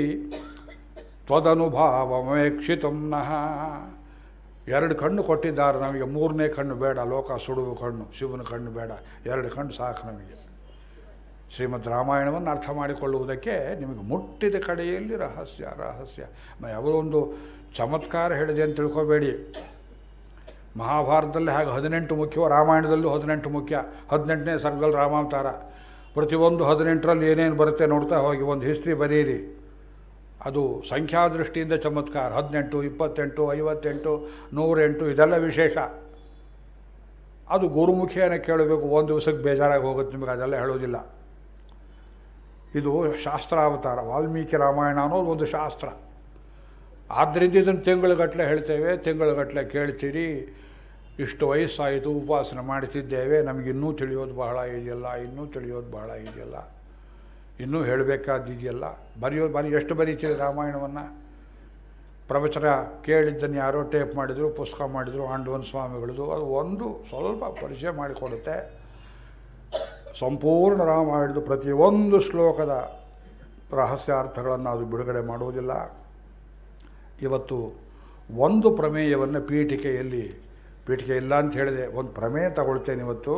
ತ್ವದನುಭಾವಮೇಕ್ಷಿತಂ ನಃ ಎರಡು ಕಣ್ಣು ಕೊಟ್ಟಿದ್ದಾರೆ ನಮಗೆ ಮೂರನೇ ಕಣ್ಣು ಬೇಡ ಲೋಕ ಸುಡುವ ಕಣ್ಣು ಶಿವನ ಕಣ್ಣು ಬೇಡ ಎರಡು ಕಣ್ಣು ಸಾಕು ನಮಗೆ ಶ್ರೀಮದ್ ರಾಮಾಯಣವನ್ನು ಅರ್ಥ ಮಾಡಿಕೊಳ್ಳುವುದಕ್ಕೆ ನಿಮಗೆ ಮುಟ್ಟಿದ ಕಡೆಯಲ್ಲಿ ರಹಸ್ಯ ರಹಸ್ಯ ಮ- ಯಾವುದೋ ಒಂದು ಚಮತ್ಕಾರ ಹೇಳಿದೆ ಅಂತ ತಿಳ್ಕೊಬೇಡಿ ಮಹಾಭಾರತದಲ್ಲಿ ಹಾಗೆ ಹದಿನೆಂಟು ಮುಖ್ಯವೋ ರಾಮಾಯಣದಲ್ಲೂ ಹದಿನೆಂಟು ಮುಖ್ಯ ಹದಿನೆಂಟನೇ ಸರ್ಗದಲ್ಲಿ ರಾಮಾವತಾರ ಪ್ರತಿಯೊಂದು ಹದಿನೆಂಟರಲ್ಲಿ ಏನೇನು ಬರುತ್ತೆ ನೋಡ್ತಾ ಹೋಗಿ ಒಂದು ಹಿಸ್ಟ್ರಿ ಬರೀರಿ ಅದು ಸಂಖ್ಯಾದೃಷ್ಟಿಯಿಂದ ಚಮತ್ಕಾರ ಹದಿನೆಂಟು ಇಪ್ಪತ್ತೆಂಟು ಐವತ್ತೆಂಟು ನೂರೆಂಟು ಇದೆಲ್ಲ ವಿಶೇಷ ಅದು ಗುರುಮುಖಿಯನ್ನು ಕೇಳಬೇಕು ಒಂದು ದಿವಸಕ್ಕೆ ಬೇಜಾರಾಗಿ ಹೋಗುತ್ತೆ ನಿಮಗೆ ಅದೆಲ್ಲ ಹೇಳೋದಿಲ್ಲ ಇದು ಶಾಸ್ತ್ರಾವತಾರ ವಾಲ್ಮೀಕಿ ರಾಮಾಯಣ ಅನ್ನೋದು ಒಂದು ಶಾಸ್ತ್ರ ಆದ್ದರಿಂದ ಇದನ್ನು ತಿಂಗಳುಗಟ್ಟಲೆ ಹೇಳ್ತೇವೆ ತಿಂಗಳುಗಟ್ಟಲೆ ಕೇಳ್ತೀರಿ ಇಷ್ಟು ವಯಸ್ಸಾಯಿತು ಉಪವಾಸನೆ ಮಾಡ್ತಿದ್ದೇವೆ ನಮಗಿನ್ನೂ ತಿಳಿಯೋದು ಬಹಳ ಇದೆಯಲ್ಲ ಇನ್ನೂ ತಿಳಿಯೋದು ಬಹಳ ಇದೆಯಲ್ಲ ಇನ್ನೂ ಹೇಳಬೇಕಾದಿದೆಯಲ್ಲ ಬರೆಯೋದು ಬರೀ ಎಷ್ಟು ಬರೀತೀವಿ ರಾಮಾಯಣವನ್ನು ಪ್ರವಚನ ಕೇಳಿದ್ದನ್ನು ಯಾರೋ ಟೇಪ್ ಮಾಡಿದರು ಪುಸ್ತಕ ಮಾಡಿದರು ಆಂಡವನ್ ಸ್ವಾಮಿಗಳದು ಅದು ಒಂದು ಸ್ವಲ್ಪ ಪರಿಚಯ ಮಾಡಿಕೊಡುತ್ತೆ ಸಂಪೂರ್ಣ ರಾಮಾಯಣದ ಪ್ರತಿಯೊಂದು ಶ್ಲೋಕದ ರಹಸ್ಯಾರ್ಥಗಳನ್ನು ಅದು ಬಿಡುಗಡೆ ಮಾಡುವುದಿಲ್ಲ ಇವತ್ತು ಒಂದು ಪ್ರಮೇಯವನ್ನು ಪೀಠಿಕೆಯಲ್ಲಿ ಪೀಠಿಕೆ ಇಲ್ಲ ಅಂತ ಹೇಳಿದೆ ಒಂದು ಪ್ರಮೇಯ ತಗೊಳ್ತೇನೆ ಇವತ್ತು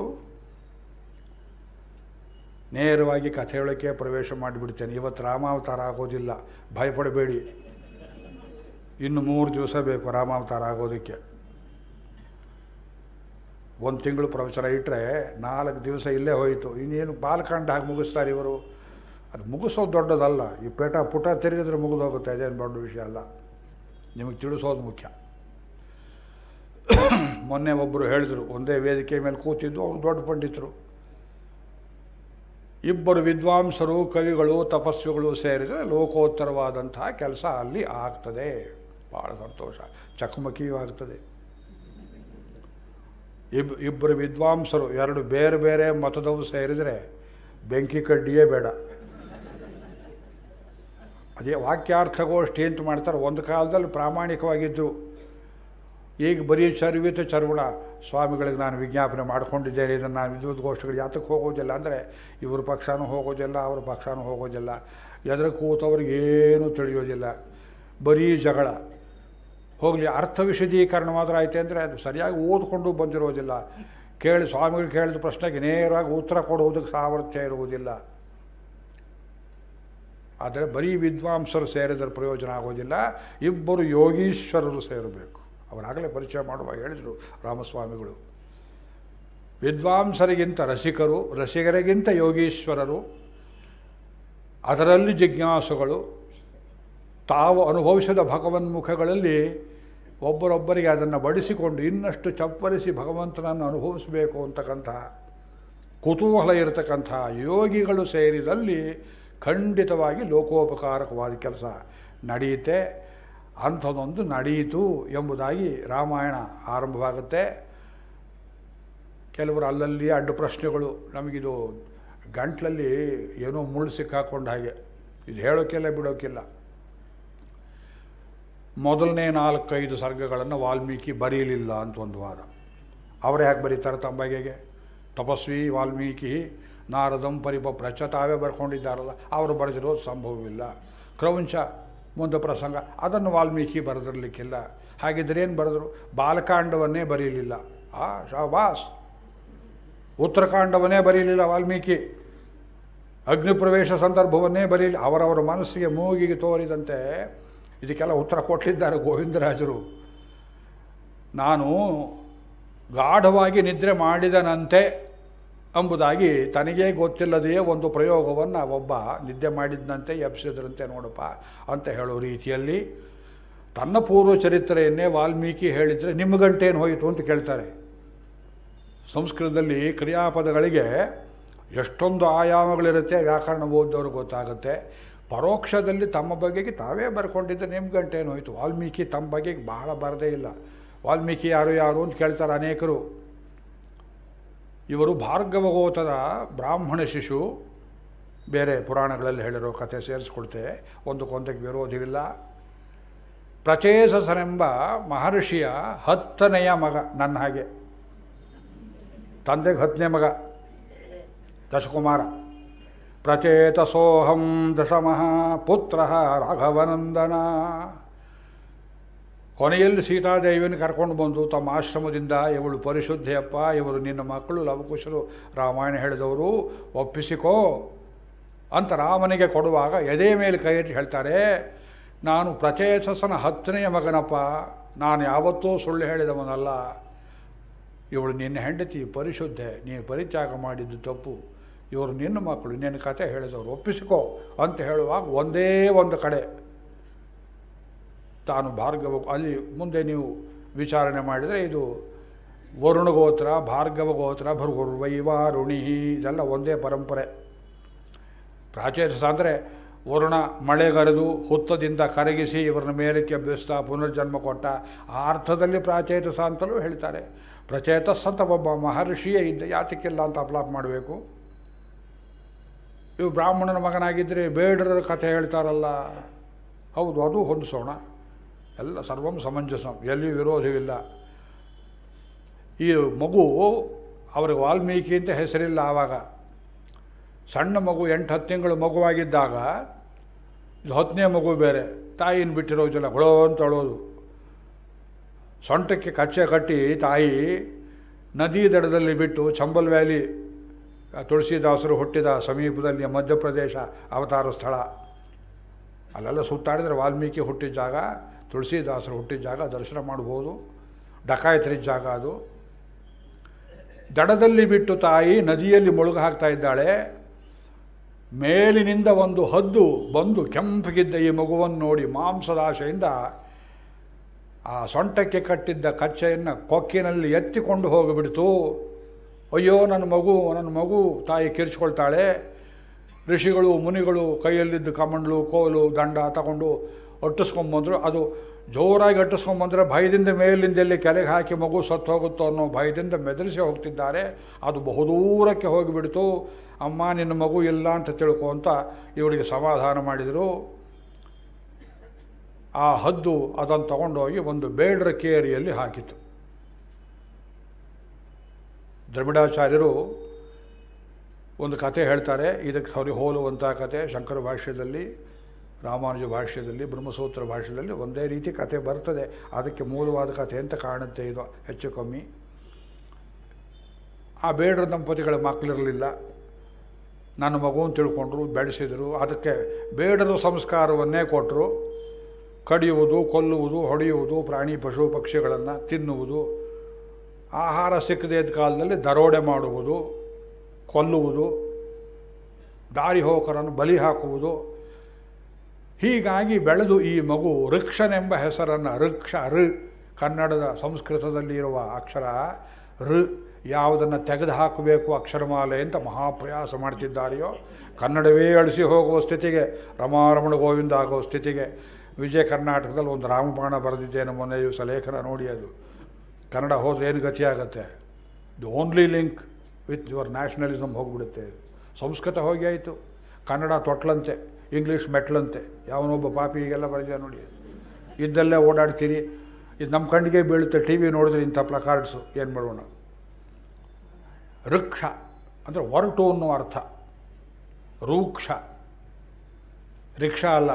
ನೇರವಾಗಿ ಕಥೆ ಹೇಳೋಕ್ಕೆ ಪ್ರವೇಶ ಮಾಡಿಬಿಡ್ತೇನೆ ಇವತ್ತು ರಾಮಾವತಾರ ಆಗೋದಿಲ್ಲ ಭಯಪಡಬೇಡಿ ಇನ್ನು ಮೂರು ದಿವಸ ಬೇಕು ರಾಮಾವತಾರ ಆಗೋದಕ್ಕೆ ಒಂದು ತಿಂಗಳು ಪ್ರವಚನ ಇಟ್ಟರೆ ನಾಲ್ಕು ದಿವಸ ಇಲ್ಲೇ ಹೋಯಿತು ಇನ್ನೇನು ಬಾಲ್ಕಾಂಡ ಹಾಗೆ ಮುಗಿಸ್ತಾರೆ ಇವರು ಅದು ಮುಗಿಸೋದು ದೊಡ್ಡದಲ್ಲ ಈ ಪೇಟ ಪುಟ ತಿರುಗಿದ್ರೆ ಮುಗಿದೋಗುತ್ತೆ ಅದೇನು ದೊಡ್ಡ ವಿಷಯ ಅಲ್ಲ ನಿಮಗೆ ತಿಳಿಸೋದು ಮುಖ್ಯ ಮೊನ್ನೆ ಒಬ್ಬರು ಹೇಳಿದರು ಒಂದೇ ವೇದಿಕೆ ಮೇಲೆ ಕೂತಿದ್ದು ಅವರು ದೊಡ್ಡ ಪಂಡಿತರು ಇಬ್ಬರು ವಿದ್ವಾಂಸರು ಕವಿಗಳು ತಪಸ್ವಿಗಳು ಸೇರಿದರೆ ಲೋಕೋತ್ತರವಾದಂತಹ ಕೆಲಸ ಅಲ್ಲಿ ಆಗ್ತದೆ ಭಾಳ ಸಂತೋಷ ಚಕಮಕಿಯೂ ಆಗ್ತದೆ ಇಬ್ ಇಬ್ಬರು ವಿದ್ವಾಂಸರು ಎರಡು ಬೇರೆ ಬೇರೆ ಮತದವು ಸೇರಿದರೆ ಬೆಂಕಿ ಕಡ್ಡಿಯೇ ಬೇಡ ಅದೇ ವಾಕ್ಯಾರ್ಥಗೋಷ್ಠಿ ಅಂತ ಮಾಡ್ತಾರೆ ಒಂದು ಕಾಲದಲ್ಲಿ ಪ್ರಾಮಾಣಿಕವಾಗಿದ್ದರು ಈಗ ಬರೀ ಚರ್ವಿತ ಚರ್ವಣ ಸ್ವಾಮಿಗಳಿಗೆ ನಾನು ವಿಜ್ಞಾಪನೆ ಮಾಡ್ಕೊಂಡಿದ್ದೇನೆ ಇದನ್ನು ನಾನು ವಿದ್ಯುತ್ ಗೋಷ್ಠಿಗಳು ಯಾತಕ್ಕೆ ಹೋಗೋದಿಲ್ಲ ಅಂದರೆ ಇವ್ರ ಪಕ್ಷನೂ ಹೋಗೋದಿಲ್ಲ ಅವ್ರ ಪಕ್ಷನೂ ಹೋಗೋದಿಲ್ಲ ಎದುರು ಕೂತವ್ರಿಗೆ ಏನೂ ತಿಳಿಯೋದಿಲ್ಲ ಬರೀ ಜಗಳ ಹೋಗಲಿ ಅರ್ಥ ವಿಶದೀಕರಣ ಮಾತ್ರ ಆಯ್ತು ಅಂದರೆ ಅದು ಸರಿಯಾಗಿ ಓದ್ಕೊಂಡು ಬಂದಿರೋದಿಲ್ಲ ಕೇಳಿ ಸ್ವಾಮಿಗಳು ಕೇಳಿದ ಪ್ರಶ್ನೆಗೆ ನೇರವಾಗಿ ಉತ್ತರ ಕೊಡುವುದಕ್ಕೆ ಸಾಮರ್ಥ್ಯ ಇರುವುದಿಲ್ಲ ಆದರೆ ಬರೀ ವಿದ್ವಾಂಸರು ಸೇರಿದರೆ ಪ್ರಯೋಜನ ಆಗೋದಿಲ್ಲ ಇಬ್ಬರು ಯೋಗೀಶ್ವರರು ಸೇರಬೇಕು ಅವರಾಗಲೇ ಪರಿಚಯ ಮಾಡುವಾಗ ಹೇಳಿದರು ರಾಮಸ್ವಾಮಿಗಳು ವಿದ್ವಾಂಸರಿಗಿಂತ ರಸಿಕರು ರಸಿಕರಿಗಿಂತ ಯೋಗೀಶ್ವರರು ಅದರಲ್ಲಿ ಜಿಜ್ಞಾಸುಗಳು ತಾವು ಅನುಭವಿಸಿದ ಭಗವನ್ಮುಖಗಳಲ್ಲಿ ಒಬ್ಬರೊಬ್ಬರಿಗೆ ಅದನ್ನು ಬಡಿಸಿಕೊಂಡು ಇನ್ನಷ್ಟು ಚಪ್ಪರಿಸಿ ಭಗವಂತನನ್ನು ಅನುಭವಿಸಬೇಕು ಅಂತಕ್ಕಂತಹ ಕುತೂಹಲ ಇರತಕ್ಕಂಥ ಯೋಗಿಗಳು ಸೇರಿದಲ್ಲಿ ಖಂಡಿತವಾಗಿ ಲೋಕೋಪಕಾರಕವಾದ ಕೆಲಸ ನಡೆಯುತ್ತೆ ಅಂಥದ್ದೊಂದು ನಡೆಯಿತು ಎಂಬುದಾಗಿ ರಾಮಾಯಣ ಆರಂಭವಾಗುತ್ತೆ ಕೆಲವರು ಅಲ್ಲಲ್ಲಿ ಅಡ್ಡು ಪ್ರಶ್ನೆಗಳು ನಮಗಿದು ಗಂಟ್ಲಲ್ಲಿ ಏನೋ ಮುಳ್ಳು ಸಿಕ್ಕಾಕೊಂಡ ಹಾಗೆ ಇದು ಹೇಳೋಕ್ಕಿಲ್ಲ ಬಿಡೋಕ್ಕಿಲ್ಲ ಮೊದಲನೇ ನಾಲ್ಕೈದು ಸರ್ಗಗಳನ್ನು ವಾಲ್ಮೀಕಿ ಬರೀಲಿಲ್ಲ ಅಂತ ಒಂದು ವಾದ ಅವರು ಯಾಕೆ ಬರೀತಾರೆ ತಮ್ಮ ಬಗೆಗೆ ತಪಸ್ವಿ ವಾಲ್ಮೀಕಿ ನಾರದಂ ಪರಿಪಪ್ರಚ ತಾವೇ ಬರ್ಕೊಂಡಿದ್ದಾರಲ್ಲ ಅವರು ಬರೆದಿರೋದು ಸಂಭವವಿಲ್ಲ ಕ್ರೌಂಚ ಮುಂದೆ ಪ್ರಸಂಗ ಅದನ್ನು ವಾಲ್ಮೀಕಿ ಬರೆದಿರಲಿಕ್ಕಿಲ್ಲ ಹಾಗಿದ್ರೆ ಏನು ಬರೆದರು ಬಾಲಕಾಂಡವನ್ನೇ ಬರೀಲಿಲ್ಲ ಆ ಶಾಬಾಸ್ ಉತ್ತರಕಾಂಡವನ್ನೇ ಬರೀಲಿಲ್ಲ ವಾಲ್ಮೀಕಿ ಅಗ್ನಿಪ್ರವೇಶ ಸಂದರ್ಭವನ್ನೇ ಬರೀಲಿ ಅವರವರ ಮನಸ್ಸಿಗೆ ಮೂಗಿಗೆ ತೋರಿದಂತೆ ಇದಕ್ಕೆಲ್ಲ ಉತ್ತರ ಕೊಟ್ಟಿದ್ದಾರೆ ಗೋವಿಂದರಾಜರು ನಾನು ಗಾಢವಾಗಿ ನಿದ್ರೆ ಮಾಡಿದನಂತೆ ಎಂಬುದಾಗಿ ತನಗೇ ಗೊತ್ತಿಲ್ಲದೆಯೇ ಒಂದು ಪ್ರಯೋಗವನ್ನು ಒಬ್ಬ ನಿದ್ದೆ ಮಾಡಿದ್ದಂತೆ ಎಬ್ಸಿದ್ರಂತೆ ನೋಡಪ್ಪ ಅಂತ ಹೇಳೋ ರೀತಿಯಲ್ಲಿ ತನ್ನ ಪೂರ್ವ ಚರಿತ್ರೆಯನ್ನೇ ವಾಲ್ಮೀಕಿ ಹೇಳಿದರೆ ನಿಮ್ಮ ಗಂಟೇನು ಹೋಯಿತು ಅಂತ ಕೇಳ್ತಾರೆ ಸಂಸ್ಕೃತದಲ್ಲಿ ಕ್ರಿಯಾಪದಗಳಿಗೆ ಎಷ್ಟೊಂದು ಆಯಾಮಗಳಿರುತ್ತೆ ವ್ಯಾಕರಣ ಓದೋರು ಗೊತ್ತಾಗುತ್ತೆ ಪರೋಕ್ಷದಲ್ಲಿ ತಮ್ಮ ಬಗೆಗೆ ತಾವೇ ಬರ್ಕೊಂಡಿದ್ದೆ ನಿಮ್ಮ ಗಂಟೇನು ಹೋಯಿತು ವಾಲ್ಮೀಕಿ ತಮ್ಮ ಬಗೆಗೆ ಬಹಳ ಬರದೇ ಇಲ್ಲ ವಾಲ್ಮೀಕಿ ಯಾರು ಯಾರು ಅಂತ ಕೇಳ್ತಾರೆ ಅನೇಕರು ಇವರು ಭಾರ್ಗವಗೋತದ ಬ್ರಾಹ್ಮಣ ಶಿಶು ಬೇರೆ ಪುರಾಣಗಳಲ್ಲಿ ಹೇಳಿರೋ ಕಥೆ ಸೇರಿಸ್ಕೊಳ್ತೇವೆ ಒಂದಕ್ಕೊಂದಕ್ಕೆ ವಿರೋಧವಿಲ್ಲ ಪ್ರಚೇಸಸನೆಂಬ ಮಹರ್ಷಿಯ ಹತ್ತನೆಯ ಮಗ ನನ್ನ ಹಾಗೆ ತಂದೆಗೆ ಹತ್ತನೇ ಮಗ ದಶಕುಮಾರ ಪ್ರಚೇತಸೋಹಂ ದಶಮಃ ಪುತ್ರ ರಾಘವನಂದನ ಕೊನೆಯಲ್ಲಿ ಸೀತಾದೇವಿಯನ್ನು ಕರ್ಕೊಂಡು ಬಂದು ತಮ್ಮ ಆಶ್ರಮದಿಂದ ಇವಳು ಪರಿಶುದ್ಧಿಯಪ್ಪ ಇವರು ನಿನ್ನ ಮಕ್ಕಳು ಲವಕುಶರು ರಾಮಾಯಣ ಹೇಳಿದವರು ಒಪ್ಪಿಸಿಕೋ ಅಂತ ರಾಮನಿಗೆ ಕೊಡುವಾಗ ಎದೆ ಮೇಲೆ ಕೈ ಇಟ್ಟು ಹೇಳ್ತಾರೆ ನಾನು ಪ್ರಚೇತಸನ ಹತ್ತನೆಯ ಮಗನಪ್ಪ ನಾನು ಯಾವತ್ತೂ ಸುಳ್ಳು ಹೇಳಿದವನಲ್ಲ ಇವಳು ನಿನ್ನ ಹೆಂಡತಿ ಪರಿಶುದ್ಧೆ ನೀನು ಪರಿತ್ಯಾಗ ಮಾಡಿದ್ದು ತಪ್ಪು ಇವರು ನಿನ್ನ ಮಕ್ಕಳು ನಿನ್ನ ಕತೆ ಹೇಳಿದವರು ಒಪ್ಪಿಸಿಕೋ ಅಂತ ಹೇಳುವಾಗ ಒಂದೇ ಒಂದು ಕಡೆ ತಾನು ಭಾರ್ಗವ ಅಲ್ಲಿ ಮುಂದೆ ನೀವು ವಿಚಾರಣೆ ಮಾಡಿದರೆ ಇದು ವರುಣ ಗೋತ್ರ ಭಾರ್ಗವ ಗೋತ್ರ ಭೃಗುರ್ವೈವಾರುಣಿ ಇದೆಲ್ಲ ಒಂದೇ ಪರಂಪರೆ ಪ್ರಾಚೇತಸ ಅಂದರೆ ವರುಣ ಮಳೆಗರೆದು ಹುತ್ತದಿಂದ ಕರಗಿಸಿ ಇವರನ್ನ ಮೇಲಕ್ಕೆ ಎಬ್ಬಿಸ್ತಾ ಪುನರ್ಜನ್ಮ ಕೊಟ್ಟ ಆ ಅರ್ಥದಲ್ಲಿ ಪ್ರಾಚೇತಸ ಅಂತಲೂ ಹೇಳ್ತಾರೆ ಪ್ರಚೇತಸ್ ಅಂತ ಒಬ್ಬ ಮಹರ್ಷಿಯೇ ಇದ್ದ ಯಾತಕ್ಕಿಲ್ಲ ಅಂತ ಅಪ್ಲಾಪ್ ಮಾಡಬೇಕು ಇವು ಬ್ರಾಹ್ಮಣನ ಮಗನಾಗಿದ್ದರೆ ಬೇಡರ ಕಥೆ ಹೇಳ್ತಾರಲ್ಲ ಹೌದು ಅದು ಹೊಂದಿಸೋಣ ಎಲ್ಲ ಸರ್ವಂ ಸಮಂಜಸಂ ಎಲ್ಲಿಯೂ ವಿರೋಧವಿಲ್ಲ ಈ ಮಗು ಅವ್ರಿಗೆ ವಾಲ್ಮೀಕಿ ಅಂತ ಹೆಸರಿಲ್ಲ ಆವಾಗ ಸಣ್ಣ ಮಗು ಎಂಟು ಹತ್ತು ತಿಂಗಳು ಮಗುವಾಗಿದ್ದಾಗ ಇದು ಹತ್ತನೇ ಮಗು ಬೇರೆ ತಾಯಿನ ಬಿಟ್ಟಿರೋದಿಲ್ಲ ಹೊಳೋ ಅಂತ ಅಳೋದು ಸೊಂಟಕ್ಕೆ ಕಚ್ಚೆ ಕಟ್ಟಿ ತಾಯಿ ನದಿ ದಡದಲ್ಲಿ ಬಿಟ್ಟು ಚಂಬಲ್ ವ್ಯಾಲಿ ಆ ತುಳಸಿದಾಸರು ಹುಟ್ಟಿದ ಸಮೀಪದಲ್ಲಿ ಮಧ್ಯಪ್ರದೇಶ ಅವತಾರ ಸ್ಥಳ ಅಲ್ಲೆಲ್ಲ ಸುತ್ತಾಡಿದರೆ ವಾಲ್ಮೀಕಿ ಹುಟ್ಟಿದ ಜಾಗ ತುಳಸಿದಾಸರು ಹುಟ್ಟಿದ ಜಾಗ ದರ್ಶನ ಮಾಡ್ಬೋದು ಡಕಾಯತ್ರಿದ ಜಾಗ ಅದು ದಡದಲ್ಲಿ ಬಿಟ್ಟು ತಾಯಿ ನದಿಯಲ್ಲಿ ಮುಳುಗು ಹಾಕ್ತಾ ಇದ್ದಾಳೆ ಮೇಲಿನಿಂದ ಒಂದು ಹದ್ದು ಬಂದು ಕೆಂಪಗಿದ್ದ ಈ ಮಗುವನ್ನು ನೋಡಿ ಮಾಂಸದ ಆಶೆಯಿಂದ ಆ ಸೊಂಟಕ್ಕೆ ಕಟ್ಟಿದ್ದ ಕಚ್ಚೆಯನ್ನು ಕೊಕ್ಕಿನಲ್ಲಿ ಎತ್ತಿಕೊಂಡು ಹೋಗಿಬಿಡ್ತು ಅಯ್ಯೋ ನನ್ನ ಮಗು ನನ್ನ ಮಗು ತಾಯಿ ಕಿರ್ಚ್ಕೊಳ್ತಾಳೆ ಋಷಿಗಳು ಮುನಿಗಳು ಕೈಯಲ್ಲಿದ್ದ ಕಮಂಡ್ಲು ಕೋಲು ದಂಡ ತಗೊಂಡು ಒಟ್ಟಿಸ್ಕೊಂಬಂದರು ಅದು ಜೋರಾಗಿ ಅಟ್ಟಿಸ್ಕೊಂಬಂದರೆ ಭಯದಿಂದ ಮೇಲಿಂದ ಎಲ್ಲಿ ಕೆಳಗೆ ಹಾಕಿ ಮಗು ಸತ್ತು ಹೋಗುತ್ತೋ ಅನ್ನೋ ಭಯದಿಂದ ಮೆದರಿಸಿ ಹೋಗ್ತಿದ್ದಾರೆ ಅದು ಬಹುದೂರಕ್ಕೆ ಹೋಗಿಬಿಡ್ತು ಅಮ್ಮ ನಿನ್ನ ಮಗು ಇಲ್ಲ ಅಂತ ತಿಳ್ಕೊ ಅಂತ ಇವಳಿಗೆ ಸಮಾಧಾನ ಮಾಡಿದರು ಆ ಹದ್ದು ಅದನ್ನು ತಗೊಂಡೋಗಿ ಒಂದು ಬೇಡರ ಕೇರಿಯಲ್ಲಿ ಹಾಕಿತು ದ್ರವಿಡಾಚಾರ್ಯರು ಒಂದು ಕತೆ ಹೇಳ್ತಾರೆ ಇದಕ್ಕೆ ಸರಿ ಹೋಲುವಂಥ ಕತೆ ಶಂಕರ ಭಾಷ್ಯದಲ್ಲಿ ರಾಮಾನುಜ ಭಾಷ್ಯದಲ್ಲಿ ಬ್ರಹ್ಮಸೂತ್ರ ಭಾಷ್ಯದಲ್ಲಿ ಒಂದೇ ರೀತಿ ಕತೆ ಬರ್ತದೆ ಅದಕ್ಕೆ ಮೂಲವಾದ ಕಥೆ ಅಂತ ಕಾಣುತ್ತೆ ಇದು ಹೆಚ್ಚು ಕಮ್ಮಿ ಆ ಬೇಡರ ದಂಪತಿಗಳ ಮಕ್ಕಳಿರಲಿಲ್ಲ ನನ್ನ ಮಗುವನ್ನು ತಿಳ್ಕೊಂಡ್ರು ಬೆಳೆಸಿದರು ಅದಕ್ಕೆ ಬೇಡರ ಸಂಸ್ಕಾರವನ್ನೇ ಕೊಟ್ಟರು ಕಡಿಯುವುದು ಕೊಲ್ಲುವುದು ಹೊಡೆಯುವುದು ಪ್ರಾಣಿ ಪಶು ಪಕ್ಷಿಗಳನ್ನು ತಿನ್ನುವುದು ಆಹಾರ ಸಿಕ್ಕದೇ ಇದ್ದ ಕಾಲದಲ್ಲಿ ದರೋಡೆ ಮಾಡುವುದು ಕೊಲ್ಲುವುದು ದಾರಿ ಹೋಕರನ್ನು ಬಲಿ ಹಾಕುವುದು ಹೀಗಾಗಿ ಬೆಳೆದು ಈ ಮಗು ಋಕ್ಷನೆಂಬ ಹೆಸರನ್ನು ಋಕ್ಷ ಋ ಕನ್ನಡದ ಸಂಸ್ಕೃತದಲ್ಲಿ ಇರುವ ಅಕ್ಷರ ಋ ಯಾವುದನ್ನು ತೆಗೆದು ಹಾಕಬೇಕು ಅಕ್ಷರಮಾಲೆ ಅಂತ ಮಹಾಪ್ರಯಾಸ ಮಾಡ್ತಿದ್ದಾರೆಯೋ ಕನ್ನಡವೇ ಅಳಿಸಿ ಹೋಗುವ ಸ್ಥಿತಿಗೆ ರಮಾರಮಣ ಗೋವಿಂದ ಆಗೋ ಸ್ಥಿತಿಗೆ ವಿಜಯ ಕರ್ನಾಟಕದಲ್ಲಿ ಒಂದು ರಾಮಬಾಣ ಬರೆದಿದ್ದೇನೆ ಮೊನ್ನೆ ದಿವಸ ಲೇಖನ ನೋಡಿ ಅದು ಕನ್ನಡ ಹೋದ್ರೆ ಏನು ಗತಿಯಾಗತ್ತೆ the only link with your nationalism ಹೋಗಿಬಿಡುತ್ತೆ ಸಂಸ್ಕೃತ ಹೋಗಿ ಆಯಿತು ಕನ್ನಡ ತೊಟ್ಲಂತೆ ಇಂಗ್ಲೀಷ್ ಮೆಟ್ಲಂತೆ ಯಾವನೊಬ್ಬ ಪಾಪಿ ಹೀಗೆಲ್ಲ ಬರೆದಿದೆ ನೋಡಿ ಇದ್ದಲ್ಲೇ ಓಡಾಡ್ತೀರಿ ಇದು ನಮ್ಮ ಕಣ್ಣಿಗೆ ಬೀಳುತ್ತೆ ಟಿ ವಿ ನೋಡಿದ್ರೆ ಇಂಥ ಪ್ಲಕಾರ್ಡ್ಸು ಏನು ಮಾಡೋಣ ವೃಕ್ಷ ಅಂದರೆ ಹೊರಟು ಅನ್ನೋ ಅರ್ಥ ರೂಕ್ಷ ರಿಕ್ಷಾ ಅಲ್ಲ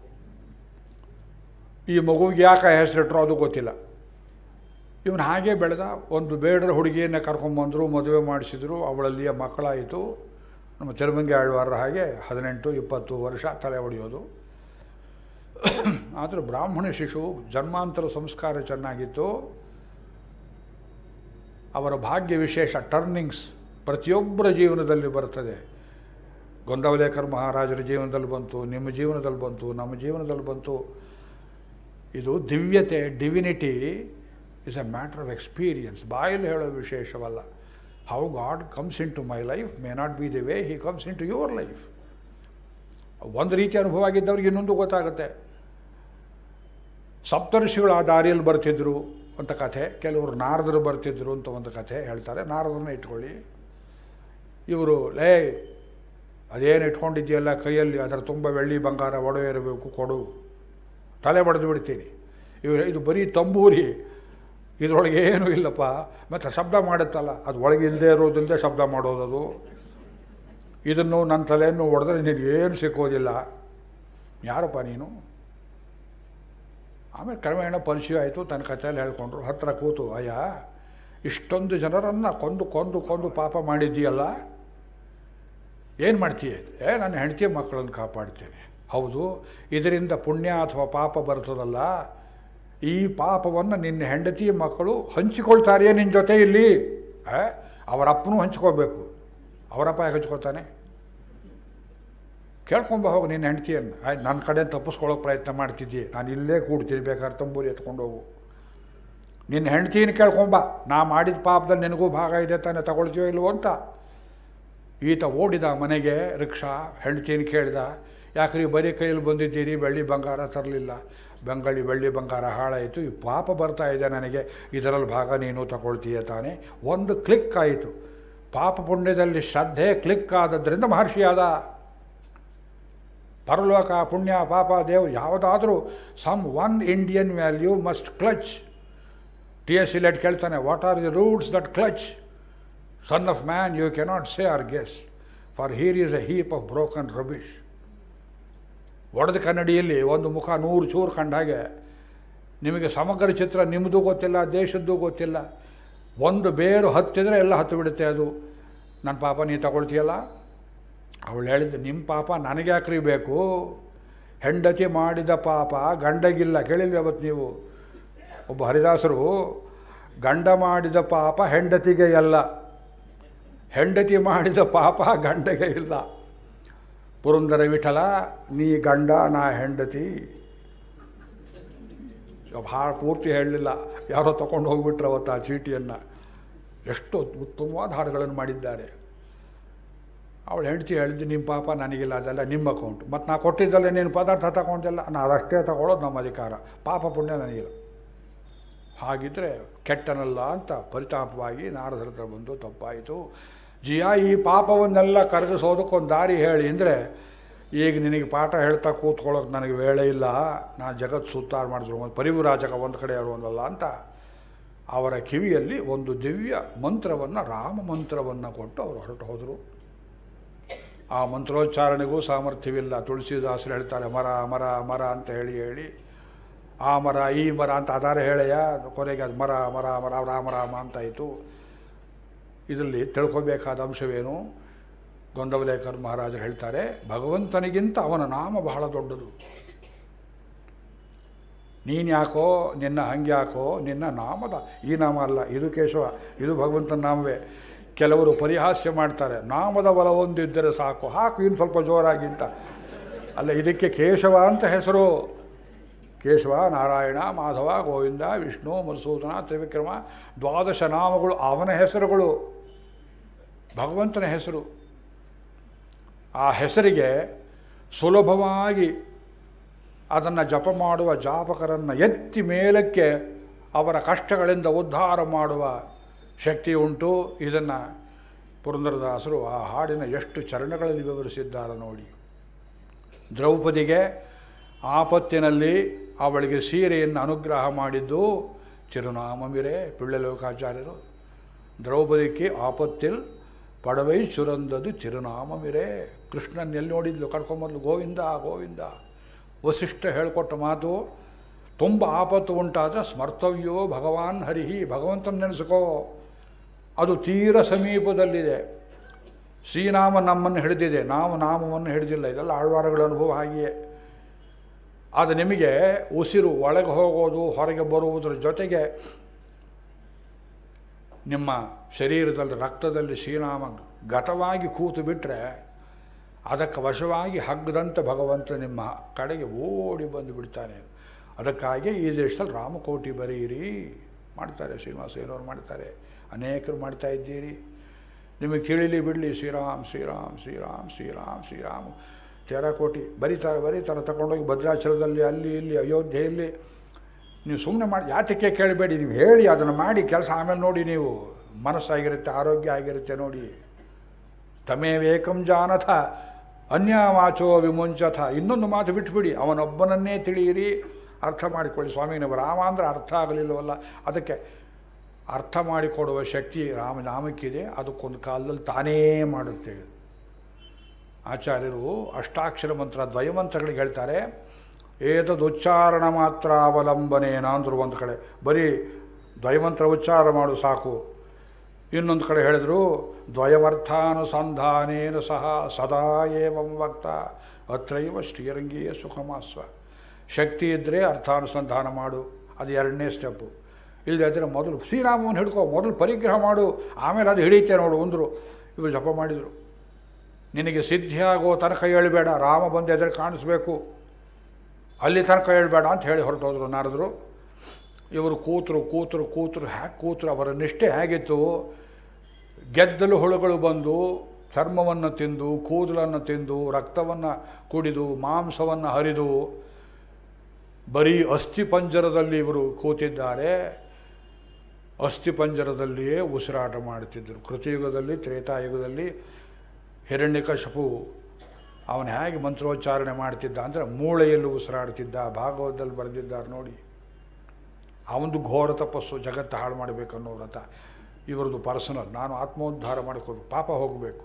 ಈ ಮಗುವಿಗೆ ಯಾಕೆ ಹೆಸರಿಟ್ರು ಅದು ಗೊತ್ತಿಲ್ಲ ಇವನು ಹಾಗೆ ಬೆಳೆದ ಒಂದು ಬೇಡರ ಹುಡುಗಿಯನ್ನು ಕರ್ಕೊಂಬಂದರು ಮದುವೆ ಮಾಡಿಸಿದ್ರು ಅವಳಲ್ಲಿಯ ಮಕ್ಕಳಾಯಿತು ನಮ್ಮ ತಿರುಮಂಗಿ ಆಳ್ವಾರರ ಹಾಗೆ ಹದಿನೆಂಟು ಇಪ್ಪತ್ತು ವರ್ಷ ತಲೆ ಹೊಡೆಯೋದು ಆದರೆ ಬ್ರಾಹ್ಮಣ ಶಿಶು ಜನ್ಮಾಂತರ ಸಂಸ್ಕಾರ ಚೆನ್ನಾಗಿತ್ತು ಅವರ ಭಾಗ್ಯ ವಿಶೇಷ ಟರ್ನಿಂಗ್ಸ್ ಪ್ರತಿಯೊಬ್ಬರ ಜೀವನದಲ್ಲಿ ಬರ್ತದೆ ಗೊಂದವಲೇಕರ್ ಮಹಾರಾಜರ ಜೀವನದಲ್ಲಿ ಬಂತು ನಿಮ್ಮ ಜೀವನದಲ್ಲಿ ಬಂತು ನಮ್ಮ ಜೀವನದಲ್ಲಿ ಬಂತು ಇದು ದಿವ್ಯತೆ divinity is a matter of experience ಬಾಯಲ್ಲಿ ಹೇಳೋ ವಿಶೇಷವಲ್ಲ how God comes into my life may not be the way he comes into your life ಒಂದು ರೀತಿ ಅನುಭವ ಆಗಿದ್ದವ್ರಿಗೆ ಇನ್ನೊಂದು ಗೊತ್ತಾಗುತ್ತೆ ಸಪ್ತರ್ಷಿಗಳು ಆ ದಾರಿಯಲ್ಲಿ ಬರ್ತಿದ್ರು ಅಂತ ಕಥೆ ಕೆಲವರು ನಾರದರು ಬರ್ತಿದ್ರು ಅಂತ ಒಂದು ಕಥೆ ಹೇಳ್ತಾರೆ ನಾರದನ್ನ ಇಟ್ಕೊಳ್ಳಿ ಇವರು ಲೇ ಅದೇನು ಇಟ್ಕೊಂಡಿದ್ದೀಯಲ್ಲ ಕೈಯಲ್ಲಿ ಅದರ ತುಂಬ ಬೆಳ್ಳಿ ಬಂಗಾರ ಒಡವೆ ಇರಬೇಕು ಕೊಡು ತಲೆ ಬಡಿದು ಬಿಡ್ತೀನಿ ಇವರು ಇದು ಬರೀ ತಂಬೂರಿ ಇದರೊಳಗೆ ಏನೂ ಇಲ್ಲಪ್ಪ ಮತ್ತು ಶಬ್ದ ಮಾಡುತ್ತಲ್ಲ ಅದು ಒಳಗೆ ಇಲ್ಲದೆ ಇರೋದ್ರಿಂದ ಶಬ್ದ ಮಾಡೋದದು ಇದನ್ನು ನನ್ನ ತಲೆಯನ್ನು ಹೊಡೆದ್ರೆ ನೀನು ಏನು ಸಿಕ್ಕೋದಿಲ್ಲ ಯಾರಪ್ಪ ನೀನು ಆಮೇಲೆ ಕ್ರಮೇಣ ಪರಿಚಯ ಆಯಿತು ತನ್ನ ಕಥೆಯಲ್ಲಿ ಹೇಳ್ಕೊಂಡ್ರು ಹತ್ತಿರ ಕೂತು ಅಯ್ಯ ಇಷ್ಟೊಂದು ಜನರನ್ನು ಕೊಂದು ಕೊಂದು ಕೊಂದು ಪಾಪ ಮಾಡಿದ್ದೀಯಲ್ಲ ಏನು ಮಾಡ್ತೀಯ ಏ ನನ್ನ ಹೆಂಡತಿ ಮಕ್ಕಳನ್ನು ಕಾಪಾಡ್ತೇನೆ ಹೌದು ಇದರಿಂದ ಪುಣ್ಯ ಅಥವಾ ಪಾಪ ಬರ್ತದಲ್ಲ ಈ ಪಾಪವನ್ನು ನಿನ್ನ ಹೆಂಡತಿ ಮಕ್ಕಳು ಹಂಚಿಕೊಳ್ತಾರೆಯೇ ನಿನ್ನ ಜೊತೆ ಇಲ್ಲಿ ಆ? ಅವರ ಅಪ್ಪನೂ ಹಂಚ್ಕೋಬೇಕು ಅವರಪ್ಪ ಯಾಕೆ ಹಂಚ್ಕೋತಾನೆ ಕೇಳ್ಕೊಂಬ ಹೋಗು ನಿನ್ನ ಹೆಂಡತಿಯನ್ನು ಆಯ್ತು ನನ್ನ ಕಡೆ ತಪ್ಪಿಸ್ಕೊಳ್ಳೋಕೆ ಪ್ರಯತ್ನ ಮಾಡ್ತಿದ್ದಿ ನಾನು ಇಲ್ಲೇ ಕೂಡ್ತೀನಿ ಬೇಕಾದ್ರೆ ತಂಬೂರಿ ಎತ್ಕೊಂಡು ಹೋಗು ನಿನ್ನ ಹೆಂಡ್ತಿನ ಕೇಳ್ಕೊಂಬ ನಾ ಮಾಡಿದ ಪಾಪದಲ್ಲಿ ನಿನಗೂ ಭಾಗ ಇದೆ ತಾನೆ ತಗೊಳ್ತೀಯೋ ಇಲ್ವೋ ಅಂತ ಈತ ಓಡಿದ ಮನೆಗೆ ರಿಕ್ಷಾ ಹೆಂಡ್ತಿನ ಕೇಳಿದ ಯಾಕ್ರಿ ಬರೀ ಕೈಯಲ್ಲಿ ಬಂದಿದ್ದೀರಿ ಬೆಳ್ಳಿ ಬಂಗಾರ ತರಲಿಲ್ಲ ಬೆಂಗಳಿ ಬೆಳ್ಳಿ ಬಂಗಾರ ಹಾಳಾಯಿತು ಈ ಪಾಪ ಬರ್ತಾ ಇದೆ ನನಗೆ ಇದರಲ್ಲಿ ಭಾಗ ನೀನು ತಗೊಳ್ತೀಯ ತಾನೆ ಒಂದು ಕ್ಲಿಕ್ ಆಯಿತು ಪಾಪ ಪುಣ್ಯದಲ್ಲಿ ಶ್ರದ್ಧೆ ಕ್ಲಿಕ್ ಆದದ್ರಿಂದ ಮಹರ್ಷಿಯಾದ ಪರಲೋಕ ಪುಣ್ಯ ಪಾಪ ದೇವರು ಯಾವುದಾದ್ರೂ someone Indian value must clutch T S Eliot ಕೇಳ್ತಾನೆ what are the roots that clutch son of man you cannot say or guess for here is a heap of broken rubbish ಒಡೆದ ಕನ್ನಡಿಯಲ್ಲಿ ಒಂದು ಮುಖ ನೂರು ಚೂರು ಕಂಡ ಹಾಗೆ ನಿಮಗೆ ಸಮಗ್ರ ಚಿತ್ರ ನಿಮ್ಮದು ಗೊತ್ತಿಲ್ಲ ದೇಶದ್ದು ಗೊತ್ತಿಲ್ಲ ಒಂದು ಬೇರು ಹತ್ತಿದ್ರೆ ಎಲ್ಲ ಹತ್ತು ಬಿಡುತ್ತೆ ಅದು ನನ್ನ ಪಾಪ ನೀ ತಗೊಳ್ತೀಯಲ್ಲ ಅವಳು ಹೇಳಿದ್ದು ನಿಮ್ಮ ಪಾಪ ನನಗೆ ಯಾಕ್ರಿ ಬೇಕು ಹೆಂಡತಿ ಮಾಡಿದ ಪಾಪ ಗಂಡಗಿಲ್ಲ ಕೇಳಿಲ್ವ ಅವತ್ತು ನೀವು ಒಬ್ಬ ಹರಿದಾಸರು ಗಂಡ ಮಾಡಿದ ಪಾಪ ಹೆಂಡತಿಗೆ ಅಲ್ಲ ಹೆಂಡತಿ ಮಾಡಿದ ಪಾಪ ಗಂಡಗೆ ಇಲ್ಲ ಪುರಂದರ ವಿಠಲ ನೀ ಗಂಡ ನಾ ಹೆಂಡತಿ ಭಾಳ ಪೂರ್ತಿ ಹೇಳಲಿಲ್ಲ ಯಾರೋ ತಗೊಂಡು ಹೋಗ್ಬಿಟ್ರು ಅವತ್ತು ಆ ಚೀಟಿಯನ್ನು ಎಷ್ಟು ಉತ್ತಮವಾದ ಹಾಡುಗಳನ್ನು ಮಾಡಿದ್ದಾರೆ ಅವಳು ಹೆಂಡತಿ ಹೇಳಿದ್ದು ನಿಮ್ಮ ಪಾಪ ನನಗಿಲ್ಲ ಅದೆಲ್ಲ ನಿಮ್ಮ ಅಕೌಂಟ್ ಮತ್ತು ನಾ ಕೊಟ್ಟಿದ್ದಲ್ಲ ನೀನು ಪದಾರ್ಥ ತಗೊಂಡಿಲ್ಲ ನಾನು ಅದಷ್ಟೇ ತಗೊಳ್ಳೋದು ನಮ್ಮ ಅಧಿಕಾರ ಪಾಪ ಪುಣ್ಯ ನನಗಿಲ್ಲ ಹಾಗಿದ್ರೆ ಕೆಟ್ಟನಲ್ಲ ಅಂತ ಪರಿತಾಪವಾಗಿ ನಾರದರ ಹತ್ರ ಬಂದು ತಪ್ಪಾಯಿತು ಜಿಯಾ ಈ ಪಾಪವನ್ನೆಲ್ಲ ಕರಗಿಸೋದಕ್ಕೊಂದು ದಾರಿ ಹೇಳಿ ಅಂದರೆ ಈಗ ನಿನಗೆ ಪಾಠ ಹೇಳ್ತಾ ಕೂತ್ಕೊಳ್ಳೋಕೆ ನನಗೆ ವೇಳೆ ಇಲ್ಲ ನಾನು ಜಗತ್ತು ಸುತ್ತಾರು ಮಾಡಿದ್ರು ಒಂದು ಪರಿವಿರಾಜಕ ಒಂದು ಕಡೆ ಅವರು ಒಂದಲ್ಲ ಅಂತ ಅವರ ಕಿವಿಯಲ್ಲಿ ಒಂದು ದಿವ್ಯ ಮಂತ್ರವನ್ನು ರಾಮ ಮಂತ್ರವನ್ನು ಕೊಟ್ಟು ಅವರು ಹೊರಟು ಹೋದರು ಆ ಮಂತ್ರೋಚ್ಚಾರಣೆಗೂ ಸಾಮರ್ಥ್ಯವಿಲ್ಲ ತುಳಸಿದಾಸರು ಹೇಳ್ತಾರೆ ಮರ ಮರ ಮರ ಅಂತ ಹೇಳಿ ಹೇಳಿ ಆ ಮರ ಈ ಮರ ಅಂತ ಅದಾರ ಹೇಳೆಯ ಕೊನೆಗೆ ಅದು ಮರ ಮರ ಮರ ರಾಮ ರಾಮ ಅಂತಾಯಿತು ಇದರಲ್ಲಿ ತಿಳ್ಕೊಬೇಕಾದ ಅಂಶವೇನು ಗೊಂದವಲೇಕರ್ ಮಹಾರಾಜರು ಹೇಳ್ತಾರೆ ಭಗವಂತನಿಗಿಂತ ಅವನ ನಾಮ ಬಹಳ ದೊಡ್ಡದು ನೀನು ಯಾಕೋ ನಿನ್ನ ಹಂಗ್ಯಾಕೋ ನಿನ್ನ ನಾಮದ ಈ ನಾಮ ಅಲ್ಲ ಇದು ಕೇಶವ ಇದು ಭಗವಂತನ ನಾಮವೇ ಕೆಲವರು ಪರಿಹಾಸ್ಯ ಮಾಡ್ತಾರೆ ನಾಮದ ಬಲವೊಂದಿದ್ದರೆ ಸಾಕು ಹಾಕು ಇನ್ನು ಸ್ವಲ್ಪ ಜೋರಾಗಿ ಅಂತ ಅಲ್ಲ ಇದಕ್ಕೆ ಕೇಶವ ಅಂತ ಹೆಸರು ಕೇಶವ ನಾರಾಯಣ ಮಾಧವ ಗೋವಿಂದ ವಿಷ್ಣು ಮಧುಸೂದನ ತ್ರಿವಿಕ್ರಮ ದ್ವಾದಶ ನಾಮಗಳು ಅವನ ಹೆಸರುಗಳು ಭಗವಂತನ ಹೆಸರು ಆ ಹೆಸರಿಗೆ ಸುಲಭವಾಗಿ ಅದನ್ನು ಜಪ ಮಾಡುವ ಜಾಪಕರನ್ನು ಎತ್ತಿ ಮೇಲಕ್ಕೆ ಅವರ ಕಷ್ಟಗಳಿಂದ ಉದ್ಧಾರ ಮಾಡುವ ಶಕ್ತಿ ಉಂಟು ಇದನ್ನು ಪುರಂದರದಾಸರು ಆ ಹಾಡಿನ ಎಷ್ಟು ಚರಣಗಳಲ್ಲಿ ವಿವರಿಸಿದ್ದಾರೆ ನೋಡಿ ದ್ರೌಪದಿಗೆ ಆಪತ್ತಿನಲ್ಲಿ ಅವಳಿಗೆ ಸೀರೆಯನ್ನು ಅನುಗ್ರಹ ಮಾಡಿದ್ದು ತಿರುನಾಮಮಿರೇ ಪಿಳ್ಳೆಲೋಕಾಚಾರ್ಯರು ದ್ರೌಪದಿಗೆ ಆಪತ್ತಿಲ್ ಪಡವೈ ಸುರಂದದು ತಿರುನಾಮಮಿರೇ ಕೃಷ್ಣನ್ ಎಲ್ಲಿ ನೋಡಿದ್ಲು ಕರ್ಕೊಂಬಂದ್ಲು ಗೋವಿಂದ ಗೋವಿಂದ ವಸಿಷ್ಠ ಹೇಳಿಕೊಟ್ಟ ಮಾತು ತುಂಬ ಆಪತ್ತು ಉಂಟಾದರೆ ಸ್ಮರ್ತವ್ಯೋ ಭಗವಾನ್ ಹರಿಹಿ ಭಗವಂತನ ನೆನೆಸ್ಕೋ ಅದು ತೀರ ಸಮೀಪದಲ್ಲಿದೆ ಶ್ರೀನಾಮ ನಮ್ಮನ್ನು ಹಿಡಿದಿದೆ ನಾವು ನಾಮವನ್ನು ಹಿಡಿದಿಲ್ಲ ಇದೆಲ್ಲ ಆಳ್ವಾರಗಳ ಅನುಭವ ಹಾಗೆಯೇ ಅದು ನಿಮಗೆ ಉಸಿರು ಒಳಗೆ ಹೋಗೋದು ಹೊರಗೆ ಬರುವುದರ ಜೊತೆಗೆ ನಿಮ್ಮ ಶರೀರದಲ್ಲಿ ರಕ್ತದಲ್ಲಿ ಶ್ರೀನಾಮ ಗತವಾಗಿ ಕೂತು ಬಿಟ್ಟರೆ ಅದಕ್ಕೆ ವಶವಾಗಿ ಹಗ್ಗದಂತೆ ಭಗವಂತ ನಿಮ್ಮ ಕಡೆಗೆ ಓಡಿ ಬಂದು ಬಿಡ್ತಾನೆ ಅದಕ್ಕಾಗಿ ಈ ದೇಶದಲ್ಲಿ ರಾಮಕೋಟಿ ಬರೆಯಿರಿ ಮಾಡ್ತಾರೆ ಶ್ರೀನಿವಾಸ ಏನೋರು ಮಾಡ್ತಾರೆ ಅನೇಕರು ಮಾಡ್ತಾ ಇದ್ದೀರಿ ನಿಮಗೆ ತಿಳಿಲಿ ಬಿಡಲಿ ಶ್ರೀರಾಮ್ ಶ್ರೀರಾಮ್ ಶ್ರೀರಾಮ್ ಶ್ರೀರಾಮ್ ಶ್ರೀರಾಮ್ ಕೋಟಿ ಬರೀತಾರೆ ಬರೀತಾರೆ ತಗೊಂಡೋಗಿ ಭದ್ರಾಚಲದಲ್ಲಿ ಅಲ್ಲಿ ಇಲ್ಲಿ ಅಯೋಧ್ಯೆಯಲ್ಲಿ ನೀವು ಸುಮ್ಮನೆ ಮಾಡಿ ಯಾತಕ್ಕೆ ಕೇಳಬೇಡಿ ನೀವು ಹೇಳಿ ಅದನ್ನು ಮಾಡಿ ಕೆಲಸ ಆಮೇಲೆ ನೋಡಿ ನೀವು ಮನಸ್ಸಾಗಿರುತ್ತೆ ಆರೋಗ್ಯ ಆಗಿರುತ್ತೆ ನೋಡಿ ತಮೇವೇಕಂ ಜಾನಥ ಅನ್ಯವಾಚೋ ವಿಮುಂಚಥ ಇನ್ನೊಂದು ಮಾತು ಬಿಟ್ಬಿಡಿ ಅವನೊಬ್ಬನನ್ನೇ ತಿಳಿಯಿರಿ ಅರ್ಥ ಮಾಡಿಕೊಳ್ಳಿ ಸ್ವಾಮಿ ನೀವು ರಾಮ ಅಂದರೆ ಅರ್ಥ ಆಗಲಿಲ್ಲವಲ್ಲ ಅದಕ್ಕೆ ಅರ್ಥ ಮಾಡಿಕೊಡುವ ಶಕ್ತಿ ರಾಮನಾಮಕ್ಕಿದೆ ಅದಕ್ಕೊಂದು ಕಾಲದಲ್ಲಿ ತಾನೇ ಮಾಡುತ್ತೆ ಆಚಾರ್ಯರು ಅಷ್ಟಾಕ್ಷರ ಮಂತ್ರ ದ್ವಯಮಂತ್ರಗಳಿಗೆ ಹೇಳ್ತಾರೆ ಏತದು ಉಚ್ಚಾರಣ ಮಾತ್ರ ಅವಲಂಬನೇನ ಅಂದರು ಒಂದು ಕಡೆ ಬರೀ ದ್ವಯಮಂತ್ರ ಉಚ್ಚಾರ ಮಾಡು ಸಾಕು ಇನ್ನೊಂದು ಕಡೆ ಹೇಳಿದರು ದ್ವಯಮರ್ಥಾನುಸಂಧಾನೇನ ಸಹ ಸದಾ ಏವಂ ವಕ್ತ ಅತ್ರೈವ ಶ್ರೀರಂಗೀಯ ಸುಖಮಾಸ್ವ ಶಕ್ತಿ ಇದ್ದರೆ ಅರ್ಥಾನುಸಂಧಾನ ಮಾಡು ಅದು ಎರಡನೇ ಸ್ಟೆಪ್ಪು ಇಲ್ಲದೆ ಇದ್ದರೆ ಮೊದಲು ಶ್ರೀರಾಮವನ್ನು ಹಿಡ್ಕೊ ಮೊದಲು ಪರಿಗ್ರಹ ಮಾಡು ಆಮೇಲೆ ಅದು ಹಿಡಿಯುತ್ತೆ ನೋಡು ಅಂದರು ಇವರು ಜಪ ಮಾಡಿದರು ನಿನಗೆ ಸಿದ್ಧಿಯಾಗೋ ತನಕ ಹೇಳಬೇಡ ರಾಮ ಬಂದು ಎದುರು ಕಾಣಿಸ್ಬೇಕು ಅಲ್ಲಿ ತನಕ ಹೇಳಬೇಡ ಅಂತ ಹೇಳಿ ಹೊರಟೋದ್ರು ನಾರದರು ಇವರು ಕೂತರು ಕೂತರು ಕೂತರು ಹ್ಯಾಕೆ ಕೂತರು ಅವರ ನಿಷ್ಠೆ ಹೇಗಿತ್ತು ಗೆದ್ದಲು ಹುಳುಗಳು ಬಂದು ಚರ್ಮವನ್ನು ತಿಂದು ಕೂದಲನ್ನು ತಿಂದು ರಕ್ತವನ್ನು ಕುಡಿದು ಮಾಂಸವನ್ನು ಹರಿದು ಬರೀ ಅಸ್ಥಿಪಂಜರದಲ್ಲಿ ಇವರು ಕೂತಿದ್ದಾರೆ ಅಸ್ಥಿಪಂಜರದಲ್ಲಿಯೇ ಉಸಿರಾಟ ಮಾಡುತ್ತಿದ್ದರು ಕೃತಯುಗದಲ್ಲಿ ತ್ರೇತಾಯುಗದಲ್ಲಿ ಹಿರಣ್ಯಕಶಪು ಅವನು ಹೇಗೆ ಮಂತ್ರೋಚ್ಚಾರಣೆ ಮಾಡ್ತಿದ್ದ ಅಂದರೆ ಮೂಳೆಯಲ್ಲಿ ಉಸಿರಾಡ್ತಿದ್ದ ಭಾಗವತದಲ್ಲಿ ಬರೆದಿದ್ದಾರೆ ನೋಡಿ ಅವನದು ಘೋರ ತಪಸ್ಸು ಜಗತ್ತು ಹಾಳು ಮಾಡಬೇಕು ಅನ್ನೋ ವ್ರತ ಇವರದು ಪರ್ಸನಲ್ ನಾನು ಆತ್ಮೋದ್ಧಾರ ಮಾಡ್ಕೋಬೇಕು ಪಾಪ ಹೋಗಬೇಕು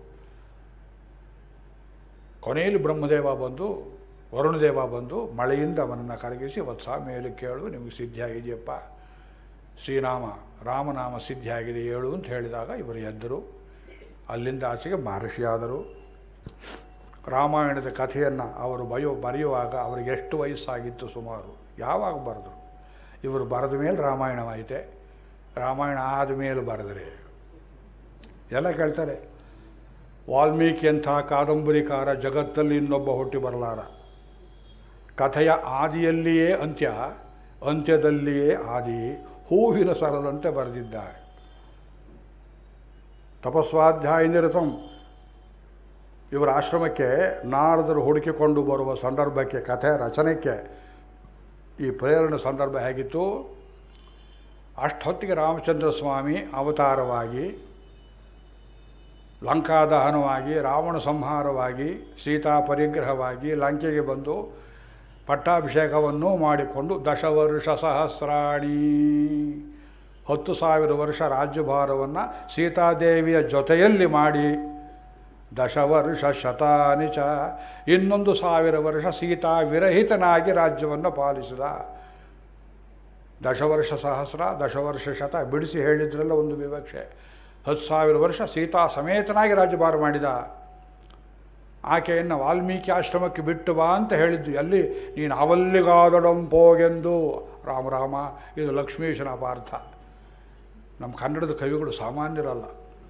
ಕೊನೆಯಲ್ಲಿ ಬ್ರಹ್ಮದೇವ ಬಂದು ವರುಣದೇವ ಬಂದು ಮಳೆಯಿಂದ ಅವನನ್ನು ಕರಗಿಸಿ ವತ್ಸ ಮೇಲೆ ಕೇಳು ನಿಮಗೆ ಸಿದ್ಧಿ ಆಗಿದೆಯಪ್ಪ ಶ್ರೀರಾಮ ರಾಮನಾಮ ಸಿದ್ಧಿ ಆಗಿದೆ ಹೇಳು ಅಂತ ಹೇಳಿದಾಗ ಇವರು ಎದ್ದರು ಅಲ್ಲಿಂದ ಆಚೆಗೆ ಮಹರ್ಷಿಯಾದರು ರಾಮಾಯಣದ ಕಥೆಯನ್ನು ಅವರು ಬಯೋ ಬರೆಯುವಾಗ ಅವರಿಗೆ ಎಷ್ಟು ವಯಸ್ಸಾಗಿತ್ತು ಸುಮಾರು ಯಾವಾಗ ಬರೆದರು ಇವರು ಬರೆದ ಮೇಲೆ ರಾಮಾಯಣವಾಯಿತೆ ರಾಮಾಯಣ ಆದ ಮೇಲೆ ಬರೆದರೆ ಎಲ್ಲ ಕೇಳ್ತಾರೆ ವಾಲ್ಮೀಕಿ ಅಂಥ ಕಾದಂಬರಿಕಾರ ಜಗತ್ತಲ್ಲಿ ಇನ್ನೊಬ್ಬ ಹುಟ್ಟಿ ಬರಲಾರ ಕಥೆಯ ಆದಿಯಲ್ಲಿಯೇ ಅಂತ್ಯ ಅಂತ್ಯದಲ್ಲಿಯೇ ಆದಿ ಹೂವಿನ ಸರದಂತೆ ಬರೆದಿದ್ದಾರೆ ತಪಸ್ವಾಧ್ಯಾಯ ನಿರತಂ ಇವರ ಆಶ್ರಮಕ್ಕೆ ನಾರದರು ಹುಡುಕಿಕೊಂಡು ಬರುವ ಸಂದರ್ಭಕ್ಕೆ ಕಥೆ ರಚನೆಗೆ ಈ ಪ್ರೇರಣೆ ಸಂದರ್ಭ ಹೇಗಿತ್ತು ಅಷ್ಟೊತ್ತಿಗೆ ರಾಮಚಂದ್ರ ಸ್ವಾಮಿ ಅವತಾರವಾಗಿ ಲಂಕಾದಹನವಾಗಿ ರಾವಣ ಸಂಹಾರವಾಗಿ ಸೀತಾ ಪರಿಗ್ರಹವಾಗಿ ಲಂಕೆಗೆ ಬಂದು ಪಟ್ಟಾಭಿಷೇಕವನ್ನು ಮಾಡಿಕೊಂಡು ದಶವರ್ಷ ಸಹಸ್ರಾಣಿ ಹತ್ತು ಸಾವಿರ ವರ್ಷ ರಾಜ್ಯಭಾರವನ್ನು ಸೀತಾದೇವಿಯ ಜೊತೆಯಲ್ಲಿ ಮಾಡಿ ದಶವರ್ಷ ಶತಾನಿ ಚ ಇನ್ನೊಂದು ಸಾವಿರ ವರ್ಷ ಸೀತಾ ವಿರಹಿತನಾಗಿ ರಾಜ್ಯವನ್ನು ಪಾಲಿಸಿದ ದಶವರ್ಷ ಸಹಸ್ರ ದಶವರ್ಷ ಶತ ಬಿಡಿಸಿ ಹೇಳಿದ್ರಲ್ಲ ಒಂದು ವಿವಕ್ಷೆ ಹತ್ತು ಸಾವಿರ ವರ್ಷ ಸೀತಾ ಸಮೇತನಾಗಿ ರಾಜ್ಯಭಾರ ಮಾಡಿದ ಆಕೆಯನ್ನು ವಾಲ್ಮೀಕಿ ಆಶ್ರಮಕ್ಕೆ ಬಿಟ್ಟು ಬಾ ಅಂತ ಹೇಳಿದ್ದು ಎಲ್ಲಿ ನೀನು ಅವಲ್ಲಿಗಾದಡಂಪೋಗೆಂದು ರಾಮ ರಾಮ ಇದು ಲಕ್ಷ್ಮೀಶನ ಅಪಾರ್ಥ ನಮ್ಮ ಕನ್ನಡದ ಕವಿಗಳು ಸಾಮಾನ್ಯರಲ್ಲ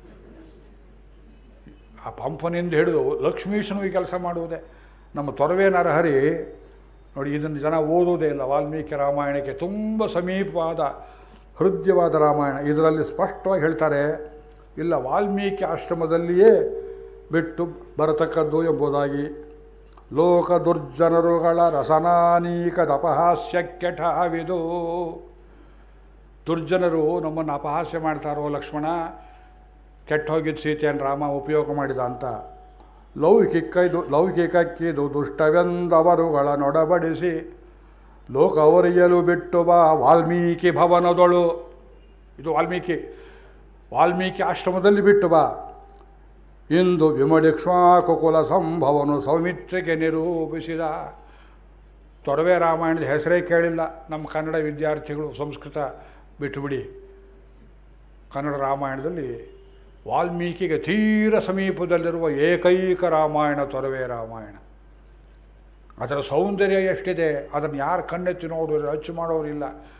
ಆ ಪಂಪನಿಂದ ಹಿಡಿದು ಲಕ್ಷ್ಮೀಶನು ಈ ಕೆಲಸ ಮಾಡುವುದೇ ನಮ್ಮ ತೊರವೆ ನರಹರಿ ನೋಡಿ ಇದನ್ನು ಜನ ಓದುವುದೇ ಇಲ್ಲ ವಾಲ್ಮೀಕಿ ರಾಮಾಯಣಕ್ಕೆ ತುಂಬ ಸಮೀಪವಾದ ಹೃದಯವಾದ ರಾಮಾಯಣ ಇದರಲ್ಲಿ ಸ್ಪಷ್ಟವಾಗಿ ಹೇಳ್ತಾರೆ ಇಲ್ಲ ವಾಲ್ಮೀಕಿ ಆಶ್ರಮದಲ್ಲಿಯೇ ಬಿಟ್ಟು ಬರತಕ್ಕದ್ದು ಎಂಬುದಾಗಿ ಲೋಕ ದುರ್ಜನರುಗಳ ರಸನಾನೀಕದ ಅಪಹಾಸ್ಯ ಕೆಠವಿದು ದುರ್ಜನರು ನಮ್ಮನ್ನು ಅಪಹಾಸ್ಯ ಮಾಡ್ತಾರೋ ಲಕ್ಷ್ಮಣ ಕೆಟ್ಟ ಹೋಗಿದ್ದ ಸೀತೆಯನ್ನು ರಾಮ ಉಪಯೋಗ ಮಾಡಿದ ಅಂತ ಲೌಕಿಕೈದು ಲೌಕಿಕಕ್ಕಿದು ದುಷ್ಟವೆಂದವರುಗಳ ನೊಡಬಡಿಸಿ ಲೋಕ ಅವರಿಯಲು ಬಿಟ್ಟು ಬಾ ವಾಲ್ಮೀಕಿ ಭವನದೊಳು ಇದು ವಾಲ್ಮೀಕಿ ವಾಲ್ಮೀಕಿ ಆಶ್ರಮದಲ್ಲಿ ಬಿಟ್ಟು ಬಾ ಇಂದು ವಿಮಡಿಕ್ಷ್ಮಾಕುಕುಲ ಸಂಭವನು ಸೌಮಿತ್ರಿಗೆ ನಿರೂಪಿಸಿದ ತೊಡವೆ ರಾಮಾಯಣದ ಹೆಸರೇ ಕೇಳಿಲ್ಲ ನಮ್ಮ ಕನ್ನಡ ವಿದ್ಯಾರ್ಥಿಗಳು ಸಂಸ್ಕೃತ ಬಿಟ್ಟುಬಿಡಿ ಕನ್ನಡ ರಾಮಾಯಣದಲ್ಲಿ ವಾಲ್ಮೀಕಿಗೆ ತೀರ ಸಮೀಪದಲ್ಲಿರುವ ಏಕೈಕ ರಾಮಾಯಣ ತೊರವೆ ರಾಮಾಯಣ ಅದರ ಸೌಂದರ್ಯ ಎಷ್ಟಿದೆ ಅದನ್ನು ಯಾರು ಕಣ್ಣೆತ್ತಿ ನೋಡೋರು ಅಚ್ಚು ಮಾಡೋರಿಲ್ಲ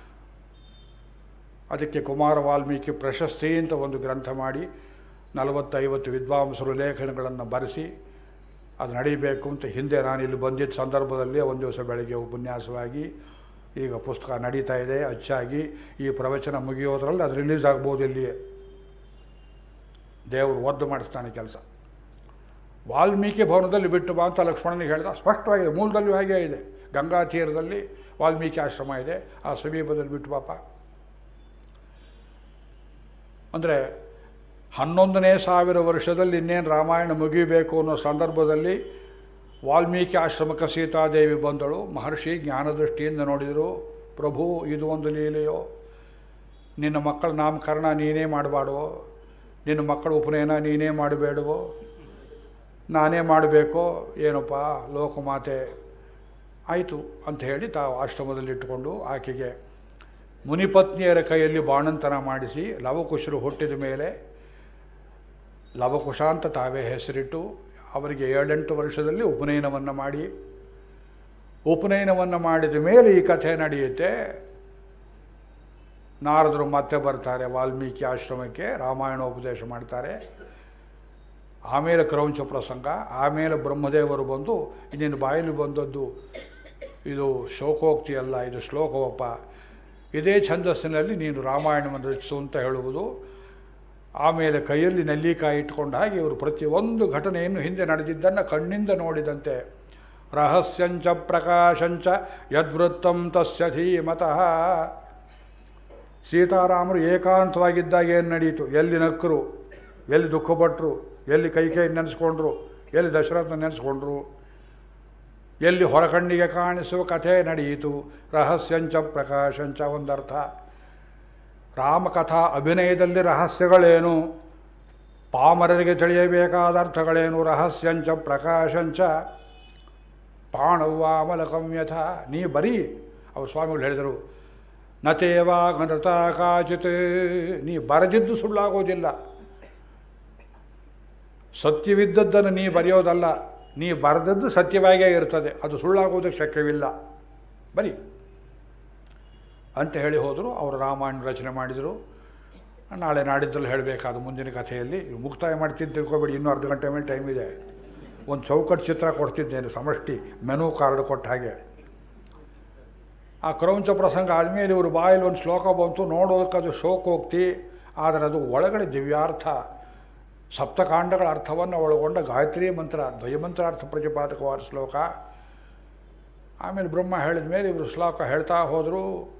ಅದಕ್ಕೆ ಕುಮಾರ ವಾಲ್ಮೀಕಿ ಪ್ರಶಸ್ತಿ ಅಂತ ಒಂದು ಗ್ರಂಥ ಮಾಡಿ ನಲವತ್ತೈವತ್ತು ವಿದ್ವಾಂಸರು ಲೇಖನಗಳನ್ನು ಬರೆಸಿ ಅದು ನಡೀಬೇಕು ಅಂತ ಹಿಂದೆ ನಾನು ಇಲ್ಲಿ ಬಂದಿದ್ದ ಸಂದರ್ಭದಲ್ಲಿ ಒಂದು ದಿವಸ ಬೆಳಗ್ಗೆ ಉಪನ್ಯಾಸವಾಗಿ ಈಗ ಪುಸ್ತಕ ನಡೀತಾ ಇದೆ ಅಚ್ಚಾಗಿ ಈ ಪ್ರವಚನ ಮುಗಿಯೋದ್ರಲ್ಲಿ ಅದು ರಿಲೀಸ್ ಆಗ್ಬೋದು ಇಲ್ಲಿಯೇ ದೇವರು ಒದ್ದು ಮಾಡಿಸ್ತಾನೆ ಕೆಲಸ ವಾಲ್ಮೀಕಿ ಭವನದಲ್ಲಿ ಬಿಟ್ಟು ಬಾ ಅಂತ ಲಕ್ಷ್ಮಣನಿಗೆ ಹೇಳಿದ ಸ್ಪಷ್ಟವಾಗಿದೆ ಮೂಲದಲ್ಲೂ ಹಾಗೇ ಇದೆ ಗಂಗಾ ತೀರದಲ್ಲಿ ವಾಲ್ಮೀಕಿ ಆಶ್ರಮ ಇದೆ ಆ ಸಮೀಪದಲ್ಲಿ ಬಿಟ್ಟು ಬಾಪ ಅಂದರೆ ಹನ್ನೊಂದನೇ ಸಾವಿರ ವರ್ಷದಲ್ಲಿ ಇನ್ನೇನು ರಾಮಾಯಣ ಮುಗಿಬೇಕು ಅನ್ನೋ ಸಂದರ್ಭದಲ್ಲಿ ವಾಲ್ಮೀಕಿ ಆಶ್ರಮಕ್ಕೆ ಸೀತಾದೇವಿ ಬಂದಳು ಮಹರ್ಷಿ ಜ್ಞಾನದೃಷ್ಟಿಯಿಂದ ನೋಡಿದರು ಪ್ರಭು ಇದು ಒಂದು ಲೀಲೆಯೋ ನಿನ್ನ ಮಕ್ಕಳ ನಾಮಕರಣ ನೀನೇ ಮಾಡಬಾಡುವೋ ನಿನ್ನ ಮಕ್ಕಳ ಉಪನಯನ ನೀನೇ ಮಾಡಬೇಡವೋ ನಾನೇ ಮಾಡಬೇಕೋ ಏನಪ್ಪ ಲೋಕಮಾತೆ ಆಯಿತು ಅಂತ ಹೇಳಿ ತಾವು ಆಶ್ರಮದಲ್ಲಿ ಇಟ್ಟುಕೊಂಡು ಆಕೆಗೆ ಮುನಿಪತ್ನಿಯರ ಕೈಯಲ್ಲಿ ಬಾಣಂತನ ಮಾಡಿಸಿ ಲವಕುಶರು ಹುಟ್ಟಿದ ಮೇಲೆ ಲವಕುಶ ಅಂತ ತಾವೇ ಹೆಸರಿಟ್ಟು ಅವರಿಗೆ ಏಳೆಂಟು ವರ್ಷದಲ್ಲಿ ಉಪನಯನವನ್ನು ಮಾಡಿ ಉಪನಯನವನ್ನು ಮಾಡಿದ ಮೇಲೆ ಈ ಕಥೆ ನಡೆಯುತ್ತೆ ನಾರದರು ಮತ್ತೆ ಬರ್ತಾರೆ ವಾಲ್ಮೀಕಿ ಆಶ್ರಮಕ್ಕೆ ರಾಮಾಯಣ ಉಪದೇಶ ಮಾಡ್ತಾರೆ ಆಮೇಲೆ ಕ್ರೌಂಚ ಪ್ರಸಂಗ ಆಮೇಲೆ ಬ್ರಹ್ಮದೇವರು ಬಂದು ಇನ್ನೇನು ಬಾಯಲ್ಲಿ ಬಂದದ್ದು ಇದು ಶೋಕೋಕ್ತಿ ಅಲ್ಲ ಇದು ಶ್ಲೋಕವಪ್ಪ ಇದೇ ಛಂದಸ್ಸಿನಲ್ಲಿ ನೀನು ರಾಮಾಯಣವನ್ನು ರಚಿಸು ಅಂತ ಹೇಳುವುದು ಆಮೇಲೆ ಕೈಯಲ್ಲಿ ನೆಲ್ಲಿಕಾಯಿ ಇಟ್ಕೊಂಡ ಹಾಗೆ ಇವರು ಪ್ರತಿಯೊಂದು ಘಟನೆಯನ್ನು ಹಿಂದೆ ನಡೆದಿದ್ದನ್ನು ಕಣ್ಣಿಂದ ನೋಡಿದಂತೆ ರಹಸ್ಯಂಚ ಪ್ರಕಾಶಂಚ ಯದ್ವೃತ್ತಂ ತಸ್ಯ ಧೀಮತಃ ಸೀತಾರಾಮರು ಏಕಾಂತವಾಗಿದ್ದಾಗ ಏನು ನಡೀತು ಎಲ್ಲಿ ನಕ್ಕರು ಎಲ್ಲಿ ದುಃಖಪಟ್ಟರು ಎಲ್ಲಿ ಕೈ ಕೈ ನೆನೆಸ್ಕೊಂಡ್ರು ಎಲ್ಲಿ ದಶರಥ ನೆನೆಸ್ಕೊಂಡ್ರು ಎಲ್ಲಿ ಹೊರಕಣ್ಣಿಗೆ ಕಾಣಿಸುವ ಕಥೆ ನಡೆಯಿತು ರಹಸ್ಯಂಚ ಪ್ರಕಾಶಂಚ ಒಂದರ್ಥ ರಾಮಕಥಾ ಅಭಿನಯದಲ್ಲಿ ರಹಸ್ಯಗಳೇನು ಪಾಮರರಿಗೆ ತಿಳಿಯಬೇಕಾದ ಅರ್ಥಗಳೇನು ರಹಸ್ಯಂಚ ಪ್ರಕಾಶಂಚ ಪಾಣವ್ವಾಮಲಕಮ್ಯಥ ನೀ ಬರೀ ಅವರು ಸ್ವಾಮಿಗಳು ಹೇಳಿದರು ನತೇವಾ ಗಣತ ಕಾಚಿತ್ ನೀ ಬರೆದಿದ್ದು ಸುಳ್ಳಾಗೋದಿಲ್ಲ ಸತ್ಯವಿದ್ದದ್ದನ್ನು ನೀ ಬರೆಯೋದಲ್ಲ ನೀ ಬರೆದದ್ದು ಸತ್ಯವಾಗೇ ಇರ್ತದೆ ಅದು ಸುಳ್ಳಾಗೋದಕ್ಕೆ ಶಕ್ಯವಿಲ್ಲ ಬರೀ ಅಂತ ಹೇಳಿ ಹೋದರು ಅವರು ರಾಮಾಯಣ ರಚನೆ ಮಾಡಿದರು ನಾಳೆ ನಾಡಿದ್ರಲ್ಲಿ ಹೇಳಬೇಕಾದ ಮುಂದಿನ ಕಥೆಯಲ್ಲಿ ಇವು ಮುಕ್ತಾಯ ಮಾಡ್ತೀನಿ ತಿಳ್ಕೊಬೇಡಿ ಇನ್ನೂ ಅರ್ಧ ಗಂಟೆ ಮೇಲೆ ಟೈಮ್ ಇದೆ ಒಂದು ಚೌಕಟ್ಟು ಚಿತ್ರ ಕೊಡ್ತಿದ್ದೇನೆ ಸಮಷ್ಟಿ ಮೆನು ಕಾರ್ಡ್ ಕೊಟ್ಟ ಹಾಗೆ ಆ ಕ್ರೌಂಚ ಪ್ರಸಂಗ ಆದಮೇಲೆ ಇವರು ಬಾಯಲ್ಲಿ ಒಂದು ಶ್ಲೋಕ ಬಂತು ನೋಡೋದಕ್ಕೆ ಅದು ಶೋಕೋಕ್ತಿ ಆದರೆ ಅದು ಒಳಗಡೆ ದಿವ್ಯಾರ್ಥ ಸಪ್ತಕಾಂಡಗಳ ಅರ್ಥವನ್ನು ಒಳಗೊಂಡ ಗಾಯತ್ರಿ ಮಂತ್ರ ದ್ವಯಮಂತ್ರಾರ್ಥ ಪ್ರತಿಪಾದಕವಾದ ಶ್ಲೋಕ ಆಮೇಲೆ ಬ್ರಹ್ಮ ಹೇಳಿದ ಮೇಲೆ ಇವರು ಶ್ಲೋಕ ಹೇಳ್ತಾ ಹೋದರು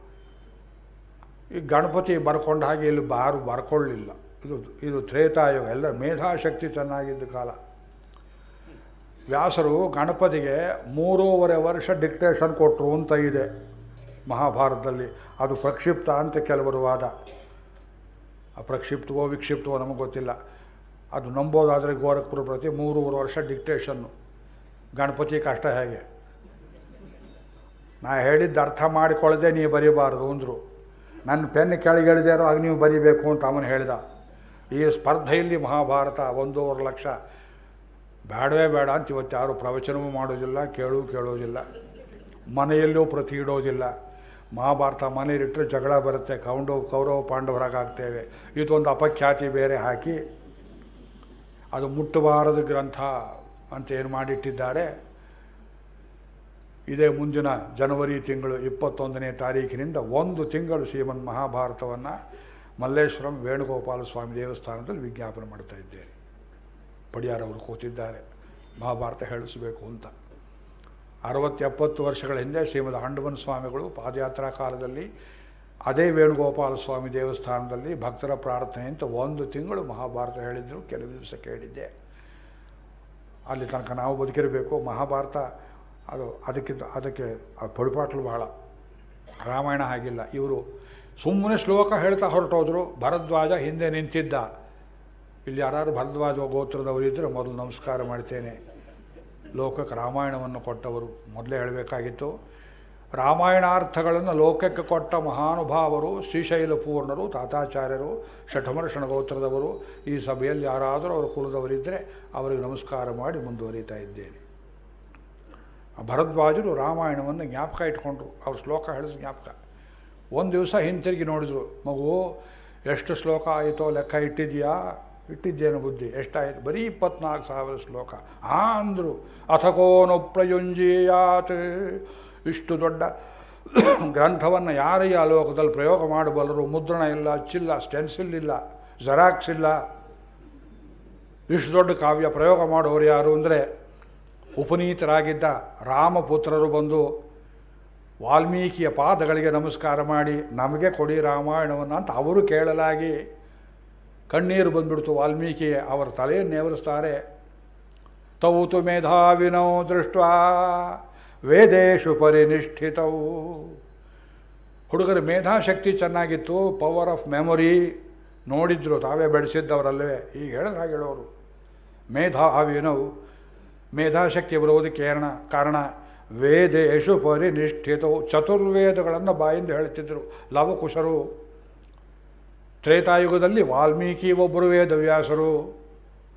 ಈ ಗಣಪತಿ ಬರ್ಕೊಂಡ ಹಾಗೆ ಇಲ್ಲಿ ಬಾರು ಬರ್ಕೊಳ್ಳಿಲ್ಲ ಇದು ಇದು ತ್ರೇತಾಯುಗ ಎಲ್ಲ ಮೇಧಾಶಕ್ತಿ ಚೆನ್ನಾಗಿದ್ದ ಕಾಲ ವ್ಯಾಸರು ಗಣಪತಿಗೆ ಮೂರೂವರೆ ವರ್ಷ ಡಿಕ್ಟೇಷನ್ ಕೊಟ್ಟರು ಅಂತ ಇದೆ ಮಹಾಭಾರತದಲ್ಲಿ ಅದು ಪ್ರಕ್ಷಿಪ್ತ ಅಂತ ಕೆಲವರು ವಾದ ಆ ಪ್ರಕ್ಷಿಪ್ತವೋ ವಿಕ್ಷಿಪ್ತವೋ ನಮಗೆ ಗೊತ್ತಿಲ್ಲ ಅದು ನಂಬೋದಾದರೆ ಗೋರಖ್ಪುರ ಪ್ರತಿ ಮೂರುವರೆ ವರ್ಷ ಡಿಕ್ಟೇಷನ್ನು ಗಣಪತಿ ಕಷ್ಟ ಹೇಗೆ ನಾ ಹೇಳಿದ್ದು ಅರ್ಥ ಮಾಡಿಕೊಳ್ಳದೆ ನೀವು ಬರೀಬಾರ್ದು ಅಂದರು ನನ್ನ ಪೆನ್ ಕೆಳಗೆ ಇರೋ ಆಗ ನೀವು ಬರೀಬೇಕು ಅಂತ ಅವನು ಹೇಳಿದ ಈ ಸ್ಪರ್ಧೆಯಲ್ಲಿ ಮಹಾಭಾರತ ಒಂದೂವರೆ ಲಕ್ಷ ಬೇಡವೇ ಬೇಡ ಅಂತ ಇವತ್ತು ಯಾರು ಪ್ರವಚನವೂ ಮಾಡೋದಿಲ್ಲ ಕೇಳೂ ಕೇಳೋದಿಲ್ಲ ಮನೆಯಲ್ಲೂ ಪ್ರತಿ ಇಡೋದಿಲ್ಲ ಮಹಾಭಾರತ ಮನೆಯಲ್ಲಿಟ್ಟರೆ ಜಗಳ ಬರುತ್ತೆ ಕೌಂಡವ ಕೌರವ ಪಾಂಡವರಾಗ್ತೇವೆ ಇದೊಂದು ಅಪಖ್ಯಾತಿ ಬೇರೆ ಹಾಕಿ ಅದು ಮುಟ್ಟಬಾರದ ಗ್ರಂಥ ಅಂತ ಏನು ಮಾಡಿಟ್ಟಿದ್ದಾರೆ ಇದೇ ಮುಂದಿನ ಜನವರಿ ತಿಂಗಳು ಇಪ್ಪತ್ತೊಂದನೇ ತಾರೀಕಿನಿಂದ ಒಂದು ತಿಂಗಳು ಶ್ರೀಮನ್ ಮಹಾಭಾರತವನ್ನು ಮಲ್ಲೇಶ್ವರಂ ವೇಣುಗೋಪಾಲ ಸ್ವಾಮಿ ದೇವಸ್ಥಾನದಲ್ಲಿ ವಿಜ್ಞಾಪನೆ ಮಾಡ್ತಾ ಇದ್ದೇನೆ ಪಡಿಯಾರವರು ಕೂತಿದ್ದಾರೆ ಮಹಾಭಾರತ ಹೇಳಿಸಬೇಕು ಅಂತ ಅರವತ್ತೆಪ್ಪತ್ತು ವರ್ಷಗಳ ಹಿಂದೆ ಶ್ರೀಮದ್ ಆಂಡವನ್ ಸ್ವಾಮಿಗಳು ಪಾದಯಾತ್ರಾ ಕಾಲದಲ್ಲಿ ಅದೇ ವೇಣುಗೋಪಾಲ ಸ್ವಾಮಿ ದೇವಸ್ಥಾನದಲ್ಲಿ ಭಕ್ತರ ಪ್ರಾರ್ಥನೆ ಅಂತ ಒಂದು ತಿಂಗಳು ಮಹಾಭಾರತ ಹೇಳಿದ್ರು ಕೆಲವು ದಿವಸ ಕೇಳಿದ್ದೆ ಅಲ್ಲಿ ತನಕ ನಾವು ಬದುಕಿರಬೇಕು ಮಹಾಭಾರತ ಅದು ಅದಕ್ಕಿಂತ ಅದಕ್ಕೆ ಆ ಪಡಿಪಾಟ್ಲು ಬಹಳ ರಾಮಾಯಣ ಹಾಗಿಲ್ಲ ಇವರು ಸುಮ್ಮನೆ ಶ್ಲೋಕ ಹೇಳ್ತಾ ಹೊರಟೋದ್ರು ಭರದ್ವಾಜ ಹಿಂದೆ ನಿಂತಿದ್ದ ಇಲ್ಲಿ ಯಾರು ಭರದ್ವಾಜ ಗೋತ್ರದವರಿದ್ದರೆ ಮೊದಲು ನಮಸ್ಕಾರ ಮಾಡ್ತೇನೆ ಲೋಕಕ್ಕೆ ರಾಮಾಯಣವನ್ನು ಕೊಟ್ಟವರು ಮೊದಲೇ ಹೇಳಬೇಕಾಗಿತ್ತು ರಾಮಾಯಣಾರ್ಥಗಳನ್ನು ಲೋಕಕ್ಕೆ ಕೊಟ್ಟ ಮಹಾನುಭಾವರು ಶ್ರೀಶೈಲ ಪೂರ್ಣರು ತಾತಾಚಾರ್ಯರು ಶಠಮರ್ಷಣ ಗೋತ್ರದವರು ಈ ಸಭೆಯಲ್ಲಿ ಯಾರಾದರೂ ಅವರ ಕುಲದವರಿದ್ದರೆ ಅವರಿಗೆ ನಮಸ್ಕಾರ ಮಾಡಿ ಮುಂದುವರಿತಾ ಇದ್ದೇನೆ ಭರದ್ವಾಜರು ರಾಮಾಯಣವನ್ನು ಜ್ಞಾಪಕ ಇಟ್ಕೊಂಡ್ರು ಅವ್ರ ಶ್ಲೋಕ ಹೇಳಿಸ್ ಜ್ಞಾಪಕ ಒಂದು ದಿವಸ ಹಿಂತಿರುಗಿ ನೋಡಿದ್ರು ಮಗು ಎಷ್ಟು ಶ್ಲೋಕ ಆಯಿತೋ ಲೆಕ್ಕ ಇಟ್ಟಿದೆಯಾ ಇಟ್ಟಿದ್ದೇನು ಬುದ್ಧಿ ಎಷ್ಟಾಯಿತು ಬರೀ ಇಪ್ಪತ್ನಾಲ್ಕು ಸಾವಿರ ಶ್ಲೋಕ ಆ ಅಂದರು ಅಥಕೋನು ಪ್ರಯುಂಜೀಯಾತ್ ಇಷ್ಟು ದೊಡ್ಡ ಗ್ರಂಥವನ್ನು ಯಾರೇ ಆ ಲೋಕದಲ್ಲಿ ಪ್ರಯೋಗ ಮಾಡಬಲ್ಲರು ಮುದ್ರಣ ಇಲ್ಲ ಅಚ್ಚಿಲ್ಲ ಸ್ಟೆನ್ಸಿಲ್ ಇಲ್ಲ ಜೆರಾಕ್ಸ್ ಇಲ್ಲ ಇಷ್ಟು ದೊಡ್ಡ ಕಾವ್ಯ ಪ್ರಯೋಗ ಮಾಡೋರು ಯಾರು ಅಂದರೆ ಉಪನೀತರಾಗಿದ್ದ ರಾಮಪುತ್ರರು ಬಂದು ವಾಲ್ಮೀಕಿಯ ಪಾದಗಳಿಗೆ ನಮಸ್ಕಾರ ಮಾಡಿ ನಮಗೆ ಕೊಡಿ ರಾಮಾಯಣವನ್ನು ಅಂತ ಅವರು ಕೇಳಲಾಗಿ ಕಣ್ಣೀರು ಬಂದ್ಬಿಡ್ತು ವಾಲ್ಮೀಕಿ ಅವರ ತಲೆಯನ್ನೇವರಿಸ್ತಾರೆ ತೌತು ಮೇಧಾವಿನೋ ದೃಷ್ಟ ವೇದೇಶು ಪರಿನಿಷ್ಠಿತವು ಹುಡುಗರ ಮೇಧಾಶಕ್ತಿ ಚೆನ್ನಾಗಿತ್ತು ಪವರ್ ಆಫ್ ಮೆಮೊರಿ ನೋಡಿದ್ರು ತಾವೇ ಬೆಳೆಸಿದ್ದವರಲ್ಲವೇ ಈಗ ಹೇಳಿದ್ರೆ ಹಾಗೆ ಹೇಳೋರು ಮೇಧಾವಿನವು ಮೇಧಾಶಕ್ತಿ ಬರುವುದಕ್ಕೆ ಕಾರಣ ಕಾರಣ ವೇದೇಶು ಪರಿನಿಷ್ಠಿತವು ಚತುರ್ವೇದಗಳನ್ನು ಬಾಯಿಂದ ಹೇಳ್ತಿದ್ದರು ಲವಕುಶರು ತ್ರೇತಾಯುಗದಲ್ಲಿ ವಾಲ್ಮೀಕಿ ಒಬ್ಬರು ವೇದವ್ಯಾಸರು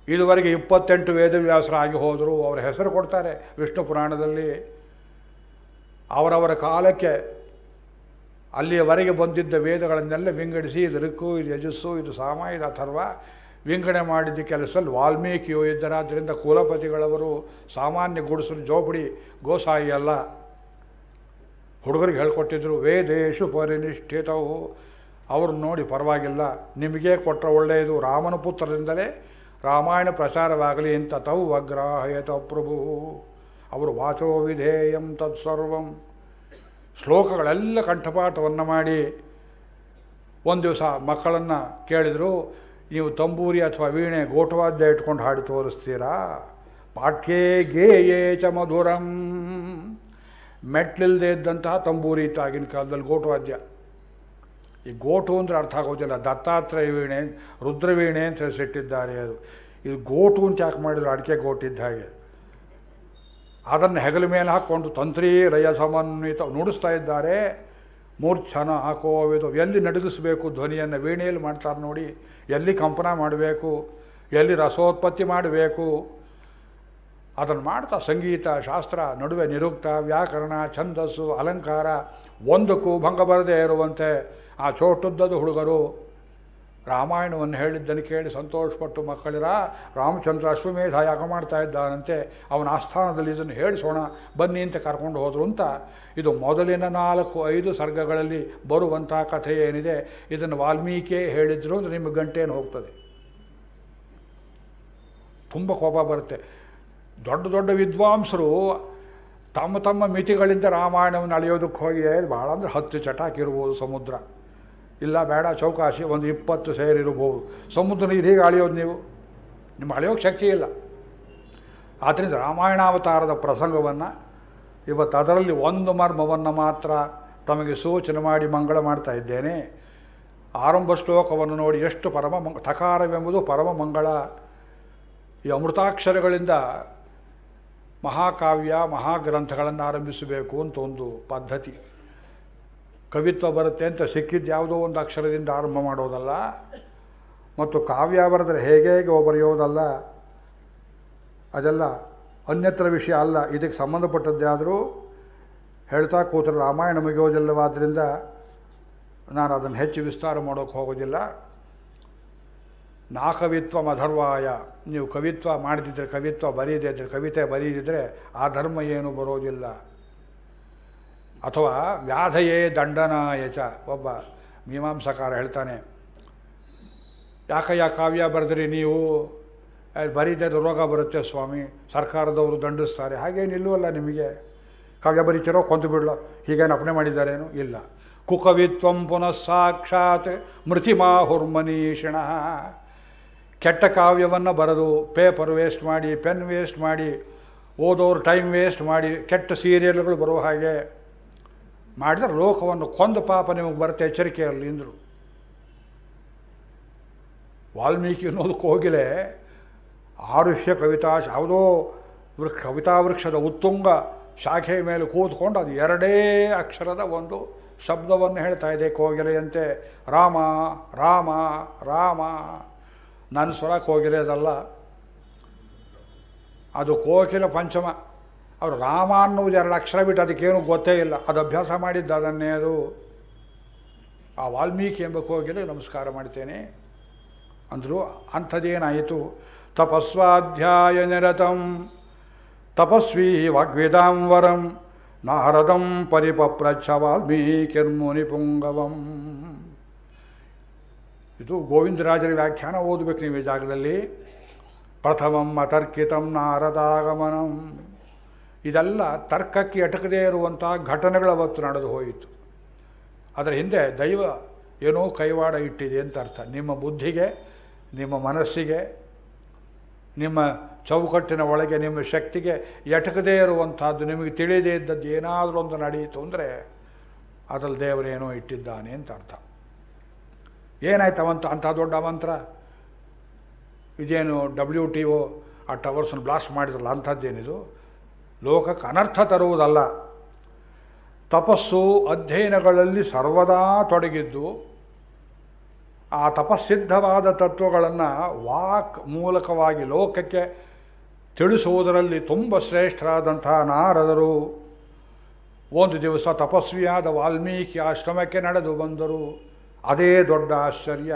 ಇದುವರೆಗೆ ಇಪ್ಪತ್ತೆಂಟು ವೇದವ್ಯಾಸರಾಗಿ ಹೋದರು ಅವರ ಹೆಸರು ಕೊಡ್ತಾರೆ ವಿಷ್ಣು ಪುರಾಣದಲ್ಲಿ ಅವರವರ ಕಾಲಕ್ಕೆ ಅಲ್ಲಿಯವರೆಗೆ ಬಂದಿದ್ದ ವೇದಗಳನ್ನೆಲ್ಲ ವಿಂಗಡಿಸಿ ಇದು ಋಕ್ಕು ಇದು ಯಜಸ್ಸು ಇದು ಸಾಮ ಇದು ಅಥರ್ವ ವಿಂಗಡಣೆ ಮಾಡಿದ್ದ ಕೆಲಸದಲ್ಲಿ ವಾಲ್ಮೀಕಿಯು ಇದ್ದರಾದ್ದರಿಂದ ಕುಲಪತಿಗಳವರು ಸಾಮಾನ್ಯ ಗುಡಿಸಲು ಜೋಪಡಿ ಗೋಸಾಯಿ ಅಲ್ಲ ಹುಡುಗರಿಗೆ ಹೇಳ್ಕೊಟ್ಟಿದ್ರು ವೇದೇಶು ಪರಿನಿಷ್ಠಿತವು ಅವ್ರನ್ನ ನೋಡಿ ಪರವಾಗಿಲ್ಲ ನಿಮಗೆ ಕೊಟ್ಟರೆ ಒಳ್ಳೆಯದು ರಾಮನ ಪುತ್ರರಿಂದಲೇ ರಾಮಾಯಣ ಪ್ರಚಾರವಾಗಲಿ ಅಂತ ತೌ ಅಗ್ರಾಹಯತ ಪ್ರಭು ಅವರು ವಾಚೋ ವಿಧೇಯಂ ತತ್ಸರ್ವಂ ಶ್ಲೋಕಗಳೆಲ್ಲ ಕಂಠಪಾಠವನ್ನು ಮಾಡಿ ಒಂದು ದಿವಸ ಮಕ್ಕಳನ್ನು ಕೇಳಿದರು ನೀವು ತಂಬೂರಿ ಅಥವಾ ವೀಣೆ ಗೋಟವಾದ್ಯ ಇಟ್ಕೊಂಡು ಹಾಡಿ ತೋರಿಸ್ತೀರಾ ಪಾಠ್ಯೇ ಗೇಯೇ ಚ ಮಧುರಂ ಮೆಟ್ಲಿಲ್ಲದೆ ಇದ್ದಂತಹ ತಂಬೂರಿ ಇತ್ತು ಆಗಿನ ಕಾಲದಲ್ಲಿ ಗೋಟವಾದ್ಯ ಈ ಗೋಟು ಅಂದರೆ ಅರ್ಥ ಆಗೋದಿಲ್ಲ ದತ್ತಾತ್ರೇಯ ವೀಣೆ ರುದ್ರವೀಣೆ ಅಂತ ಹೆಸರಿಟ್ಟಿದ್ದಾರೆ ಅದು ಇದು ಗೋಟು ಅಂತ ಯಾಕೆ ಮಾಡಿದ್ರು ಅಡಿಕೆ ಗೋಟಿದ್ದ ಹಾಗೆ ಅದನ್ನು ಹೆಗಲ ಮೇಲೆ ಹಾಕ್ಕೊಂಡು ತಂತ್ರಿ ರಯ ಸಮನ್ವಿತ ನುಡಿಸ್ತಾ ಇದ್ದಾರೆ ಮೂರ್ಛನ ಹಾಕೋವಿದು ಎಲ್ಲಿ ನಡುಗಿಸ್ಬೇಕು ಧ್ವನಿಯನ್ನು ವೀಣೆಯಲ್ಲಿ ಮಾಡ್ತಾರೆ ನೋಡಿ ಎಲ್ಲಿ ಕಂಪನ ಮಾಡಬೇಕು ಎಲ್ಲಿ ರಸೋತ್ಪತ್ತಿ ಮಾಡಬೇಕು ಅದನ್ನು ಮಾಡ್ತಾ ಸಂಗೀತ ಶಾಸ್ತ್ರ ನಡುವೆ ನಿರುಕ್ತ ವ್ಯಾಕರಣ ಛಂದಸ್ಸು ಅಲಂಕಾರ ಒಂದಕ್ಕೂ ಭಂಗ ಬರದೇ ಇರುವಂತೆ ಆ ಚೋಟುದ್ದದ ಹುಡುಗರು ರಾಮಾಯಣವನ್ನು ಹೇಳಿದ್ದನ್ನು ಕೇಳಿ ಸಂತೋಷಪಟ್ಟು ಮಕ್ಕಳಿರ ರಾಮಚಂದ್ರ ಅಶ್ವಮೇಧ ಯಾಗ ಮಾಡ್ತಾ ಇದ್ದಾನಂತೆ ಅವನ ಆಸ್ಥಾನದಲ್ಲಿ ಇದನ್ನು ಹೇಳಿಸೋಣ ಬನ್ನಿ ಅಂತ ಕರ್ಕೊಂಡು ಹೋದರು ಅಂತ ಇದು ಮೊದಲಿನ ನಾಲ್ಕು ಐದು ಸರ್ಗಗಳಲ್ಲಿ ಬರುವಂಥ ಕಥೆ ಏನಿದೆ ಇದನ್ನು ವಾಲ್ಮೀಕಿ ಹೇಳಿದ್ರು ಅಂದರೆ ನಿಮಗೆ ಗಂಟೇನು ಹೋಗ್ತದೆ ತುಂಬ ಕೋಪ ಬರುತ್ತೆ ದೊಡ್ಡ ದೊಡ್ಡ ವಿದ್ವಾಂಸರು ತಮ್ಮ ತಮ್ಮ ಮಿತಿಗಳಿಂದ ರಾಮಾಯಣವನ್ನು ಅಳೆಯೋದಕ್ಕೆ ಹೋಗಿ ಭಾಳ ಅಂದರೆ ಹತ್ತು ಚಟಾಕಿರ್ಬೋದು ಸಮುದ್ರ ಇಲ್ಲ ಬೇಡ ಚೌಕಾಶಿ ಒಂದು ಇಪ್ಪತ್ತು ಸೇರಿರ್ಬೋದು ಸಮುದ್ರ ನೀರು ಹೀಗೆ ಅಳೆಯೋದು ನೀವು ನಿಮ್ಮ ಅಳೆಯೋಕ್ಕೆ ಶಕ್ತಿ ಇಲ್ಲ ಆದ್ದರಿಂದ ರಾಮಾಯಣಾವತಾರದ ಪ್ರಸಂಗವನ್ನು ಇವತ್ತು ಅದರಲ್ಲಿ ಒಂದು ಮರ್ಮವನ್ನು ಮಾತ್ರ ತಮಗೆ ಸೂಚನೆ ಮಾಡಿ ಮಂಗಳ ಮಾಡ್ತಾ ಇದ್ದೇನೆ ಆರಂಭ ಶ್ಲೋಕವನ್ನು ನೋಡಿ ಎಷ್ಟು ಪರಮ ಮಂಗ ಥಕಾರವೆಂಬುದು ಪರಮ ಮಂಗಳ ಈ ಅಮೃತಾಕ್ಷರಗಳಿಂದ ಮಹಾಕಾವ್ಯ ಮಹಾಗ್ರಂಥಗಳನ್ನು ಆರಂಭಿಸಬೇಕು ಅಂತ ಒಂದು ಪದ್ಧತಿ ಕವಿತ್ವ ಬರುತ್ತೆ ಅಂತ ಸಿಕ್ಕಿದ್ದು ಯಾವುದೋ ಒಂದು ಅಕ್ಷರದಿಂದ ಆರಂಭ ಮಾಡೋದಲ್ಲ ಮತ್ತು ಕಾವ್ಯ ಬರೆದರೆ ಹೇಗೆ ಹೇಗೆ ಬರೆಯೋದಲ್ಲ ಅದೆಲ್ಲ ಅನ್ಯತ್ರ ವಿಷಯ ಅಲ್ಲ ಇದಕ್ಕೆ ಸಂಬಂಧಪಟ್ಟದ್ದಾದರೂ ಹೇಳ್ತಾ ಕೂತರೆ ರಾಮಾಯಣ ಮುಗಿಯೋದಿಲ್ಲವಾದ್ದರಿಂದ ನಾನು ಅದನ್ನು ಹೆಚ್ಚು ವಿಸ್ತಾರ ಮಾಡೋಕ್ಕೆ ಹೋಗೋದಿಲ್ಲ ನಾ ಕವಿತ್ವ ಮಧರ್ವಾಯ ನೀವು ಕವಿತ್ವ ಮಾಡದಿದ್ದರೆ ಕವಿತ್ವ ಬರೀದೇ ಇದ್ದರೆ ಕವಿತೆ ಬರೀದಿದ್ರೆ ಆ ಧರ್ಮ ಏನು ಬರೋದಿಲ್ಲ ಅಥವಾ ವ್ಯಾಧಯೇ ದಂಡನಾಯಚ ಒಬ್ಬ ಮೀಮಾಂಸಕಾರ ಹೇಳ್ತಾನೆ ಯಾಕಯ್ಯ ಕಾವ್ಯ ಬರೆದ್ರಿ ನೀವು ಬರೀದೇ ರೋಗ ಬರುತ್ತೆ ಸ್ವಾಮಿ ಸರ್ಕಾರದವರು ದಂಡಿಸ್ತಾರೆ ಹಾಗೇನಿಲ್ವಲ್ಲ ನಿಮಗೆ ಕಾವ್ಯ ಬರೀತಿರೋ ಕೊಂತು ಬಿಡ್ಲೋ ಹೀಗೇನು ಅಪ್ಪಣೆ ಮಾಡಿದ್ದಾರೇನು ಇಲ್ಲ ಕುಕವಿತ್ವಂ ಪುನಃ ಸಾಕ್ಷಾತ್ ಮೃತಿಮಾಹುರ್ಮನೀಷಿಣ ಕೆಟ್ಟ ಕಾವ್ಯವನ್ನು ಬರೆದು ಪೇಪರ್ ವೇಸ್ಟ್ ಮಾಡಿ ಪೆನ್ ವೇಸ್ಟ್ ಮಾಡಿ ಓದೋರು ಟೈಮ್ ವೇಸ್ಟ್ ಮಾಡಿ ಕೆಟ್ಟ ಸೀರಿಯಲ್ಗಳು ಬರುವ ಹಾಗೆ ಮಾಡಿದ್ರೆ ಲೋಕವನ್ನು ಕೊಂದ ಪಾಪ ನಿಮಗೆ ಬರುತ್ತೆ ಎಚ್ಚರಿಕೆ ಇರಲಿ ಅಂದರು ವಾಲ್ಮೀಕಿ ಅನ್ನೋದು ಕೋಗಿಲೆ ಆರುಷ್ಯ ಕವಿತಾ ಯಾವುದೋ ವೃಕ್ಷ ಕವಿತಾ ವೃಕ್ಷದ ಉತ್ತುಂಗ ಶಾಖೆಯ ಮೇಲೆ ಕೂತ್ಕೊಂಡು ಅದು ಎರಡೇ ಅಕ್ಷರದ ಒಂದು ಶಬ್ದವನ್ನು ಹೇಳ್ತಾ ಇದೆ ಕೋಗಿಲೆಯಂತೆ ರಾಮ ರಾಮ ರಾಮ ನನ್ನ ಸ್ವರ ಕೋಗಿಲೆ ಅದಲ್ಲ ಅದು ಕೋಕಿಲ ಪಂಚಮ ಅವರು ರಾಮ ಅನ್ನುವುದು ಎರಡು ಅಕ್ಷರ ಬಿಟ್ಟು ಅದಕ್ಕೇನು ಗೊತ್ತೇ ಇಲ್ಲ ಅದು ಅಭ್ಯಾಸ ಮಾಡಿದ್ದ ಅದನ್ನೇ ಅದು ಆ ವಾಲ್ಮೀಕಿ ಎಂಬ ಕೋಗಿಲೆ ನಮಸ್ಕಾರ ಮಾಡ್ತೇನೆ ಅಂದರು ಅಂಥದ್ದೇನಾಯಿತು ತಪಸ್ವಾಧ್ಯಾಯ ನಿರತಂ ತಪಸ್ವಿ ವಾಗ್ವೇದಾಂ ವರಂ ನಾರದಂ ಪರಿಪಪ್ರಚ್ಛ ವಾಲ್ಮೀಕಿರ್ಮುನಿ ಪುಂಗವಂ ಇದು ಗೋವಿಂದರಾಜರ ವ್ಯಾಖ್ಯಾನ ಓದಬೇಕು ನೀವು ಈ ಜಾಗದಲ್ಲಿ ಪ್ರಥಮಂ ಅತರ್ಕಿತಂ ನಾರದಾಗಮನಂ ಇದೆಲ್ಲ ತರ್ಕಕ್ಕೆ ಎಟಕದೇ ಇರುವಂಥ ಘಟನೆಗಳು ಅವತ್ತು ನಡೆದು ಹೋಯಿತು ಅದರ ಹಿಂದೆ ದೈವ ಏನೋ ಕೈವಾಡ ಇಟ್ಟಿದೆ ಅಂತ ಅರ್ಥ ನಿಮ್ಮ ಬುದ್ಧಿಗೆ ನಿಮ್ಮ ಮನಸ್ಸಿಗೆ ನಿಮ್ಮ ಚೌಕಟ್ಟಿನ ಒಳಗೆ ನಿಮ್ಮ ಶಕ್ತಿಗೆ ಎಟಕದೇ ಇರುವಂಥದ್ದು ನಿಮಗೆ ತಿಳಿದೇ ಇದ್ದದ್ದು ಏನಾದರೂ ಒಂದು ನಡೆಯಿತು ಅಂದರೆ ಅದರಲ್ಲಿ ದೇವರೇನೋ ಇಟ್ಟಿದ್ದಾನೆ ಅಂತ ಅರ್ಥ ಏನಾಯ್ತು ಅವಂತ ಅಂಥ ದೊಡ್ಡ ಮಂತ್ರ ಇದೇನು ಡಬ್ಲ್ಯೂ ಟಿ ಒ ಆ ಟವರ್ಸನ್ನು ಬ್ಲಾಸ್ಟ್ ಮಾಡಿದ್ರಲ್ಲ ಅಂಥದ್ದೇನಿದು ಲೋಕಕ್ಕೆ ಅನರ್ಥ ತರುವುದಲ್ಲ ತಪಸ್ಸು ಅಧ್ಯಯನಗಳಲ್ಲಿ ಸರ್ವದಾ ತೊಡಗಿದ್ದು ಆ ತಪಸ್ಸಿದ್ಧವಾದ ತತ್ವಗಳನ್ನು ವಾಕ್ ಮೂಲಕವಾಗಿ ಲೋಕಕ್ಕೆ ತಿಳಿಸುವುದರಲ್ಲಿ ತುಂಬ ಶ್ರೇಷ್ಠರಾದಂತಹ ನಾರದರು ಒಂದು ದಿವಸ ತಪಸ್ವಿಯಾದ ವಾಲ್ಮೀಕಿ ಆಶ್ರಮಕ್ಕೆ ನಡೆದು ಬಂದರು ಅದೇ ದೊಡ್ಡ ಆಶ್ಚರ್ಯ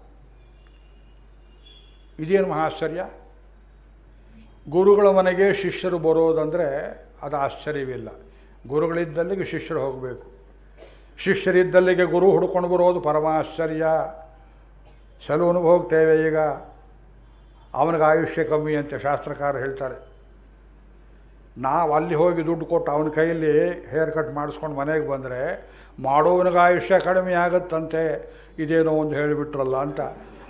ಇದೇನು ಮಹಾಶ್ಚರ್ಯ ಗುರುಗಳ ಮನೆಗೆ ಶಿಷ್ಯರು ಬರೋದಂದರೆ ಅದು ಆಶ್ಚರ್ಯವಿಲ್ಲ ಗುರುಗಳಿದ್ದಲ್ಲಿಗೆ ಶಿಷ್ಯರು ಹೋಗಬೇಕು ಶಿಷ್ಯರಿದ್ದಲ್ಲಿಗೆ ಗುರು ಹುಡ್ಕೊಂಡು ಬರೋದು ಪರಮಾಶ್ಚರ್ಯ ಸಲೂನಿಗೆ ಹೋಗ್ತೇವೆ ಈಗ ಅವನಿಗೆ ಆಯುಷ್ಯ ಕಮ್ಮಿ ಅಂತ ಶಾಸ್ತ್ರಕಾರ ಹೇಳ್ತಾರೆ ನಾವು ಅಲ್ಲಿ ಹೋಗಿ ದುಡ್ಡು ಕೊಟ್ಟು ಅವನ ಕೈಯಲ್ಲಿ ಹೇರ್ ಕಟ್ ಮಾಡಿಸ್ಕೊಂಡು ಮನೆಗೆ ಬಂದರೆ ಮಾಡೋವನಿಗೆ ಆಯುಷ್ಯ ಕಡಿಮೆ ಆಗುತ್ತಂತೆ ಇದೇನೋ ಒಂದು ಹೇಳಿಬಿಟ್ರಲ್ಲ ಅಂತ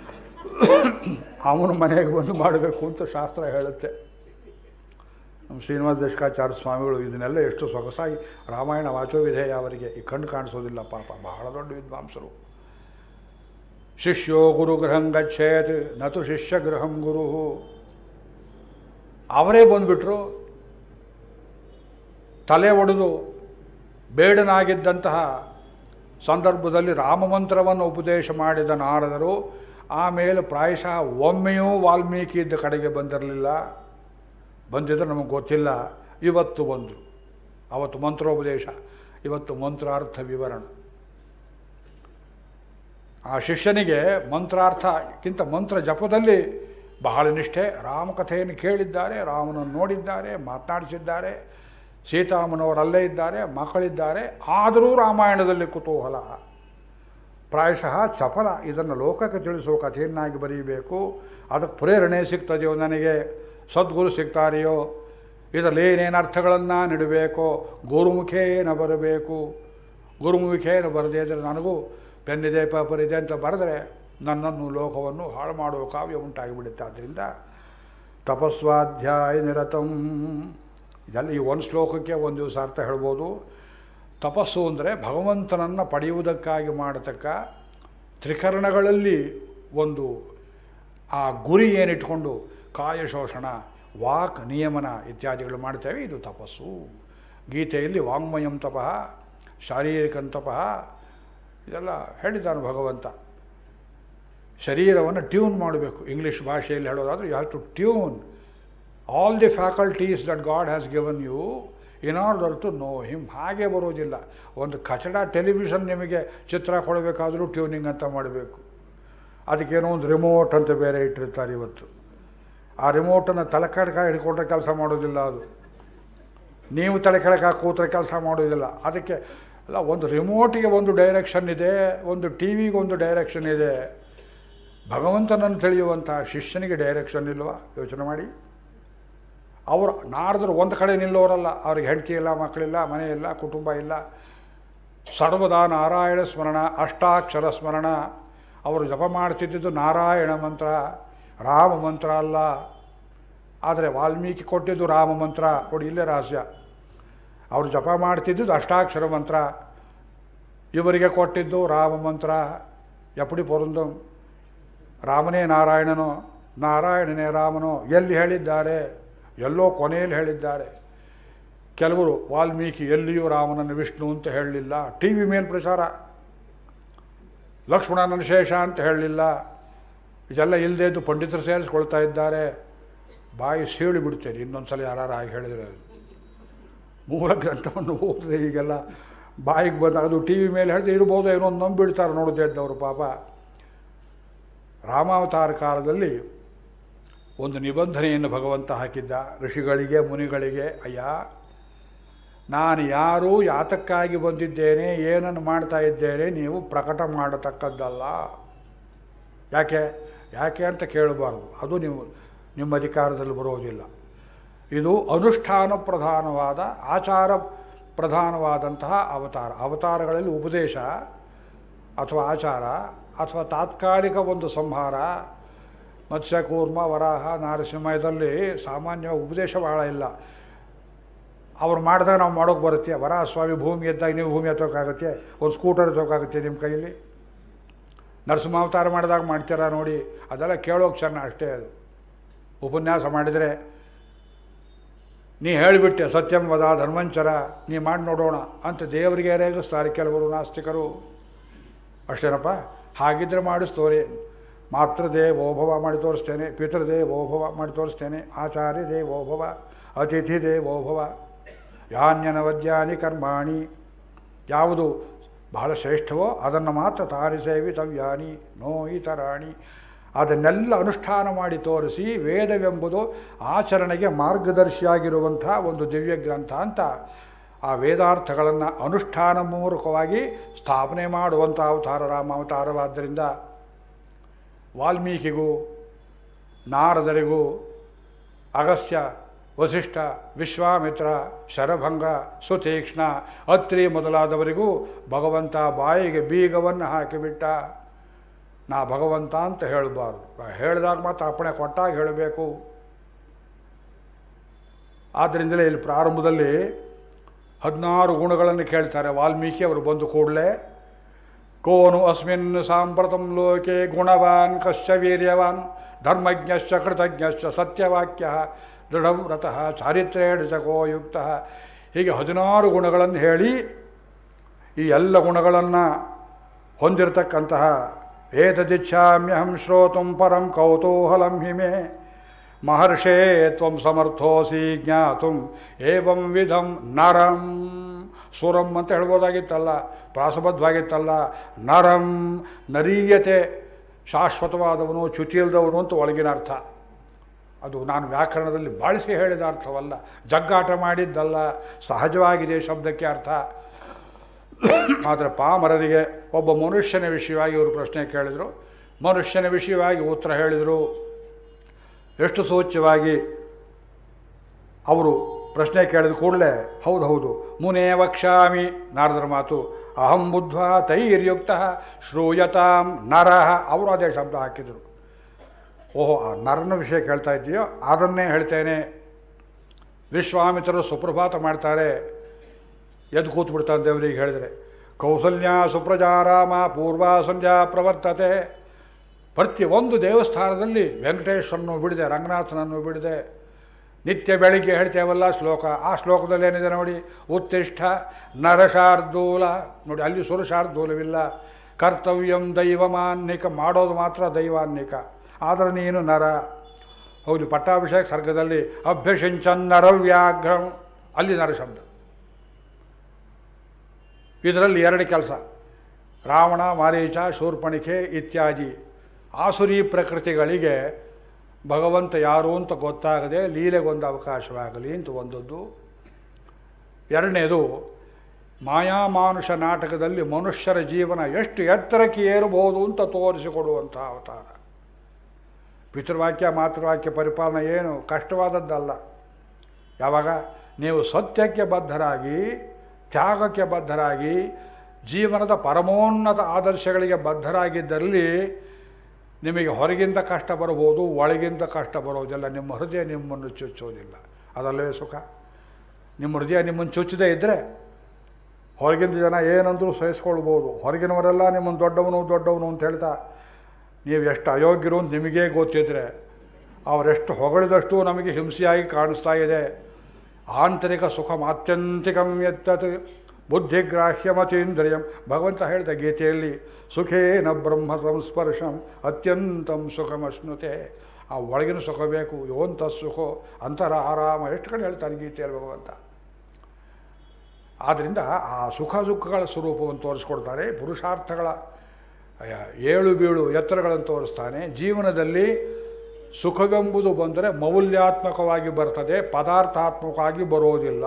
ಅವನು ಮನೆಗೆ ಬಂದು ಮಾಡಬೇಕು ಅಂತ ಶಾಸ್ತ್ರ ಹೇಳುತ್ತೆ ನಮ್ಮ ಶ್ರೀನಿವಾಸ ದೇಶಕಾಚಾರ್ಯ ಸ್ವಾಮಿಗಳು ಇದನ್ನೆಲ್ಲ ಎಷ್ಟು ಸೊಗಸಾಗಿ ರಾಮಾಯಣ ವಾಚೋವಿಧೇಯ ಅವರಿಗೆ ಈ ಕಣ್ಣು ಕಾಣಿಸೋದಿಲ್ಲ ಪಾಪ ಬಹಳ ದೊಡ್ಡ ವಿದ್ವಾಂಸರು ಶಿಷ್ಯೋ ಗುರುಗೃಹಂ ಗಚ್ಚೇತ್ ನತು ಶಿಷ್ಯ ಗೃಹಂ ಗುರು ಅವರೇ ಬಂದುಬಿಟ್ರು ತಲೆ ಒಡೆದು ಬೇಡನಾಗಿದ್ದಂತಹ ಸಂದರ್ಭದಲ್ಲಿ ರಾಮಮಂತ್ರವನ್ನು ಉಪದೇಶ ಮಾಡಿದ ನಾರದರು ಆಮೇಲೆ ಪ್ರಾಯಶಃ ಒಮ್ಮೆಯೂ ವಾಲ್ಮೀಕಿ ಇದ್ದ ಕಡೆಗೆ ಬಂದಿರಲಿಲ್ಲ ಬಂದಿದ್ರೆ ನಮಗೆ ಗೊತ್ತಿಲ್ಲ ಇವತ್ತು ಬಂದರು ಅವತ್ತು ಮಂತ್ರೋಪದೇಶ ಇವತ್ತು ಮಂತ್ರಾರ್ಥ ವಿವರಣ ಆ ಶಿಷ್ಯನಿಗೆ ಮಂತ್ರಾರ್ಥಕ್ಕಿಂತ ಮಂತ್ರ ಜಪದಲ್ಲಿ ಬಹಳ ನಿಷ್ಠೆ ರಾಮಕಥೆಯನ್ನು ಕೇಳಿದ್ದಾರೆ ರಾಮನನ್ನು ನೋಡಿದ್ದಾರೆ ಮಾತನಾಡಿಸಿದ್ದಾರೆ ಸೀತಾಮನವರಲ್ಲೇ ಇದ್ದಾರೆ ಮಕ್ಕಳಿದ್ದಾರೆ ಆದರೂ ರಾಮಾಯಣದಲ್ಲಿ ಕುತೂಹಲ ಪ್ರಾಯಶಃ ಚಪಲ ಇದನ್ನು ಲೋಕಕ್ಕೆ ತಿಳಿಸುವ ಕಥೆಯನ್ನಾಗಿ ಬರೀಬೇಕು ಅದಕ್ಕೆ ಪ್ರೇರಣೆ ಸಿಗ್ತದೆಯೋ ನನಗೆ ಸದ್ಗುರು ಸಿಗ್ತಾರೆಯೋ ಇದರಲ್ಲಿ ಏನೇನು ಅರ್ಥಗಳನ್ನು ನೀಡಬೇಕೋ ಗುರುಮುಖೇನ ಬರಬೇಕು ಗುರುಮುಖೇನ ಬರದೇ ಇದ್ದರೆ ನನಗೂ ಪೆನ್ನಿದೆ ಪೇಪರ್ ಇದೆ ಅಂತ ಬರೆದರೆ ನನ್ನನ್ನು ಲೋಕವನ್ನು ಹಾಳು ಮಾಡುವ ಕಾವ್ಯ ಉಂಟಾಗಿಬಿಡುತ್ತೆ ಆದ್ದರಿಂದ ತಪಸ್ವಾಧ್ಯಾಯ ನಿರತಂ ಇದೆಲ್ಲ ಈ ಒಂದು ಶ್ಲೋಕಕ್ಕೆ ಒಂದು ದಿವಸ ಅರ್ಥ ಹೇಳ್ಬೋದು ತಪಸ್ಸು ಅಂದರೆ ಭಗವಂತನನ್ನು ಪಡೆಯುವುದಕ್ಕಾಗಿ ಮಾಡತಕ್ಕ ತ್ರಿಕರಣಗಳಲ್ಲಿ ಒಂದು ಆ ಗುರಿ ಏನಿಟ್ಕೊಂಡು ಕಾಯ ಶೋಷಣ ವಾಕ್ ನಿಯಮನ ಇತ್ಯಾದಿಗಳು ಮಾಡ್ತೇವೆ ಇದು ತಪಸ್ಸು ಗೀತೆಯಲ್ಲಿ ವಾಂಗ್ಮಯಂ ತಪಃ ಶಾರೀರಿಕಂ ತಪಃ ಇದೆಲ್ಲ ಹೇಳಿದ್ದಾನೆ ಭಗವಂತ ಶರೀರವನ್ನು ಟ್ಯೂನ್ ಮಾಡಬೇಕು ಇಂಗ್ಲೀಷ್ ಭಾಷೆಯಲ್ಲಿ ಹೇಳೋದಾದರೆ you have to tune all the faculties that God has given you in order to know him ಹಾಗೆ ಬರೋದಿಲ್ಲ ಒಂದು ಕಚಡ ಟೆಲಿವಿಷನ್ ನಿಮಗೆ ಚಿತ್ರ ಕೊಡಬೇಕಾದರೂ ಟ್ಯೂನಿಂಗ್ ಅಂತ ಮಾಡಬೇಕು ಅದಕ್ಕೇನೋ ಒಂದು ರಿಮೋಟ್ ಅಂತ ಬೇರೆ ಇಟ್ಟಿರ್ತಾರೆ ಇವತ್ತು ಆ ರಿಮೋಟನ್ನು ತಲೆಕೆಳಕ ಹಿಡ್ಕೊಂಡ್ರೆ ಕೆಲಸ ಮಾಡೋದಿಲ್ಲ ಅದು ನೀವು ತಲೆ ಕೆಳಗೆ ಕೂತ್ರೆ ಕೆಲಸ ಮಾಡೋದಿಲ್ಲ ಅದಕ್ಕೆ ಅಲ್ಲ ಒಂದು ರಿಮೋಟಿಗೆ ಒಂದು ಡೈರೆಕ್ಷನ್ ಇದೆ ಒಂದು ಟಿ ವಿಗೆ ಒಂದು ಡೈರೆಕ್ಷನ್ ಇದೆ ಭಗವಂತನನ್ನು ತಿಳಿಯುವಂಥ ಶಿಷ್ಯನಿಗೆ ಡೈರೆಕ್ಷನ್ ಇಲ್ವಾ ಯೋಚನೆ ಮಾಡಿ ಅವರು ನಾರದರು ಒಂದು ಕಡೆ ನಿಲ್ಲೋರಲ್ಲ ಅವ್ರಿಗೆ ಹೆಂಡತಿ ಇಲ್ಲ ಮಕ್ಕಳಿಲ್ಲ ಮನೆ ಇಲ್ಲ ಕುಟುಂಬ ಇಲ್ಲ ಸರ್ವದಾ ನಾರಾಯಣ ಸ್ಮರಣ ಅಷ್ಟಾಕ್ಷರ ಸ್ಮರಣ ಅವರು ಜಪ ಮಾಡ್ತಿದ್ದಿದ್ದು ನಾರಾಯಣ ಮಂತ್ರ ರಾಮ ಮಂತ್ರ ಅಲ್ಲ ಆದರೆ ವಾಲ್ಮೀಕಿ ಕೊಟ್ಟಿದ್ದು ರಾಮ ಮಂತ್ರ ನೋಡಿ ಇಲ್ಲೇ ರಹಸ್ಯ ಅವರು ಜಪ ಮಾಡ್ತಿದ್ದುದು ಅಷ್ಟಾಕ್ಷರ ಮಂತ್ರ ಇವರಿಗೆ ಕೊಟ್ಟಿದ್ದು ರಾಮ ಮಂತ್ರ ಎಪ್ಪಡಿ ಪೊರಂದಂ ರಾಮನೇ ನಾರಾಯಣನೋ ನಾರಾಯಣನೇ ರಾಮನೋ ಎಲ್ಲಿ ಹೇಳಿದ್ದಾರೆ ಎಲ್ಲೋ ಕೊನೆಯಲ್ಲಿ ಹೇಳಿದ್ದಾರೆ ಕೆಲವರು ವಾಲ್ಮೀಕಿ ಎಲ್ಲಿಯೂ ರಾಮನನ್ನು ವಿಷ್ಣು ಅಂತ ಹೇಳಲಿಲ್ಲ ಟಿ ವಿ ಮೇಲೆ ಪ್ರಚಾರ ಲಕ್ಷ್ಮಣನ ಶೇಷ ಅಂತ ಹೇಳಲಿಲ್ಲ ಇದೆಲ್ಲ ಇಲ್ಲದೆ ಇದ್ದು ಪಂಡಿತರು ಸೇರಿಸ್ಕೊಳ್ತಾ ಇದ್ದಾರೆ ಬಾಯಿ ಸೀಳಿ ಬಿಡ್ತೇನೆ ಇನ್ನೊಂದು ಸಲ ಯಾರು ಹಾಗೆ ಹೇಳಿದರೆ ಮೂಲ ಗ್ರಂಥವನ್ನು ಓದಿದ್ರೆ ಈಗೆಲ್ಲ ಬಾಯಿಗೆ ಬಂದಾಗ ಅದು ಟಿ ವಿ ಮೇಲೆ ಹೇಳಿದ್ರೆ ಇರ್ಬೋದು ಏನೋ ಒಂದು ನಂಬಿಡ್ತಾರೆ ನೋಡದೇ ಇದ್ದವರು ಪಾಪ ರಾಮಾವತಾರ ಕಾಲದಲ್ಲಿ ಒಂದು ನಿಬಂಧನೆಯನ್ನು ಭಗವಂತ ಹಾಕಿದ್ದ ಋಷಿಗಳಿಗೆ ಮುನಿಗಳಿಗೆ ಅಯ್ಯ ನಾನು ಯಾರು ಯಾತಕ್ಕಾಗಿ ಬಂದಿದ್ದೇನೆ ಏನನ್ನು ಮಾಡ್ತಾ ಇದ್ದೇನೆ ನೀವು ಪ್ರಕಟ ಮಾಡತಕ್ಕದ್ದಲ್ಲ ಯಾಕೆ ಯಾಕೆ ಅಂತ ಕೇಳಬಾರ್ದು ಅದು ನೀವು ನಿಮ್ಮ ಅಧಿಕಾರದಲ್ಲಿ ಬರೋದಿಲ್ಲ ಇದು ಅನುಷ್ಠಾನ ಪ್ರಧಾನವಾದ ಆಚಾರ ಪ್ರಧಾನವಾದಂತಹ ಅವತಾರ ಅವತಾರಗಳಲ್ಲಿ ಉಪದೇಶ ಅಥವಾ ಆಚಾರ ಅಥವಾ ತಾತ್ಕಾಲಿಕ ಒಂದು ಸಂಹಾರ ಮತ್ಸ್ಯ ಕೂರ್ಮ ವರಾಹ ನಾರಸಿಂಹ ಇದರಲ್ಲಿ ಸಾಮಾನ್ಯ ಉಪದೇಶ ಬಹಳ ಇಲ್ಲ ಅವ್ರು ಮಾಡಿದಾಗ ನಾವು ಮಾಡೋಕ್ಕೆ ಬರುತ್ತೆ ವರಾಹ ಸ್ವಾಮಿ ಭೂಮಿ ಎದ್ದಾಗ ನೀವು ಭೂಮಿ ಎತ್ತೋಕ್ಕಾಗತ್ತೆ ಒಂದು ಸ್ಕೂಟರ್ ಎತ್ತೋಕ್ಕಾಗುತ್ತೆ ನಿಮ್ಮ ಕೈಯಲ್ಲಿ ನರಸಿಂಹಾವತಾರ ಮಾಡಿದಾಗ ಮಾಡ್ತೀರಾ ನೋಡಿ ಅದೆಲ್ಲ ಕೇಳೋಕೆ ಚೆನ್ನ ಅಷ್ಟೇ ಅದು ಉಪನ್ಯಾಸ ಮಾಡಿದರೆ ನೀ ಹೇಳಿಬಿಟ್ಟೆ ಸತ್ಯಂ ವದ ಧರ್ಮಂಚರ ನೀ ಮಾಡಿ ನೋಡೋಣ ಅಂತ ದೇವರಿಗೆ ರೇಗಿಸ್ತಾರೆ ಕೆಲವರು ನಾಸ್ತಿಕರು ಅಷ್ಟೇನಪ್ಪ ಹಾಗಿದ್ರೆ ಮಾಡಿಸ್ತೋರೆ ಮಾತೃದೇವೋಭವ ಮಾಡಿ ತೋರಿಸ್ತೇನೆ ಪಿತೃದೇವೋಭವ ಮಾಡಿ ತೋರಿಸ್ತೇನೆ ಆಚಾರ್ಯ ದೇವೋಭವ ಅತಿಥಿ ದೇವೋಭವ ಯಾನ್ಯನವದ್ಯಾನಿ ಕರ್ಮಾಣಿ ಯಾವುದು ಬಹಳ ಶ್ರೇಷ್ಠವೋ ಅದನ್ನು ಮಾತ್ರ ತಾರಿ ಸೇವಿತವ್ಯಾನಿ ನೋ ಇತರಾಣಿ ಅದನ್ನೆಲ್ಲ ಅನುಷ್ಠಾನ ಮಾಡಿ ತೋರಿಸಿ ವೇದವೆಂಬುದು ಆಚರಣೆಗೆ ಮಾರ್ಗದರ್ಶಿಯಾಗಿರುವಂಥ ಒಂದು ದಿವ್ಯ ಗ್ರಂಥ ಅಂತ ಆ ವೇದಾರ್ಥಗಳನ್ನು ಅನುಷ್ಠಾನ ಮೂಲಕವಾಗಿ ಸ್ಥಾಪನೆ ಮಾಡುವಂಥ ಅವತಾರ ರಾಮ ಅವತಾರವಾದ್ದರಿಂದ ವಾಲ್ಮೀಕಿಗೂ ನಾರದರಿಗೂ ಅಗಸ್ತ್ಯ ವಸಿಷ್ಠ ವಿಶ್ವಾಮಿತ್ರ ಶರಭಂಗ ಸುತೀಕ್ಷ್ಣ ಅತ್ರಿ ಮೊದಲಾದವರಿಗೂ ಭಗವಂತ ಬಾಯಿಗೆ ಬೀಗವನ್ನು ಹಾಕಿಬಿಟ್ಟ ನಾ ಭಗವಂತ ಅಂತ ಹೇಳಬಾರ್ದು ಹೇಳಿದಾಗ ಮಾತ್ರ ಅಪ್ಪಣೆ ಕೊಟ್ಟಾಗ ಹೇಳಬೇಕು ಆದ್ದರಿಂದಲೇ ಇಲ್ಲಿ ಪ್ರಾರಂಭದಲ್ಲಿ ಹದಿನಾರು ಗುಣಗಳನ್ನು ಕೇಳ್ತಾರೆ ವಾಲ್ಮೀಕಿ ಅವರು ಬಂದು ಕೂಡಲೇ ಕೋನು ಅಸ್ಮಿನ್ ಸಾಂಪ್ರತಂ ಲೋಕೆ ಗುಣವಾನ್ ಕಶ್ಚ ವೀರ್ಯವಾನ್ ಧರ್ಮಜ್ಞಶ್ಚ ಕೃತಜ್ಞಶ್ಚ ಸತ್ಯವಾಕ್ಯ ದೃಢವ್ರತಃ ಚಾರಿತ್ರೇಣ ಚಕೋ ಯುಕ್ತ ಹೀಗೆ ಹದಿನಾರು ಗುಣಗಳನ್ನು ಹೇಳಿ ಈ ಎಲ್ಲ ಗುಣಗಳನ್ನು ಹೊಂದಿರತಕ್ಕಂತಹ ಏತದಿಚ್ಛಾಮ್ಯಹಂ ಶ್ರೋತುಂ ಪರಂ ಕೌತೂಹಲಂ ಹಿಮೆ ಮಹರ್ಷೇ ತ್ವಂ ಸಮರ್ಥೋಸಿ ಜ್ಞಾತುಂ ಏವಂ ವಿಧಂ ನರಂ ಸುರಂ ಅಂತ ಹೇಳ್ಬೋದಾಗಿತ್ತಲ್ಲ ಪ್ರಾಸಬದ್ಧವಾಗಿತ್ತಲ್ಲ ನರಂ ನರೀಯತೆ ಶಾಶ್ವತವಾದವನು ಚ್ಯುತಿಯಿಲ್ದವನು ಅಂತ ಒಳಗಿನ ಅರ್ಥ ಅದು ನಾನು ವ್ಯಾಕರಣದಲ್ಲಿ ಬಾಳಿಸಿ ಹೇಳಿದ ಅರ್ಥವಲ್ಲ ಜಗ್ಗಾಟ ಮಾಡಿದ್ದಲ್ಲ ಸಹಜವಾಗಿದೆ ಶಬ್ದಕ್ಕೆ ಅರ್ಥ ಆದರೆ ಪಾಮರರಿಗೆ ಒಬ್ಬ ಮನುಷ್ಯನ ವಿಷಯವಾಗಿ ಇವರು ಪ್ರಶ್ನೆ ಕೇಳಿದರು ಮನುಷ್ಯನ ವಿಷಯವಾಗಿ ಉತ್ತರ ಹೇಳಿದರು ಎಷ್ಟು ಸೂಚ್ಯವಾಗಿ ಅವರು ಪ್ರಶ್ನೆ ಕೇಳಿದ ಕೂಡಲೇ ಹೌದು ಹೌದು ಮುನೇ ವಕ್ಷಾಮಿ ನಾರದರ ಮಾತು ಅಹಂ ಬುದ್ಧ ತೈರ್ಯುಕ್ತ ಶ್ರೂಯತಾಂ ನರಃ ಅವರು ಅದೇ ಶಬ್ದ ಹಾಕಿದರು ಓಹೋ ಆ ನರನ ವಿಷಯ ಕೇಳ್ತಾ ಇದ್ದೀಯೋ ಅದನ್ನೇ ಹೇಳ್ತೇನೆ ವಿಶ್ವಾಮಿತ್ರರು ಸುಪ್ರಭಾತ ಮಾಡ್ತಾರೆ ಎದ್ದು ಕೂತು ಬಿಡ್ತಾನೆ ದೇವರಿಗೆ ಹೇಳಿದರೆ ಕೌಸಲ್ಯ ಸುಪ್ರಜಾರಾಮ ಪೂರ್ವ ಸಂಧ್ಯಾ ಪ್ರವರ್ತತೆ ಪ್ರತಿ ಒಂದು ದೇವಸ್ಥಾನದಲ್ಲಿ ವೆಂಕಟೇಶ್ವರನ್ನು ಬಿಡಿದೆ ರಂಗನಾಥನನ್ನು ಬಿಡಿದೆ ನಿತ್ಯ ಬೆಳಿಗ್ಗೆ ಹೇಳ್ತೇವಲ್ಲ ಶ್ಲೋಕ ಆ ಶ್ಲೋಕದಲ್ಲಿ ಏನಿದೆ ನೋಡಿ ಉತ್ತಿಷ್ಠ ನರಶಾರ್ದೂಲ ನೋಡಿ ಅಲ್ಲಿ ಸುರಶಾರ್ದೂಲವಿಲ್ಲ ಕರ್ತವ್ಯಂ ದೈವಮಾನ್ನಿಕ ಮಾಡೋದು ಮಾತ್ರ ದೈವಾನ್ನಿಕ ಆದರೆ ನೀನು ನರ ಹೌದು ಪಟ್ಟಾಭಿಷೇಕ ಸರ್ಗದಲ್ಲಿ ಅಭ್ಯಸಿಂಚನ್ ನರವ್ಯಾಘ್ರಂ ಅಲ್ಲಿ ನರ ಶಬ್ದ ಇದರಲ್ಲಿ ಎರಡು ಕೆಲಸ ರಾವಣ ಮಾರೀಚ ಶೂರ್ಪಣಿಕೆ ಇತ್ಯಾದಿ ಆಸುರಿ ಪ್ರಕೃತಿಗಳಿಗೆ ಭಗವಂತ ಯಾರು ಅಂತ ಗೊತ್ತಾಗದೆ ಲೀಲೆಗೊಂದು ಅವಕಾಶವಾಗಲಿ ಅಂತ ಒಂದದ್ದು ಎರಡನೇದು ಮಾಯಾಮಾನುಷ ನಾಟಕದಲ್ಲಿ ಮನುಷ್ಯರ ಜೀವನ ಎಷ್ಟು ಎತ್ತರಕ್ಕೆ ಏರಬಹುದು ಅಂತ ತೋರಿಸಿಕೊಡುವಂಥ ಅವತಾರ ಪಿತೃವಾಕ್ಯ ಮಾತೃವಾಕ್ಯ ಪರಿಪಾಲನೆ ಏನು ಕಷ್ಟವಾದದ್ದಲ್ಲ ಯಾವಾಗ ನೀವು ಸತ್ಯಕ್ಕೆ ಬದ್ಧರಾಗಿ ತ್ಯಾಗಕ್ಕೆ ಬದ್ಧರಾಗಿ ಜೀವನದ ಪರಮೋನ್ನತ ಆದರ್ಶಗಳಿಗೆ ಬದ್ಧರಾಗಿದ್ದಲ್ಲಿ ನಿಮಗೆ ಹೊರಗಿಂದ ಕಷ್ಟ ಬರಬಹುದು ಒಳಗಿಂದ ಕಷ್ಟ ಬರೋದಿಲ್ಲ ನಿಮ್ಮ ಹೃದಯ ನಿಮ್ಮನ್ನು ಚುಚ್ಚೋದಿಲ್ಲ ಅದಲ್ಲವೇ ಸುಖ ನಿಮ್ಮ ಹೃದಯ ನಿಮ್ಮನ್ನು ಚುಚ್ಚದೇ ಇದ್ದರೆ ಹೊರಗಿಂದ ಜನ ಏನಂದ್ರೂ ಸಹಿಸ್ಕೊಳ್ಬೋದು ಹೊರಗಿನವರೆಲ್ಲ ನಿಮ್ಮನ್ನು ದೊಡ್ಡವನು ದೊಡ್ಡವನು ಅಂತ ಹೇಳ್ತಾ ನೀವು ಎಷ್ಟು ಅಯೋಗ್ಯರು ಅಂತ ನಿಮಗೇ ಗೊತ್ತಿದ್ರೆ ಅವರೆಷ್ಟು ಹೊಗಳಿದಷ್ಟು ನಮಗೆ ಹಿಂಸೆಯಾಗಿ ಕಾಣಿಸ್ತಾ ಇದೆ ಆಂತರಿಕ ಸುಖ ಆತ್ಯಂತಿಕಂ ಎತ್ತತ್ ಬುದ್ಧಿಗ್ರಾಹ್ಯಮತೀಂದ್ರಿಯಂ ಭಗವಂತ ಹೇಳಿದ ಗೀತೆಯಲ್ಲಿ ಸುಖೇನ ಬ್ರಹ್ಮ ಸಂಸ್ಪರ್ಶಂ ಅತ್ಯಂತಂ ಸುಖಮಶ್ನುತೆ ಆ ಒಳಗಿನ ಸುಖ ಬೇಕು ಯೋಂತ ಸುಖೋ ಅಂತರ ಆರಾಮ ಎಷ್ಟು ಕಡೆ ಹೇಳ್ತಾನೆ ಗೀತೆಯಲ್ಲಿ ಭಗವಂತ ಆದ್ದರಿಂದ ಆ ಸುಖ ದುಃಖಗಳ ಸ್ವರೂಪವನ್ನು ತೋರಿಸ್ಕೊಡ್ತಾರೆ ಪುರುಷಾರ್ಥಗಳ ಏಳು ಬೀಳು ಎತ್ತರಗಳನ್ನು ತೋರಿಸ್ತಾನೆ ಜೀವನದಲ್ಲಿ ಸುಖವೆಂಬುದು ಬಂದರೆ ಮೌಲ್ಯಾತ್ಮಕವಾಗಿ ಬರ್ತದೆ ಪದಾರ್ಥಾತ್ಮಕವಾಗಿ ಬರೋದಿಲ್ಲ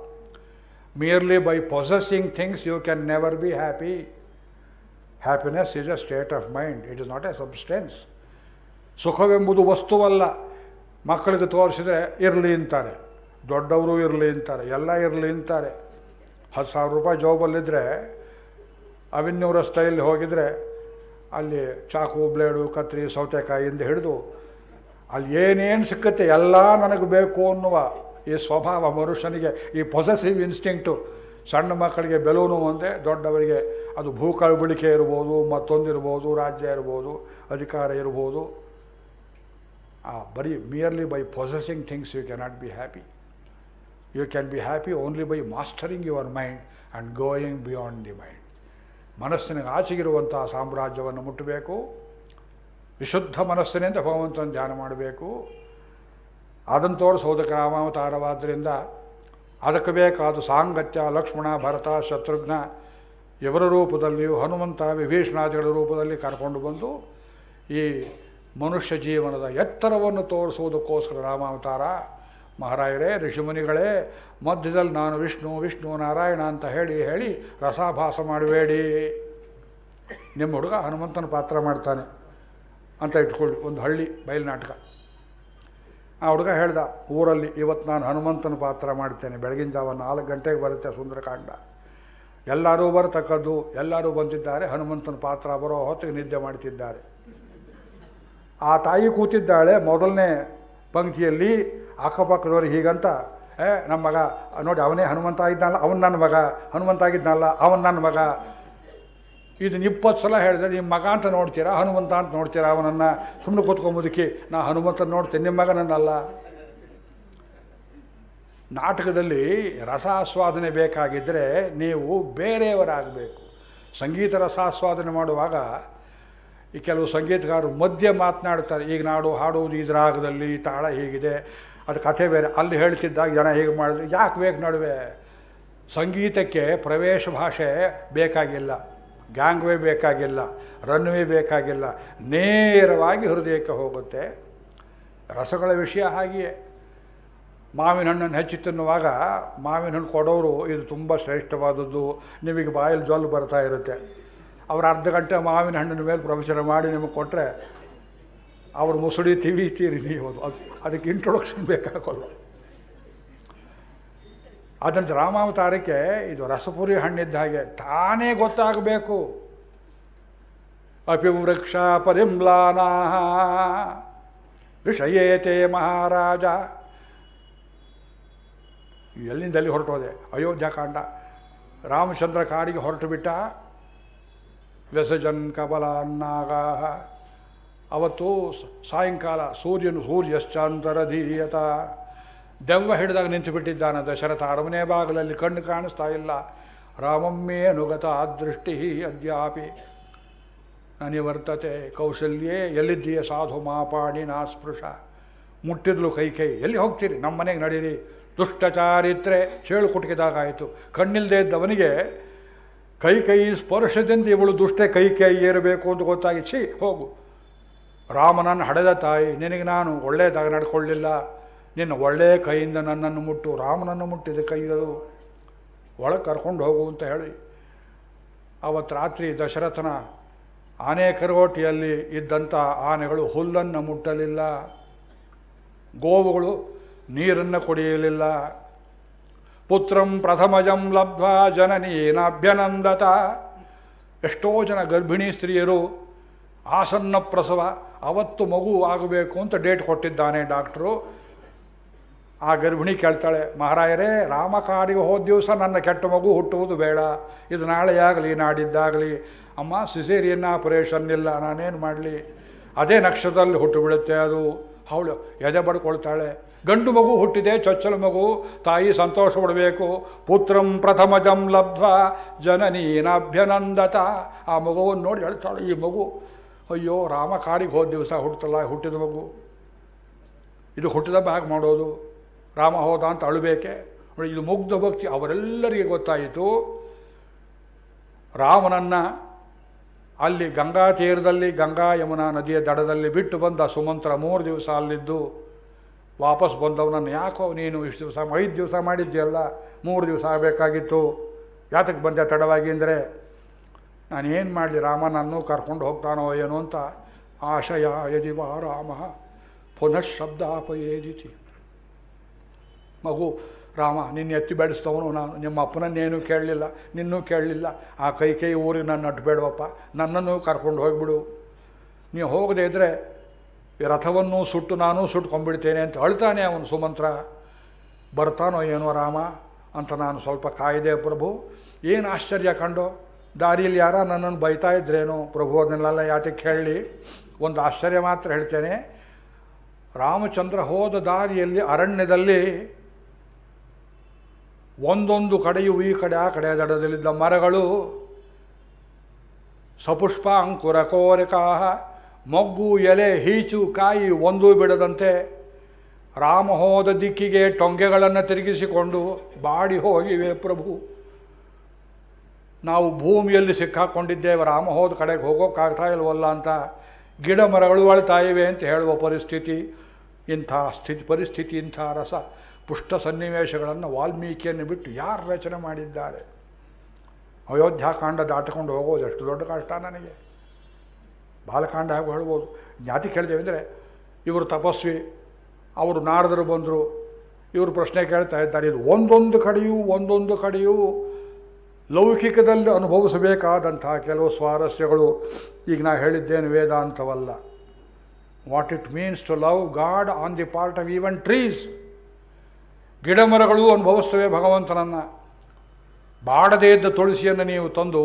merely by possessing things you can never be happy happiness is a state of mind it is not a substance ಸುಖವೆಂಬುದು ವಸ್ತುವಲ್ಲ ಮಕ್ಕಳಿಗೆ ತೋರಿಸಿದರೆ ಇರಲಿ ಅಂತಾರೆ ದೊಡ್ಡವರು ಇರಲಿ ಅಂತಾರೆ ಎಲ್ಲ ಇರಲಿ ಅಂತಾರೆ ಹತ್ತು ಸಾವಿರ ರೂಪಾಯಿ ಜಾಬಲ್ಲಿದ್ದರೆ ಅವಿನ್ಯೂರ ಸ್ಟೈಲ್ ಹೋಗಿದರೆ ಅಲ್ಲಿ ಚಾಕು ಬ್ಲೇಡು ಕತ್ರಿ ಸೌತೆಕಾಯಿಯಿಂದ ಹಿಡಿದು ಅಲ್ಲಿ ಏನೇನು ಸಿಕ್ಕತ್ತೆ ಎಲ್ಲ ನನಗೆ ಬೇಕು ಅನ್ನುವ ಈ ಸ್ವಭಾವ ಮನುಷ್ಯನಿಗೆ ಈ ಪೊಸೆಸಿವ್ ಇನ್ಸ್ಟಿಂಕ್ಟು ಸಣ್ಣ ಮಕ್ಕಳಿಗೆ ಬೆಲೂನು ಒಂದೇ ದೊಡ್ಡವರಿಗೆ ಅದು ಭೂಕಳಬಳಿಕೆ ಇರ್ಬೋದು ಮತ್ತೊಂದಿರ್ಬೋದು ರಾಜ್ಯ ಇರ್ಬೋದು ಅಧಿಕಾರ ಇರ್ಬೋದು ಆ ಬರೀ merely by possessing things you cannot be happy you can be happy only by mastering your mind and going beyond the mind ಮನಸ್ಸಿನಿಗೆ ಆಚೆಗಿರುವಂತಹ ಸಾಮ್ರಾಜ್ಯವನ್ನು ಮುಟ್ಟಬೇಕು ವಿಶುದ್ಧ ಮನಸ್ಸಿನಿಂದ ಭಗವಂತನ ಧ್ಯಾನ ಮಾಡಬೇಕು ಅದನ್ನು ತೋರಿಸೋದಕ್ಕೆ ರಾಮಾವತಾರವಾದ್ದರಿಂದ ಅದಕ್ಕೆ ಬೇಕಾದ ಸಾಂಗತ್ಯ ಲಕ್ಷ್ಮಣ ಭರತ ಶತ್ರುಘ್ನ ಇವರ ರೂಪದಲ್ಲಿಯೂ ಹನುಮಂತ ವಿಭೀಷಣಾದಿಗಳ ರೂಪದಲ್ಲಿ ಕರ್ಕೊಂಡು ಬಂದು ಈ ಮನುಷ್ಯ ಜೀವನದ ಎತ್ತರವನ್ನು ತೋರಿಸುವುದಕ್ಕೋಸ್ಕರ ರಾಮಾವತಾರ ಮಹಾರಾಯರೇ ಋಷಿಮುನಿಗಳೇ ಮಧ್ಯದಲ್ಲಿ ನಾನು ವಿಷ್ಣು ವಿಷ್ಣು ನಾರಾಯಣ ಅಂತ ಹೇಳಿ ಹೇಳಿ ರಸಾಭಾಸ ಮಾಡಬೇಡಿ ನಿಮ್ಮ ಹುಡುಗ ಹನುಮಂತನ ಪಾತ್ರ ಮಾಡ್ತಾನೆ ಅಂತ ಇಟ್ಕೊಳ್ಳಿ ಒಂದು ಹಳ್ಳಿ ಬಯಲು ಆ ಹುಡುಗ ಹೇಳ್ದ ಊರಲ್ಲಿ ಇವತ್ತು ನಾನು ಹನುಮಂತನ ಪಾತ್ರ ಮಾಡ್ತೇನೆ ಬೆಳಗಿನ ಜಾವ ನಾಲ್ಕು ಗಂಟೆಗೆ ಬರುತ್ತೆ ಸುಂದರಕಾಂಡ ಎಲ್ಲರೂ ಬರತಕ್ಕದ್ದು ಎಲ್ಲರೂ ಬಂದಿದ್ದಾರೆ ಹನುಮಂತನ ಪಾತ್ರ ಬರೋ ಹೊತ್ತಿಗೆ ನಿದ್ದೆ ಮಾಡ್ತಿದ್ದಾರೆ ಆ ತಾಯಿ ಕೂತಿದ್ದಾಳೆ ಮೊದಲನೇ ಪಂಕ್ತಿಯಲ್ಲಿ ಅಕ್ಕಪಕ್ಕದವ್ರು ಹೀಗಂತ ಏ ನಮ್ಮ ಮಗ ನೋಡಿ ಅವನೇ ಹನುಮಂತ ಆಗಿದ್ನಲ್ಲ ಅವನು ನನ್ನ ಮಗ ಹನುಮಂತ ಆಗಿದ್ನಲ್ಲ ಅವನು ನನ್ನ ಮಗ ಇದನ್ನ ಇಪ್ಪತ್ತು ಸಲ ಹೇಳಿದ್ರೆ ನಿಮ್ಮ ಮಗ ಅಂತ ನೋಡ್ತೀರಾ ಹನುಮಂತ ಅಂತ ನೋಡ್ತೀರಾ ಅವನನ್ನು ಸುಮ್ಮನೆ ಕೂತ್ಕೊಂಬುದಕ್ಕೆ ನಾ ಹನುಮಂತ ನೋಡ್ತೀನಿ ನಿಮ್ಮ ಮಗ ನನ್ನಲ್ಲ ನಾಟಕದಲ್ಲಿ ರಸಾಸ್ವಾದನೆ ಬೇಕಾಗಿದ್ದರೆ ನೀವು ಬೇರೆಯವರಾಗಬೇಕು ಸಂಗೀತ ರಸಾಸ್ವಾದನೆ ಮಾಡುವಾಗ ಈ ಕೆಲವು ಸಂಗೀತಗಾರರು ಮಧ್ಯೆ ಮಾತನಾಡ್ತಾರೆ ಈಗ ನಾಡು ಹಾಡುವುದು ಈ ರಾಗದಲ್ಲಿ ತಾಳ ಹೀಗಿದೆ ಅದು ಕಥೆ ಬೇರೆ ಅಲ್ಲಿ ಹೇಳ್ತಿದ್ದಾಗ ಜನ ಹೀಗೆ ಮಾಡಿದ್ರು ಯಾಕೆ ಬೇಕು ನಡುವೆ ಸಂಗೀತಕ್ಕೆ ಪ್ರವೇಶ ಭಾಷೆ ಬೇಕಾಗಿಲ್ಲ ಗ್ಯಾಂಗ್ವೇ ಬೇಕಾಗಿಲ್ಲ ರನ್ವೇ ಬೇಕಾಗಿಲ್ಲ ನೇರವಾಗಿ ಹೃದಯಕ್ಕೆ ಹೋಗುತ್ತೆ ರಸಗಳ ವಿಷಯ ಹಾಗೆಯೇ ಮಾವಿನ ಹಣ್ಣನ್ನು ಹೆಚ್ಚಿ ತಿನ್ನುವಾಗ ಮಾವಿನ ಹಣ್ಣು ಕೊಡೋರು ಇದು ತುಂಬ ಶ್ರೇಷ್ಠವಾದದ್ದು ನಿಮಗೆ ಬಾಯಲ್ಲಿ ಜೊಲ್ಲು ಬರ್ತಾ ಇರುತ್ತೆ ಅವ್ರು ಅರ್ಧ ಗಂಟೆ ಮಾವಿನ ಹಣ್ಣಿನ ಮೇಲೆ ಪ್ರವಚನ ಮಾಡಿ ನಿಮಗೆ ಕೊಟ್ಟರೆ ಅವ್ರು ಮುಸುಡಿ ತಿವಿತೀರಿ ನೀವು ಅದು ಅದಕ್ಕೆ ಇಂಟ್ರೊಡಕ್ಷನ್ ಬೇಕಾಗೋಲ್ಲ ಅದಂತ ರಾಮಾವತಾರಕ್ಕೆ ಇದು ರಸಪುರಿ ಹಣ್ಣಿದ್ದ ಹಾಗೆ ತಾನೇ ಗೊತ್ತಾಗಬೇಕು ಅಪಿವೃಕ್ಷ ಪರಿಮ್ಲಾನಾ ವಿಷಯೇತೆ ಮಹಾರಾಜ ಎಲ್ಲಿಂದಲ್ಲಿ ಹೊರಟೋದೆ ಅಯೋಧ್ಯಕಾಂಡ ರಾಮಚಂದ್ರ ಕಾಡಿಗೆ ಹೊರಟು ಬಿಟ್ಟ ವ್ಯಸಜನ್ ಕಬಲಾನ್ನಾಗ ಅವತ್ತು ಸಾಯಂಕಾಲ ಸೂರ್ಯನು ಸೂರ್ಯಶ್ಚಾಂತರಧೀಯತ ದೆವ್ವ ಹಿಡಿದಾಗ ನಿಂತು ಬಿಟ್ಟಿದ್ದಾನೆ ದಶರಥ ಅರಮನೆ ಬಾಗಿಲಲ್ಲಿ ಕಣ್ಣು ಕಾಣಿಸ್ತಾ ಇಲ್ಲ ರಾಮಮ್ಮೇ ಅನುಗತ ದೃಷ್ಟಿ ಅದ್ಯಾಪಿ ನನಿವರ್ತತೆ ಕೌಶಲ್ಯೇ ಎಲ್ಲಿದ್ದೀಯ ಸಾಧು ಮಾಪಾಣಿ ನಾ ಸ್ಪೃಶ ಮುಟ್ಟಿದ್ಲು ಕೈ ಕೈ ಎಲ್ಲಿ ಹೋಗ್ತೀರಿ ನಮ್ಮ ಮನೆಗೆ ನಡೀರಿ ದುಷ್ಟಚಾರಿತ್ರೆ ಚೇಳು ಕುಟುಕಿದಾಗಾಯಿತು ಕಣ್ಣಿಲ್ಲದೆ ಇದ್ದವನಿಗೆ ಕೈ ಕೈ ಸ್ಪರ್ಶದಿಂದ ಇವಳು ದುಷ್ಟೆ ಕೈ ಕೈ ಏರಬೇಕು ಅಂತ ಗೊತ್ತಾಗಿ ಛೀ ಹೋಗು ರಾಮನನ್ನು ಹಡೆದ ತಾಯಿ ನಿನಗೆ ನಾನು ಒಳ್ಳೆಯದಾಗ ನಡ್ಕೊಳ್ಳಿಲ್ಲ ನಿನ್ನ ಒಳ್ಳೆಯ ಕೈಯಿಂದ ನನ್ನನ್ನು ಮುಟ್ಟು ರಾಮನನ್ನು ಮುಟ್ಟಿದ ಕೈಗಳು ಒಳಗೆ ಕರ್ಕೊಂಡು ಹೋಗು ಅಂತ ಹೇಳಿ ಅವತ್ತು ರಾತ್ರಿ ದಶರಥನ ಆನೆ ಕರೋಟಿಯಲ್ಲಿ ಇದ್ದಂಥ ಆನೆಗಳು ಹುಲ್ಲನ್ನು ಮುಟ್ಟಲಿಲ್ಲ ಗೋವುಗಳು ನೀರನ್ನು ಕುಡಿಯಲಿಲ್ಲ ಪುತ್ರಂ ಪ್ರಥಮಜಂ ಲಬ್ಧ್ವಾ ಜನನೀನಾಭ್ಯನಂದತ ಎಷ್ಟೋ ಜನ ಗರ್ಭಿಣಿ ಸ್ತ್ರೀಯರು ಆಸನ್ನ ಪ್ರಸವ ಅವತ್ತು ಮಗು ಆಗಬೇಕು ಅಂತ ಡೇಟ್ ಕೊಟ್ಟಿದ್ದಾನೆ ಡಾಕ್ಟ್ರು ಆ ಗರ್ಭಿಣಿ ಕೇಳ್ತಾಳೆ ಮಹಾರಾಯರೇ ರಾಮ ಕಾಡಿಗೆ ಹೋದ ದಿವಸ ನನ್ನ ಕೆಟ್ಟ ಮಗು ಹುಟ್ಟುವುದು ಬೇಡ ಇದು ನಾಳೆಯಾಗಲಿ ನಾಡಿದ್ದಾಗಲಿ ಅಮ್ಮ ಸಿಸೇರಿಯನ್ ಆಪರೇಷನ್ ಇಲ್ಲ ನಾನೇನು ಮಾಡಲಿ ಅದೇ ನಕ್ಷತ್ರದಲ್ಲಿ ಹುಟ್ಟು ಬಿಡುತ್ತೆ ಅದು ಅವಳು ಎದೆ ಬಡ್ಕೊಳ್ತಾಳೆ ಗಂಡು ಮಗು ಹುಟ್ಟಿದೆ ಚೊಚ್ಚಲ ಮಗು ತಾಯಿ ಸಂತೋಷ ಪಡಬೇಕು ಪುತ್ರಂ ಪ್ರಥಮಜಂ ಲಬ್ಧ್ವ ಜನನೀನಾಭ್ಯನಂದತ ಆ ಮಗುವನ್ನು ನೋಡಿ ಹೇಳ್ತಾಳೆ ಈ ಮಗು ಅಯ್ಯೋ ರಾಮ ಕಾಡಿಗೆ ಹೋದ ದಿವಸ ಹುಟ್ಟಲ್ಲ ಹುಟ್ಟಿದ ಮಗು ಇದು ಹುಟ್ಟಿದ ಬ್ಯಾಗ್ ಮಾಡೋದು ರಾಮ ಹೋದ ಅಂತ ಅಳಬೇಕೆ ನೋಡಿ ಇದು ಮುಗ್ಧ ಭಕ್ತಿ ಅವರೆಲ್ಲರಿಗೆ ಗೊತ್ತಾಯಿತು ರಾಮನನ್ನು ಅಲ್ಲಿ ಗಂಗಾ ತೀರದಲ್ಲಿ ಗಂಗಾ ಯಮುನಾ ನದಿಯ ದಡದಲ್ಲಿ ಬಿಟ್ಟು ಬಂದ ಸುಮಂತ್ರ ಮೂರು ದಿವಸ ಅಲ್ಲಿದ್ದು ವಾಪಸ್ ಬಂದವನನ್ನು ಯಾಕೋ ನೀನು ಇಷ್ಟು ದಿವಸ ಐದು ದಿವಸ ಮಾಡಿದ್ಯಲ್ಲ ಮೂರು ದಿವಸ ಆಗಬೇಕಾಗಿತ್ತು ಯಾತಕ್ಕೆ ಬಂದೆ ತಡವಾಗಿ ಅಂದರೆ ನಾನೇನು ಮಾಡಲಿ ರಾಮನನ್ನು ಕರ್ಕೊಂಡು ಹೋಗ್ತಾನೋ ಏನೋ ಅಂತ ಆಶಯ ಯದಿ ವಾ ರಾಮ ಪುನಃ ಶಬ್ದಾಪಯೇದಿತಿ ಮಗು ರಾಮ ನಿನ್ನ ಎತ್ತಿ ಬೆಳೆಸ್ತವನು ನಾನು ನಿಮ್ಮ ಅಪ್ಪನನ್ನೇನು ಕೇಳಲಿಲ್ಲ ನಿನ್ನೂ ಕೇಳಲಿಲ್ಲ ಆ ಕೈ ಕೈ ಊರಿಗೆ ನನ್ನ ನಟ್ಬೇಡವಪ್ಪ ನನ್ನನ್ನು ಕರ್ಕೊಂಡು ಹೋಗಿಬಿಡು ನೀವು ಹೋಗದೇ ಇದ್ದರೆ ಈ ರಥವನ್ನು ಸುಟ್ಟು ನಾನು ಸುಟ್ಕೊಂಡ್ಬಿಡ್ತೇನೆ ಅಂತ ಅಳ್ತಾನೆ ಅವನು ಸುಮಂತ್ರ ಬರ್ತಾನೋ ಏನೋ ರಾಮ ಅಂತ ನಾನು ಸ್ವಲ್ಪ ಕಾಯ್ದೆ ಪ್ರಭು ಏನು ಆಶ್ಚರ್ಯ ಕಂಡು ದಾರಿಯಲ್ಲಿ ಯಾರ ನನ್ನನ್ನು ಬೈತಾ ಇದ್ರೇನೋ ಪ್ರಭು ಅದನ್ನೆಲ್ಲ ಯಾತಕ್ಕೆ ಹೇಳಿ ಒಂದು ಆಶ್ಚರ್ಯ ಮಾತ್ರ ಹೇಳ್ತೇನೆ ರಾಮಚಂದ್ರ ಹೋದ ದಾರಿಯಲ್ಲಿ ಅರಣ್ಯದಲ್ಲಿ ಒಂದೊಂದು ಕಡೆಯೂ ಈ ಕಡೆ ಆ ಕಡೆ ದಡದಲ್ಲಿದ್ದ ಮರಗಳು ಸಪುಷ್ಪ ಅಂಕುರ ಕೋರಿಕಾಹ ಮೊಗ್ಗು ಎಲೆ ಹೀಚು ಕಾಯಿ ಒಂದೂ ಬಿಡದಂತೆ ರಾಮ ಹೋದ ದಿಕ್ಕಿಗೆ ಟೊಂಗೆಗಳನ್ನು ತಿರುಗಿಸಿಕೊಂಡು ಬಾಡಿ ಹೋಗಿವೆ ಪ್ರಭು ನಾವು ಭೂಮಿಯಲ್ಲಿ ಸಿಕ್ಕಾಕೊಂಡಿದ್ದೇವೆ ರಾಮ ಹೋದ ಕಡೆಗೆ ಹೋಗೋಕ್ಕಾಗ್ತಾ ಇಲ್ವಲ್ಲ ಅಂತ ಗಿಡ ಮರಗಳು ಅಳ್ತಾ ಇವೆ ಅಂತ ಹೇಳುವ ಪರಿಸ್ಥಿತಿ ಇಂಥ ಸ್ಥಿತಿ ಪರಿಸ್ಥಿತಿ ಇಂಥ ರಸ ಪುಷ್ಟ ಸನ್ನಿವೇಶಗಳನ್ನು ವಾಲ್ಮೀಕಿಯನ್ನು ಬಿಟ್ಟು ಯಾರು ರಚನೆ ಮಾಡಿದ್ದಾರೆ ಅಯೋಧ್ಯಾಕಾಂಡ ದಾಟಿಕೊಂಡು ಹೋಗೋದು ಎಷ್ಟು ದೊಡ್ಡ ಕಷ್ಟ ನನಗೆ ಬಾಲಕಾಂಡ ಹಾಗೂ ಹೇಳ್ಬೋದು ಜ್ಞಾತಿ ಕೇಳಿದೇವೆ ಅಂದರೆ ಇವರು ತಪಸ್ವಿ ಅವರು ನಾರದರು ಬಂದರು ಇವರು ಪ್ರಶ್ನೆ ಕೇಳ್ತಾ ಇದ್ದಾರೆ ಇದು ಒಂದೊಂದು ಕಡೆಯೂ ಒಂದೊಂದು ಕಡೆಯೂ ಲೌಕಿಕದಲ್ಲಿ ಅನುಭವಿಸಬೇಕಾದಂಥ ಕೆಲವು ಸ್ವಾರಸ್ಯಗಳು ಈಗ ನಾ ಹೇಳಿದ್ದೇನು ವೇದಾಂತವಲ್ಲ what it means to love God on the part of even trees ಗಿಡಮರಗಳು ಅನುಭವಿಸ್ತವೆ ಭಗವಂತನನ್ನು ಬಾಡದೇ ಇದ್ದ ತುಳಸಿಯನ್ನು ನೀವು ತಂದು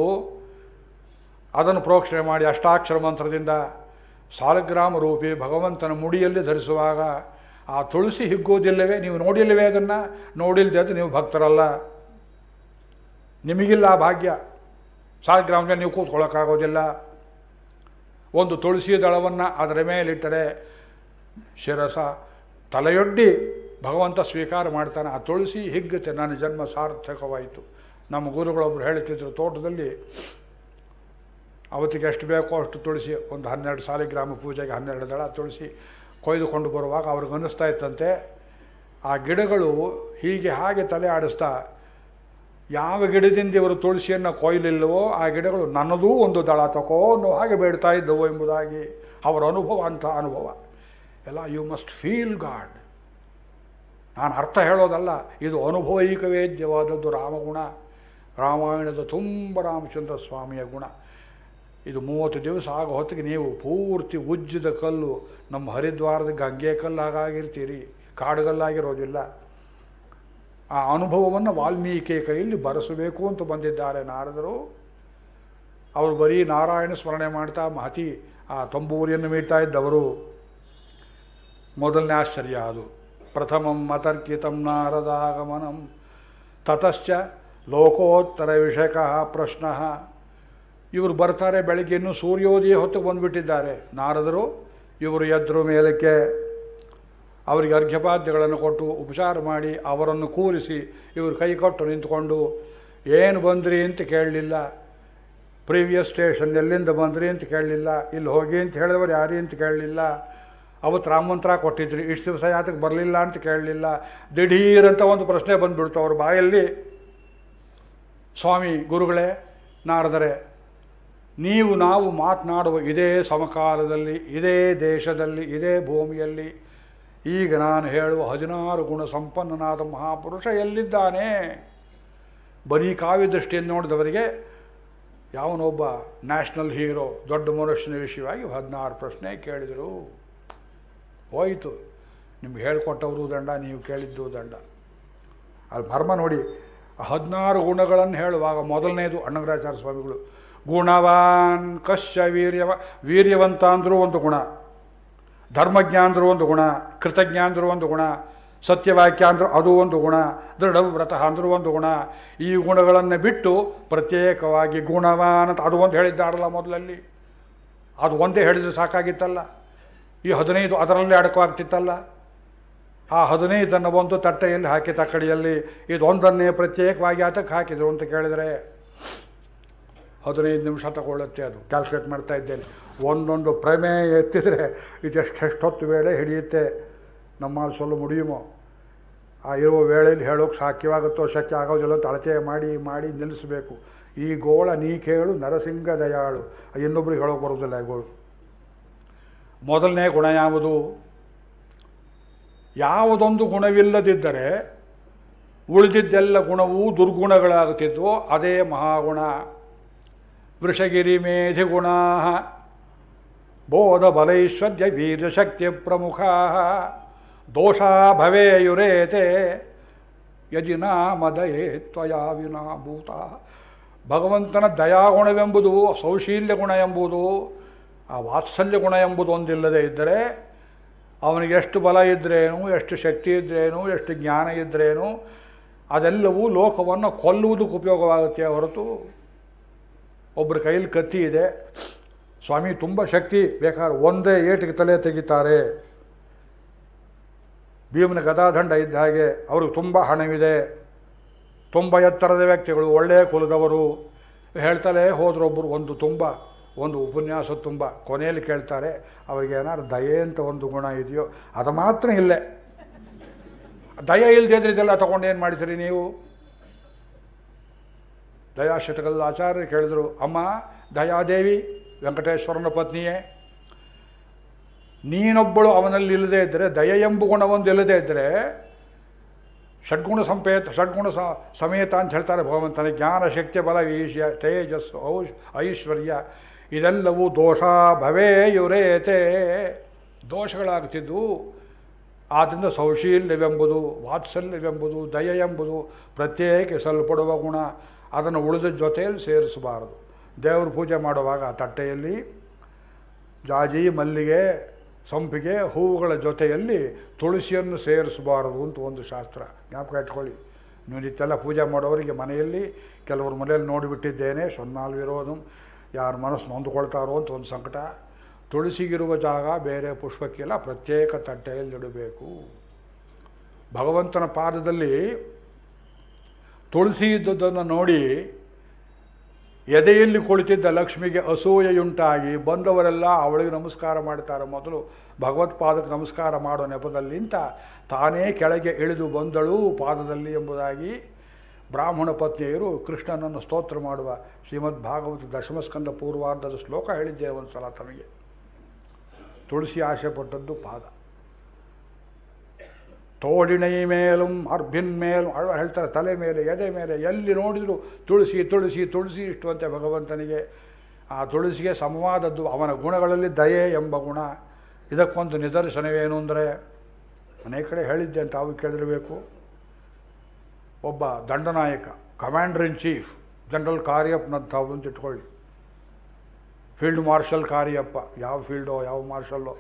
ಅದನ್ನು ಪ್ರೋಕ್ಷಣೆ ಮಾಡಿ ಅಷ್ಟಾಕ್ಷರ ಮಂತ್ರದಿಂದ ಸಾಲಗ್ರಾಮ ರೂಪಿ ಭಗವಂತನ ಮುಡಿಯಲ್ಲಿ ಧರಿಸುವಾಗ ಆ ತುಳಸಿ ಹಿಗ್ಗೋದಿಲ್ಲವೇ ನೀವು ನೋಡಿಲ್ಲವೇ ಅದನ್ನು ನೋಡಿಲ್ಲದೆ ಅದು ನೀವು ಭಕ್ತರಲ್ಲ ನಿಮಗಿಲ್ಲ ಆ ಭಾಗ್ಯ ಸಾಲಗ್ರಾಮದಲ್ಲಿ ನೀವು ಕೂತ್ಕೊಳ್ಳೋಕ್ಕಾಗೋದಿಲ್ಲ ಒಂದು ತುಳಸಿ ದಳವನ್ನು ಅದರ ಮೇಲಿಟ್ಟರೆ ಶಿರಸ ತಲೆಯೊಡ್ಡಿ ಭಗವಂತ ಸ್ವೀಕಾರ ಮಾಡ್ತಾನೆ ಆ ತುಳಸಿ ಹಿಗ್ಗುತ್ತೆ ನನ್ನ ಜನ್ಮ ಸಾರ್ಥಕವಾಯಿತು ನಮ್ಮ ಗುರುಗಳೊಬ್ಬರು ಹೇಳ್ತಿದ್ರು ತೋಟದಲ್ಲಿ ಅವತ್ತಿಗೆ ಎಷ್ಟು ಬೇಕೋ ಅಷ್ಟು ತುಳಸಿ ಒಂದು ಹನ್ನೆರಡು ಸಾಲಿಗ್ರಾಮ ಪೂಜೆಗೆ ಹನ್ನೆರಡು ದಳ ತುಳಸಿ ಕೊಯ್ದುಕೊಂಡು ಬರುವಾಗ ಅವ್ರಿಗೆ ಅನ್ನಿಸ್ತಾ ಇತ್ತಂತೆ ಆ ಗಿಡಗಳು ಹೀಗೆ ಹಾಗೆ ತಲೆ ಆಡಿಸ್ತಾ ಯಾವ ಗಿಡದಿಂದ ಇವರು ತುಳಸಿಯನ್ನು ಕೊಯ್ಲಿಲ್ಲವೋ ಆ ಗಿಡಗಳು ನನ್ನದೂ ಒಂದು ದಳ ತಕೋ ಅನ್ನೋ ಹಾಗೆ ಬೇಡ್ತಾ ಇದ್ದವು ಎಂಬುದಾಗಿ ಅವರ ಅನುಭವ ಅಂತ ಅನುಭವ ಎಲ್ಲ ಯು ಮಸ್ಟ್ ಫೀಲ್ ಗಾಡ್ ನಾನು ಅರ್ಥ ಹೇಳೋದಲ್ಲ ಇದು ಅನುಭವೈಕ ವೇದ್ಯವಾದದ್ದು ರಾಮಗುಣ ರಾಮಾಯಣದ ತುಂಬ ರಾಮಚಂದ್ರ ಸ್ವಾಮಿಯ ಗುಣ ಇದು ಮೂವತ್ತು ದಿವಸ ಆಗೋ ಹೊತ್ತಿಗೆ ನೀವು ಪೂರ್ತಿ ಉಜ್ಜಿದ ಕಲ್ಲು ನಮ್ಮ ಹರಿದ್ವಾರದ ಗಂಗೆ ಕಲ್ಲಾಗಿರ್ತೀರಿ ಕಾಡುಗಲ್ಲಾಗಿರೋದಿಲ್ಲ ಆ ಅನುಭವವನ್ನು ವಾಲ್ಮೀಕಿ ಕೈಯಲ್ಲಿ ಬರೆಸಬೇಕು ಅಂತ ಬಂದಿದ್ದಾರೆ ನಾರದರು ಅವರು ಬರೀ ನಾರಾಯಣ ಸ್ಮರಣೆ ಮಾಡ್ತಾ ಮಹತಿ ಆ ತಂಬೂರಿಯನ್ನು ಮೀಡ್ತಾ ಇದ್ದವರು ಮೊದಲನೇ ಆಶ್ಚರ್ಯ ಅದು ಪ್ರಥಮಂ ಅತರ್ಕಿತಂ ನಾರದಾಗಮನಂ ತತಶ್ಚ ಲೋಕೋತ್ತರ ವಿಷಯಕ ಪ್ರಶ್ನ ಇವರು ಬರ್ತಾರೆ ಬೆಳಗ್ಗೆ ಇನ್ನೂ ಸೂರ್ಯೋದಯ ಹೊತ್ತು ಬಂದುಬಿಟ್ಟಿದ್ದಾರೆ ನಾರದರು ಇವರು ಎದ್ರು ಮೇಲಕ್ಕೆ ಅವರಿಗೆ ಅರ್ಘ್ಯಪಾದ್ಯಗಳನ್ನು ಕೊಟ್ಟು ಉಪಚಾರ ಮಾಡಿ ಅವರನ್ನು ಕೂರಿಸಿ ಇವರು ಕೈ ಕೊಟ್ಟು ನಿಂತ್ಕೊಂಡು ಏನು ಬಂದ್ರಿ ಅಂತ ಕೇಳಲಿಲ್ಲ ಪ್ರೀವಿಯಸ್ ಸ್ಟೇಷನ್ ಎಲ್ಲಿಂದ ಬಂದ್ರಿ ಅಂತ ಕೇಳಲಿಲ್ಲ ಇಲ್ಲಿ ಹೋಗಿ ಅಂತ ಹೇಳಿದವರು ಯಾರಿ ಅಂತ ಕೇಳಲಿಲ್ಲ ಅವತ್ತು ರಾಮಮಂತ್ರ ಕೊಟ್ಟಿದ್ರಿ ಇಷ್ಟು ದಿವಸ ಯಾತಕ್ಕೆ ಬರಲಿಲ್ಲ ಅಂತ ಕೇಳಲಿಲ್ಲ ದಿಢೀರಂತ ಒಂದು ಪ್ರಶ್ನೆ ಬಂದುಬಿಡ್ತು ಅವ್ರ ಬಾಯಲ್ಲಿ ಸ್ವಾಮಿ ಗುರುಗಳೇ ನಾರದರೆ ನೀವು ನಾವು ಮಾತನಾಡುವ ಇದೇ ಸಮಕಾಲದಲ್ಲಿ ಇದೇ ದೇಶದಲ್ಲಿ ಇದೇ ಭೂಮಿಯಲ್ಲಿ ಈಗ ನಾನು ಹೇಳುವ ಹದಿನಾರು ಗುಣ ಸಂಪನ್ನನಾದ ಮಹಾಪುರುಷ ಎಲ್ಲಿದ್ದಾನೆ ಬರೀ ಕಾವ್ಯ ದೃಷ್ಟಿಯನ್ನು ನೋಡಿದವರಿಗೆ ಯಾವನೊಬ್ಬ ನ್ಯಾಷನಲ್ ಹೀರೋ ದೊಡ್ಡ ಮನುಷ್ಯನ ವಿಷಯವಾಗಿ ಹದಿನಾರು ಪ್ರಶ್ನೆ ಕೇಳಿದರು ಹೋಯಿತು ನಿಮ್ಗೆ ಹೇಳ್ಕೊಟ್ಟವರು ದಂಡ ನೀವು ಕೇಳಿದ್ದು ದಂಡ ಅಲ್ಲಿ ಮರ್ಮ ನೋಡಿ ಆ ಹದಿನಾರು ಗುಣಗಳನ್ನು ಹೇಳುವಾಗ ಮೊದಲನೇದು ಅಣ್ಣಗರಾಚಾರ್ಯ ಸ್ವಾಮಿಗಳು ಗುಣವಾನ್ ಕಶ್ಯ ವೀರ್ಯವ ವೀರ್ಯವಂತ ಅಂದರೂ ಒಂದು ಗುಣ ಧರ್ಮಜ್ಞ ಅಂದರೂ ಒಂದು ಗುಣ ಕೃತಜ್ಞ ಅಂದರೂ ಒಂದು ಗುಣ ಸತ್ಯವಾಕ್ಯ ಅಂದರೂ ಅದು ಒಂದು ಗುಣ ದೃಢವ್ರತ ಅಂದರೂ ಒಂದು ಗುಣ ಈ ಗುಣಗಳನ್ನು ಬಿಟ್ಟು ಪ್ರತ್ಯೇಕವಾಗಿ ಗುಣವಾನ್ ಅಂತ ಅದು ಒಂದು ಹೇಳಿದ್ದಾರಲ್ಲ ಮೊದಲಲ್ಲಿ ಅದು ಒಂದೇ ಹೇಳಿದ್ರೆ ಸಾಕಾಗಿತ್ತಲ್ಲ ಈ ಹದಿನೈದು ಅದರಲ್ಲೇ ಅಡಕವಾಗ್ತಿತ್ತಲ್ಲ ಆ ಹದಿನೈದನ್ನು ಒಂದು ತಟ್ಟೆಯಲ್ಲಿ ಹಾಕಿ ತಕ್ಕಡಿಯಲ್ಲಿ ಇದೊಂದನ್ನೇ ಪ್ರತ್ಯೇಕವಾಗಿ ಆತಕ್ಕೆ ಹಾಕಿದರು ಅಂತ ಕೇಳಿದರೆ ಹದಿನೈದು ನಿಮಿಷ ತಗೊಳ್ಳುತ್ತೆ ಅದು ಕ್ಯಾಲ್ಕುಲೇಟ್ ಮಾಡ್ತಾ ಇದ್ದೇನೆ ಒಂದೊಂದು ಪ್ರಮೇಯ ಎತ್ತಿದರೆ ಇದೆಷ್ಟೆಷ್ಟೊತ್ತು ವೇಳೆ ಹಿಡಿಯುತ್ತೆ ನಮ್ಮ ಸೊಲ್ಲು ಮುಡಿಯುಮೋ ಆ ಇರುವ ವೇಳೆಯಲ್ಲಿ ಹೇಳೋಕೆ ಸಾಧ್ಯವಾಗುತ್ತೋ ಶಕ್ಯ ಆಗೋದಿಲ್ಲ ಅಂತ ಅಳತೆ ಮಾಡಿ ಮಾಡಿ ನಿಲ್ಲಿಸಬೇಕು ಈ ಗೋಳ ನೀ ಕೇಳು ನರಸಿಂಗ ದಯಾಳು ಇನ್ನೊಬ್ರಿಗೆ ಹೇಳೋಕೆ ಬರೋದಿಲ್ಲ ಈ ಗೋಳು ಮೊದಲನೇ ಗುಣ ಯಾವುದು ಯಾವುದೊಂದು ಗುಣವಿಲ್ಲದಿದ್ದರೆ ಉಳಿದಿದ್ದೆಲ್ಲ ಗುಣವೂ ದುರ್ಗುಣಗಳಾಗುತ್ತಿದ್ವೋ ಅದೇ ಮಹಾಗುಣ ವೃಷಗಿರಿ ಮೇಧಿ ಗುಣಾ ಬೋಧ ಬಲೈಶ್ವರ್ಯ ವೀರ್ಯಶಕ್ತಿ ಪ್ರಮುಖ ದೋಷ ಭವೇಯುರೇತೆ ಯದಿ ನಾ ಮದಯೇ ತ್ವಯಾ ವಿನಾ ಭೂತ ಭಗವಂತನ ದಯಾಗುಣವೆಂಬುದು ಸೌಶೀಲ್ಯ ಗುಣ ಎಂಬುದು ಆ ವಾತ್ಸಲ್ಯ ಗುಣ ಎಂಬುದು ಒಂದಿಲ್ಲದೆ ಇದ್ದರೆ ಅವನಿಗೆ ಎಷ್ಟು ಬಲ ಇದ್ರೇನು ಎಷ್ಟು ಶಕ್ತಿ ಇದ್ರೇನು ಎಷ್ಟು ಜ್ಞಾನ ಇದ್ರೇನು ಅದೆಲ್ಲವೂ ಲೋಕವನ್ನು ಕೊಲ್ಲುವುದಕ್ಕೆ ಉಪಯೋಗವಾಗುತ್ತೆ ಹೊರತು ಒಬ್ಬರ ಕೈಯಲ್ಲಿ ಕತ್ತಿ ಇದೆ ಸ್ವಾಮಿ ತುಂಬ ಶಕ್ತಿ ಬೇಕಾದ್ರೆ ಒಂದೇ ಏಟಿಗೆ ತಲೆ ತೆಗಿತಾರೆ ಭೀಮನ ಗದಾದಂಡ ಇದ್ದ ಹಾಗೆ ಅವ್ರಿಗೆ ತುಂಬ ಹಣವಿದೆ ತುಂಬ ಎತ್ತರದ ವ್ಯಕ್ತಿಗಳು ಒಳ್ಳೆಯ ಕುಲದವರು ಹೇಳ್ತಲೇ ಹೋದ್ರೊಬ್ಬರು ಒಂದು ತುಂಬ ಒಂದು ಉಪನ್ಯಾಸ ತುಂಬ ಕೊನೆಯಲ್ಲಿ ಕೇಳ್ತಾರೆ ಅವರಿಗೆ ಏನಾದ್ರು ದಯೆ ಅಂತ ಒಂದು ಗುಣ ಇದೆಯೋ ಅದು ಮಾತ್ರ ಇಲ್ಲೇ ದಯ ಇಲ್ಲದೆ ಇದ್ರೆ ಇದೆಲ್ಲ ತಗೊಂಡು ಏನು ಮಾಡ್ತೀರಿ ನೀವು ದಯಾಶತಕಲ್ ಆಚಾರ್ಯ ಕೇಳಿದ್ರು ಅಮ್ಮ ದಯಾದೇವಿ ವೆಂಕಟೇಶ್ವರನ ಪತ್ನಿಯೇ ನೀನೊಬ್ಬಳು ಅವನಲ್ಲಿ ಇಲ್ಲದೇ ಇದ್ದರೆ ದಯ ಎಂಬ ಗುಣವೊಂದು ಇಲ್ಲದೇ ಇದ್ದರೆ ಷಡ್ಗುಣ ಸಂಪೇತ ಷಡ್ಗುಣ ಸ ಸಮೇತ ಅಂತ ಹೇಳ್ತಾರೆ ಭಗವಂತನ ಜ್ಞಾನ ಶಕ್ತಿ ಬಲ ವೀಶ್ಯ ತೇಜಸ್ಸು ಔಷ್ ಐಶ್ವರ್ಯ ಇದೆಲ್ಲವೂ ದೋಷ ಭವೇ ಯುರೇತೆ ದೋಷಗಳಾಗ್ತಿದ್ದು ಆದ್ದರಿಂದ ಸೌಶೀಲ್ಯವೆಂಬುದು ವಾತ್ಸಲ್ಯವೆಂಬುದು ದಯ ಎಂಬುದು ಪ್ರತ್ಯೇಕಿಸಲ್ಪಡುವ ಗುಣ ಅದನ್ನು ಉಳಿದ ಜೊತೆಯಲ್ಲಿ ಸೇರಿಸಬಾರದು ದೇವ್ರ ಪೂಜೆ ಮಾಡುವಾಗ ಆ ತಟ್ಟೆಯಲ್ಲಿ ಜಾಜಿ ಮಲ್ಲಿಗೆ ಸಂಪಿಗೆ ಹೂವುಗಳ ಜೊತೆಯಲ್ಲಿ ತುಳಸಿಯನ್ನು ಸೇರಿಸಬಾರದು ಅಂತ ಒಂದು ಶಾಸ್ತ್ರ ಜ್ಞಾಪಕ ಇಟ್ಕೊಳ್ಳಿ ನೀವು ನಿತ್ತೆಲ್ಲ ಪೂಜೆ ಮಾಡೋರಿಗೆ ಮನೆಯಲ್ಲಿ ಕೆಲವರು ಮನೆಯಲ್ಲಿ ನೋಡಿಬಿಟ್ಟಿದ್ದೇನೆ ಸೊನ್ನಾಲ್ ವಿರೋಧಂ ಯಾರ ಮನಸ್ಸು ನೊಂದುಕೊಳ್ತಾರೋ ಅಂತ ಒಂದು ಸಂಕಟ ತುಳಸಿಗಿರುವ ಜಾಗ ಬೇರೆ ಪುಷ್ಪಕ್ಕೆಲ್ಲ ಪ್ರತ್ಯೇಕ ತಟ್ಟೆಯಲ್ಲಿಡಬೇಕು ಭಗವಂತನ ಪಾದದಲ್ಲಿ ತುಳಸಿ ಇದ್ದದ್ದನ್ನು ನೋಡಿ ಎದೆಯಲ್ಲಿ ಕುಳಿತಿದ್ದ ಲಕ್ಷ್ಮಿಗೆ ಅಸೂಯೆಯುಂಟಾಗಿ ಬಂದವರೆಲ್ಲ ಅವಳಿಗೆ ನಮಸ್ಕಾರ ಮಾಡ್ತಾರೆ ಮೊದಲು ಭಗವತ್ಪಾದಕ್ಕೆ ನಮಸ್ಕಾರ ಮಾಡೋ ನೆಪದಲ್ಲಿಂತ ತಾನೇ ಕೆಳಗೆ ಇಳಿದು ಬಂದಳು ಪಾದದಲ್ಲಿ ಎಂಬುದಾಗಿ ಬ್ರಾಹ್ಮಣ ಪತ್ನಿಯರು ಕೃಷ್ಣನನ್ನು ಸ್ತೋತ್ರ ಮಾಡುವ ಶ್ರೀಮದ್ ಭಾಗವತ ದಶಮಸ್ಕಂದ ಪೂರ್ವಾರ್ಧದ ಶ್ಲೋಕ ಹೇಳಿದ್ದೆ ಒಂದು ಸಲ ತನಗೆ ತುಳಸಿ ಆಸೆ ಪಟ್ಟದ್ದು ಪಾದ ತೋಡಿಣೈ ಮೇಲುಂ ಅರ್ಭಿನ್ ಮೇಲೂ ಅಳ್ವ ಹೇಳ್ತಾರೆ ತಲೆ ಮೇಲೆ ಎದೆ ಮೇಲೆ ಎಲ್ಲಿ ನೋಡಿದ್ರು ತುಳಸಿ ತುಳಸಿ ತುಳಸಿ ಇಷ್ಟು ಅಂತೆ ಭಗವಂತನಿಗೆ ಆ ತುಳಸಿಗೆ ಸಮವಾದದ್ದು ಅವನ ಗುಣಗಳಲ್ಲಿ ದಯೆ ಎಂಬ ಗುಣ ಇದಕ್ಕೊಂದು ನಿದರ್ಶನವೇನು ಅಂದರೆ ಅನೇಕ ಕಡೆ ಹೇಳಿದ್ದೆ ಅಂತ ತಾವು ಕೇಳಿರಬೇಕು ಒಬ್ಬ ದಂಡನಾಯಕ ಕಮಾಂಡರ್ ಇನ್ ಚೀಫ್ ಜನರಲ್ ಕಾರ್ಯಪ್ಪನಂಥವ್ರು ಅಂತ ಇಟ್ಕೊಳ್ಳಿ ಫೀಲ್ಡ್ ಮಾರ್ಷಲ್ ಕಾರ್ಯಪ್ಪ ಯಾವ ಫೀಲ್ಡೋ ಯಾವ ಮಾರ್ಷಲ್ಲೋ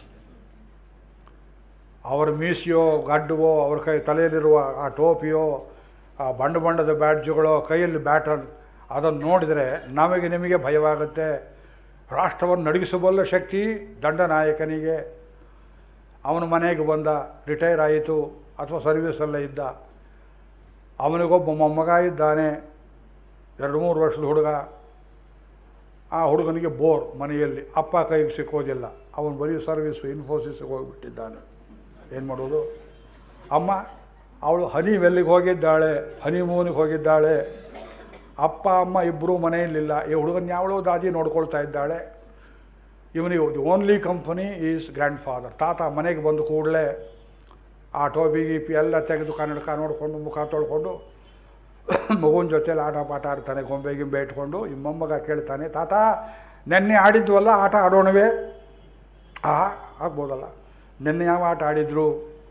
ಅವರ ಮೀಸಿಯೋ ಗಡ್ಡವೋ ಅವ್ರ ಕೈ ತಲೆಯಲ್ಲಿರುವ ಆ ಟೋಪಿಯೋ ಆ ಬಣ್ಣ ಬಣ್ಣದ ಬ್ಯಾಡ್ಜುಗಳೋ ಕೈಯಲ್ಲಿ ಬ್ಯಾಟನ್ ಅದನ್ನು ನೋಡಿದರೆ ನಮಗೆ ನಿಮಗೆ ಭಯವಾಗುತ್ತೆ ರಾಷ್ಟ್ರವನ್ನು ನಡಗಿಸಬಲ್ಲ ಶಕ್ತಿ ದಂಡನಾಯಕನಿಗೆ ಅವನ ಮನೆಗೆ ಬಂದ ರಿಟೈರ್ ಆಯಿತು ಅಥವಾ ಸರ್ವೀಸಲ್ಲೇ ಇದ್ದ ಅವನಿಗೊಬ್ಬ ಮೊಮ್ಮಗ ಇದ್ದಾನೆ ಎರಡು ಮೂರು ವರ್ಷದ ಹುಡುಗ ಆ ಹುಡುಗನಿಗೆ ಬೋರ್ ಮನೆಯಲ್ಲಿ ಅಪ್ಪ ಕೈಗೆ ಸಿಕ್ಕೋದಿಲ್ಲ ಅವನು ಬರೀ ಸರ್ವೀಸು ಇನ್ಫೋಸಿಸ್ಗೆ ಹೋಗಿಬಿಟ್ಟಿದ್ದಾನೆ ಏನು ಮಾಡೋದು ಅಮ್ಮ ಅವಳು ಹನಿ ವೆಲ್ಲಿಗೆ ಹೋಗಿದ್ದಾಳೆ ಹನಿಮೂನಿಗೆ ಹೋಗಿದ್ದಾಳೆ ಅಪ್ಪ ಅಮ್ಮ ಇಬ್ಬರೂ ಮನೆಯಲ್ಲಿಲ್ಲ ಈ ಹುಡುಗನ ಯಾವಳೋ ದಾದಿ ನೋಡ್ಕೊಳ್ತಾ ಇದ್ದಾಳೆ ಇವನಿಗೆ the only company is grandfather ತಾತ ಮನೆಗೆ ಬಂದು ಕೂಡಲೇ ಆ ಟೋಬಿ ಗೀಪಿ ಎಲ್ಲ ತೆಗೆದು ಕನ್ನಡಕ ನೋಡಿಕೊಂಡು ಮುಖ ತೊಳ್ಕೊಂಡು ಮಗುವಿನ ಜೊತೆಲಿ ಆಟ ಪಾಠ ಆಡ್ತಾನೆ ಗೊಂಬೆ ಗಿಂಬೆ ಇಟ್ಕೊಂಡು ಈ ಮೊಮ್ಮಗ ಕೇಳ್ತಾನೆ ತಾತ ನೆನ್ನೆ ಆಡಿದ್ವಲ್ಲ ಆಟ ಆಡೋಣವೇ ಆ ಆಗ್ಬೋದಲ್ಲ ನಿನ್ನೆ ಯಾವ ಆಟ ಆಡಿದ್ರು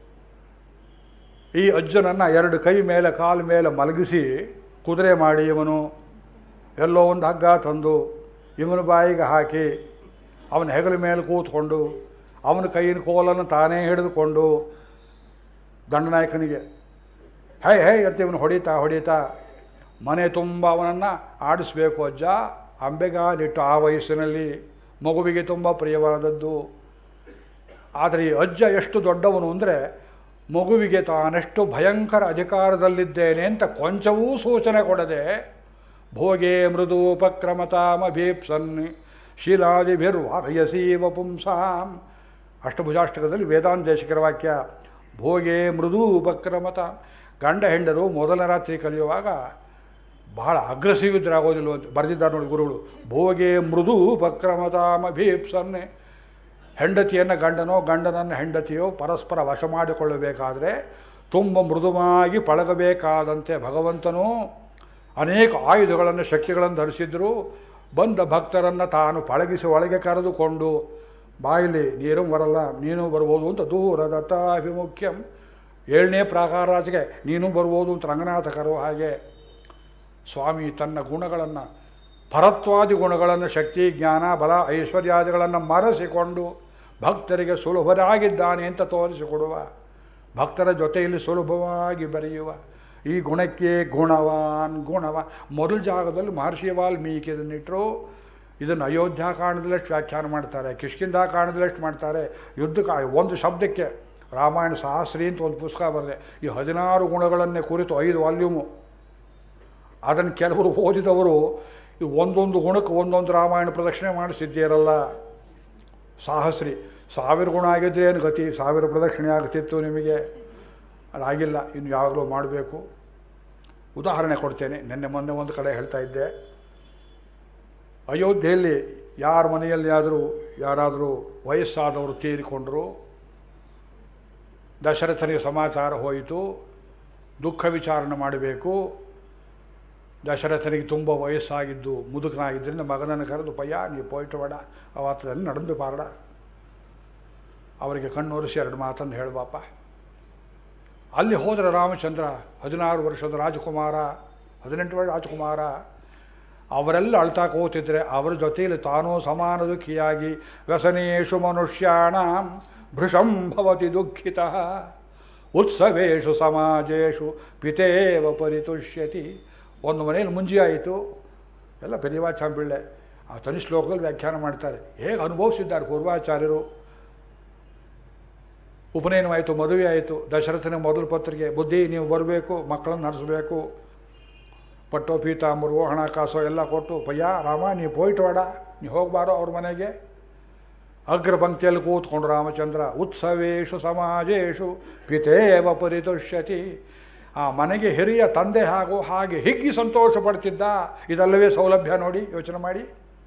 ಈ ಅಜ್ಜನನ್ನು ಎರಡು ಕೈ ಮೇಲೆ ಕಾಲು ಮೇಲೆ ಮಲಗಿಸಿ ಕುದುರೆ ಮಾಡಿ ಇವನು ಎಲ್ಲೋ ಒಂದು ಹಗ್ಗ ತಂದು ಇವನ ಬಾಯಿಗೆ ಹಾಕಿ ಅವನ ಹೆಗಲ ಮೇಲೆ ಕೂತ್ಕೊಂಡು ಅವನ ಕೈಯಿನ ಕೋಲನ್ನು ತಾನೇ ಹಿಡಿದುಕೊಂಡು ದಂಡನಾಯಕನಿಗೆ ಹೈ ಹೈ ಅಂತ ಇವನು ಹೊಡಿತಾ ಹೊಡಿತಾ ಮನೆ ತುಂಬ ಅವನನ್ನು ಆಡಿಸ್ಬೇಕು ಅಜ್ಜ ಅಂಬೆಗಾಲಿಟ್ಟು ಆ ವಯಸ್ಸಿನಲ್ಲಿ ಮಗುವಿಗೆ ತುಂಬ ಪ್ರಿಯವಾದದ್ದು ಆದರೆ ಈ ಅಜ್ಜ ಎಷ್ಟು ದೊಡ್ಡವನು ಅಂದರೆ ಮಗುವಿಗೆ ತಾನೆಷ್ಟು ಭಯಂಕರ ಅಧಿಕಾರದಲ್ಲಿದ್ದೇನೆ ಅಂತ ಕೊಂಚವೂ ಸೂಚನೆ ಕೊಡದೆ ಭೋಗೆ ಮೃದು ಉಪಕ್ರಮತಾಮಭೀಪ್ಸನ್ ಶೀಲಾದಿಭಿರ್ವಾರಯಸೀವ ಪುಂಸಾಂ ಅಷ್ಟಭುಜಾಷ್ಟಕದಲ್ಲಿ ವೇದಾಂತೇಶಕರ ವಾಕ್ಯ ಭೋಗೆ ಮೃದು ಉಪಕ್ರಮತ ಗಂಡ ಹೆಂಡರು ಮೊದಲ ರಾತ್ರಿ ಕಲಿಯುವಾಗ ಬಹಳ ಅಗ್ರೆಸಿವ್ ಇದ್ರಾಗೋದಿಲ್ಲ ಅಂತ ಬರೆದಿದ್ದಾರೆ ನೋಡಿ ಗುರುಗಳು ಭೋಗೆ ಮೃದು ಉಪಕ್ರಮತಾಮಭೀಪ್ಸನ್ನೆ ಹೆಂಡತಿಯನ್ನು ಗಂಡನೋ ಗಂಡನನ್ನು ಹೆಂಡತಿಯೋ ಪರಸ್ಪರ ವಶ ಮಾಡಿಕೊಳ್ಳಬೇಕಾದರೆ ತುಂಬ ಮೃದುವಾಗಿ ಪಳಗಬೇಕಾದಂತೆ ಭಗವಂತನು ಅನೇಕ ಆಯುಧಗಳನ್ನು ಶಕ್ತಿಗಳನ್ನು ಧರಿಸಿದ್ರು ಬಂದ ಭಕ್ತರನ್ನು ತಾನು ಪಳಗಿಸಿ ಒಳಗೆ ಕರೆದುಕೊಂಡು ಬಾಯಿಲಿ ನೀರು ಬರಲ್ಲ ನೀನು ಬರ್ಬೋದು ಅಂತ ದೂರದತ್ತ ಅಭಿಮುಖ್ಯಂ ಏಳನೇ ಪ್ರಾಕಾರಾಜಿಗೆ ನೀನು ಬರ್ಬೋದು ಅಂತ ರಂಗನಾಥ ಕರೋ ಹಾಗೆ ಸ್ವಾಮಿ ತನ್ನ ಗುಣಗಳನ್ನು ಪರತ್ವಾದಿ ಗುಣಗಳನ್ನು ಶಕ್ತಿ ಜ್ಞಾನ ಬಲ ಐಶ್ವರ್ಯಾದಿಗಳನ್ನು ಮರೆಸಿಕೊಂಡು ಭಕ್ತರಿಗೆ ಸುಲಭರಾಗಿದ್ದಾನೆ ಅಂತ ತೋರಿಸಿಕೊಡುವ ಭಕ್ತರ ಜೊತೆಯಲ್ಲಿ ಸುಲಭವಾಗಿ ಬೆರೆಯುವ ಈ ಗುಣಕ್ಕೆ ಗುಣವಾನ್ ಗುಣವ ಮೊದಲ ಜಾಗದಲ್ಲಿ ಮಹರ್ಷಿ ವಾಲ್ಮೀಕಿ ಇದನ್ನಿಟ್ಟರು ಇದನ್ನು ಅಯೋಧ್ಯಾಕಾಂಡದಲ್ಲಷ್ಟು ವ್ಯಾಖ್ಯಾನ ಮಾಡ್ತಾರೆ ಕಿಷ್ಕಿಂಧಾಕಾಂಡದಲ್ಲಷ್ಟು ಮಾಡ್ತಾರೆ ಯುದ್ಧಕ ಒಂದು ಶಬ್ದಕ್ಕೆ ರಾಮಾಯಣ ಸಹಸ್ರಿ ಅಂತ ಒಂದು ಪುಸ್ತಕ ಬರೆದೆ ಈ ಹದಿನಾರು ಗುಣಗಳನ್ನೇ ಕುರಿತು ಐದು ವಾಲ್ಯೂಮು ಅದನ್ನು ಕೆಲವರು ಓದಿದವರು ಈ ಒಂದೊಂದು ಗುಣಕ್ಕೆ ಒಂದೊಂದು ರಾಮಾಯಣ ಪ್ರದಕ್ಷಿಣೆ ಮಾಡಿಸಿದ್ದೀರಲ್ಲ ಸಾಹಸ್ರಿ ಸಾವಿರ ಗುಣ ಆಗಿದ್ರೆ ಏನು ಗತಿ ಸಾವಿರ ಪ್ರದಕ್ಷಿಣೆ ಆಗ್ತಿತ್ತು ನಿಮಗೆ ಅದಾಗಿಲ್ಲ ಇನ್ನು ಯಾವಾಗಲೂ ಮಾಡಬೇಕು ಉದಾಹರಣೆ ಕೊಡ್ತೇನೆ ನಿನ್ನೆ ಮೊನ್ನೆ ಒಂದು ಕಡೆ ಹೇಳ್ತಾ ಇದ್ದೆ ಅಯೋಧ್ಯೆಯಲ್ಲಿ ಯಾರ ಮನೆಯಲ್ಲಿ ಆದರೂ ಯಾರಾದರೂ ವಯಸ್ಸಾದವರು ತೀರಿಕೊಂಡರು ದಶರಥನಿಗೆ ಸಮಾಚಾರ ಹೋಯಿತು ದುಃಖ ವಿಚಾರಣೆ ಮಾಡಬೇಕು ದಶರಥನಿಗೆ ತುಂಬ ವಯಸ್ಸಾಗಿದ್ದು ಮುದುಕನಾಗಿದ್ದರಿಂದ ಮಗನನ್ನು ಕರೆದು ಪಯ್ಯ ನೀವು ಪೋಯ್ಟು ಬೇಡ ಅವತ್ತದಲ್ಲಿ ನಡೆದು ಪಾರಡ ಅವರಿಗೆ ಕಣ್ಣೊರೆಸಿ ಎರಡು ಮಾತನ್ನು ಹೇಳಬಾಪ ಅಲ್ಲಿ ಹೋದರೆ ರಾಮಚಂದ್ರ ಹದಿನಾರು ವರ್ಷದ ರಾಜಕುಮಾರ ಹದಿನೆಂಟು ವರ್ಷ ರಾಜಕುಮಾರ ಅವರೆಲ್ಲ ಅಳ್ತಾ ಕೂತಿದ್ರೆ ಅವರ ಜೊತೆಯಲ್ಲಿ ತಾನೂ ಸಮಾನ ದುಃಖಿಯಾಗಿ ವ್ಯಸನೇಶು ಮನುಷ್ಯಾಣ ಭೃಶಂ ಭವತಿ ದುಃಖಿತ ಉತ್ಸವೇಶು ಸಮಾಜೇಶು ಪಿತೇವ ಪರಿತುಷ್ಯತಿ ಒಂದು ಮನೆಯಲ್ಲಿ ಮುಂಜಿ ಆಯಿತು ಎಲ್ಲ ಪೆರಿವಾಚಾಂಬಿಳ್ಳೆ ಆ ತನಿ ಶ್ಲೋಕದಲ್ಲಿ ವ್ಯಾಖ್ಯಾನ ಮಾಡ್ತಾರೆ ಹೇಗೆ ಅನುಭವಿಸಿದ್ದಾರೆ ಪೂರ್ವಾಚಾರ್ಯರು ಉಪನಯನವಾಯಿತು ಮದುವೆ ಆಯಿತು ದಶರಥನ ಮೊದಲ ಪತ್ರಿಕೆ ಬುದ್ಧಿ ನೀವು ಬರಬೇಕು ಮಕ್ಕಳನ್ನು ನಡೆಸಬೇಕು ಪಟ್ಟೋ ಪೀತಾಂಬರು ಹಣಕಾಸು ಎಲ್ಲ ಕೊಟ್ಟು ಪಯ್ಯ ರಾಮ ನೀವು ಪೋಯ್ಟು ಬೇಡ ನೀವು ಹೋಗಬಾರೋ ಅವ್ರ ಮನೆಗೆ ಅಗ್ರ ಪಂಕ್ತಿಯಲ್ಲಿ ಕೂತ್ಕೊಂಡು ರಾಮಚಂದ್ರ ಉತ್ಸವೇಶು ಸಮಾಜೇಶು ಪಿತೇವ ಪರಿತುಷ್ಯತಿ ಆ ಮನೆಗೆ ಹಿರಿಯ ತಂದೆ ಹಾಗೂ ಹಾಗೆ ಹಿಗ್ಗಿ ಸಂತೋಷ ಪಡ್ತಿದ್ದ ಇದಲ್ಲವೇ ಸೌಲಭ್ಯ ನೋಡಿ ಯೋಚನೆ ಮಾಡಿ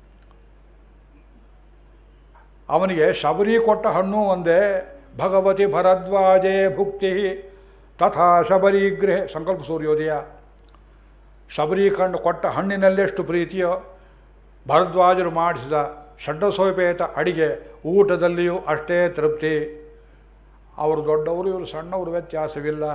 ಅವನಿಗೆ ಶಬರಿ ಕೊಟ್ಟ ಹಣ್ಣು ಒಂದೇ ಭಗವತಿ ಭರದ್ವಾಜೇ ಭುಕ್ತಿ ತಥಾ ಶಬರಿಗೃಹೆ ಸಂಕಲ್ಪ ಸೂರ್ಯೋದಯ ಶಬರಿ ಕಂಡು ಕೊಟ್ಟ ಹಣ್ಣಿನಲ್ಲೆಷ್ಟು ಪ್ರೀತಿಯೋ ಭರದ್ವಾಜರು ಮಾಡಿಸಿದ ಷಡ್ಡಸೋಪೇತ ಅಡಿಗೆ ಊಟದಲ್ಲಿಯೂ ಅಷ್ಟೇ ತೃಪ್ತಿ ಅವರು ದೊಡ್ಡವರು ಇವರು ಸಣ್ಣವರು ವ್ಯತ್ಯಾಸವಿಲ್ಲ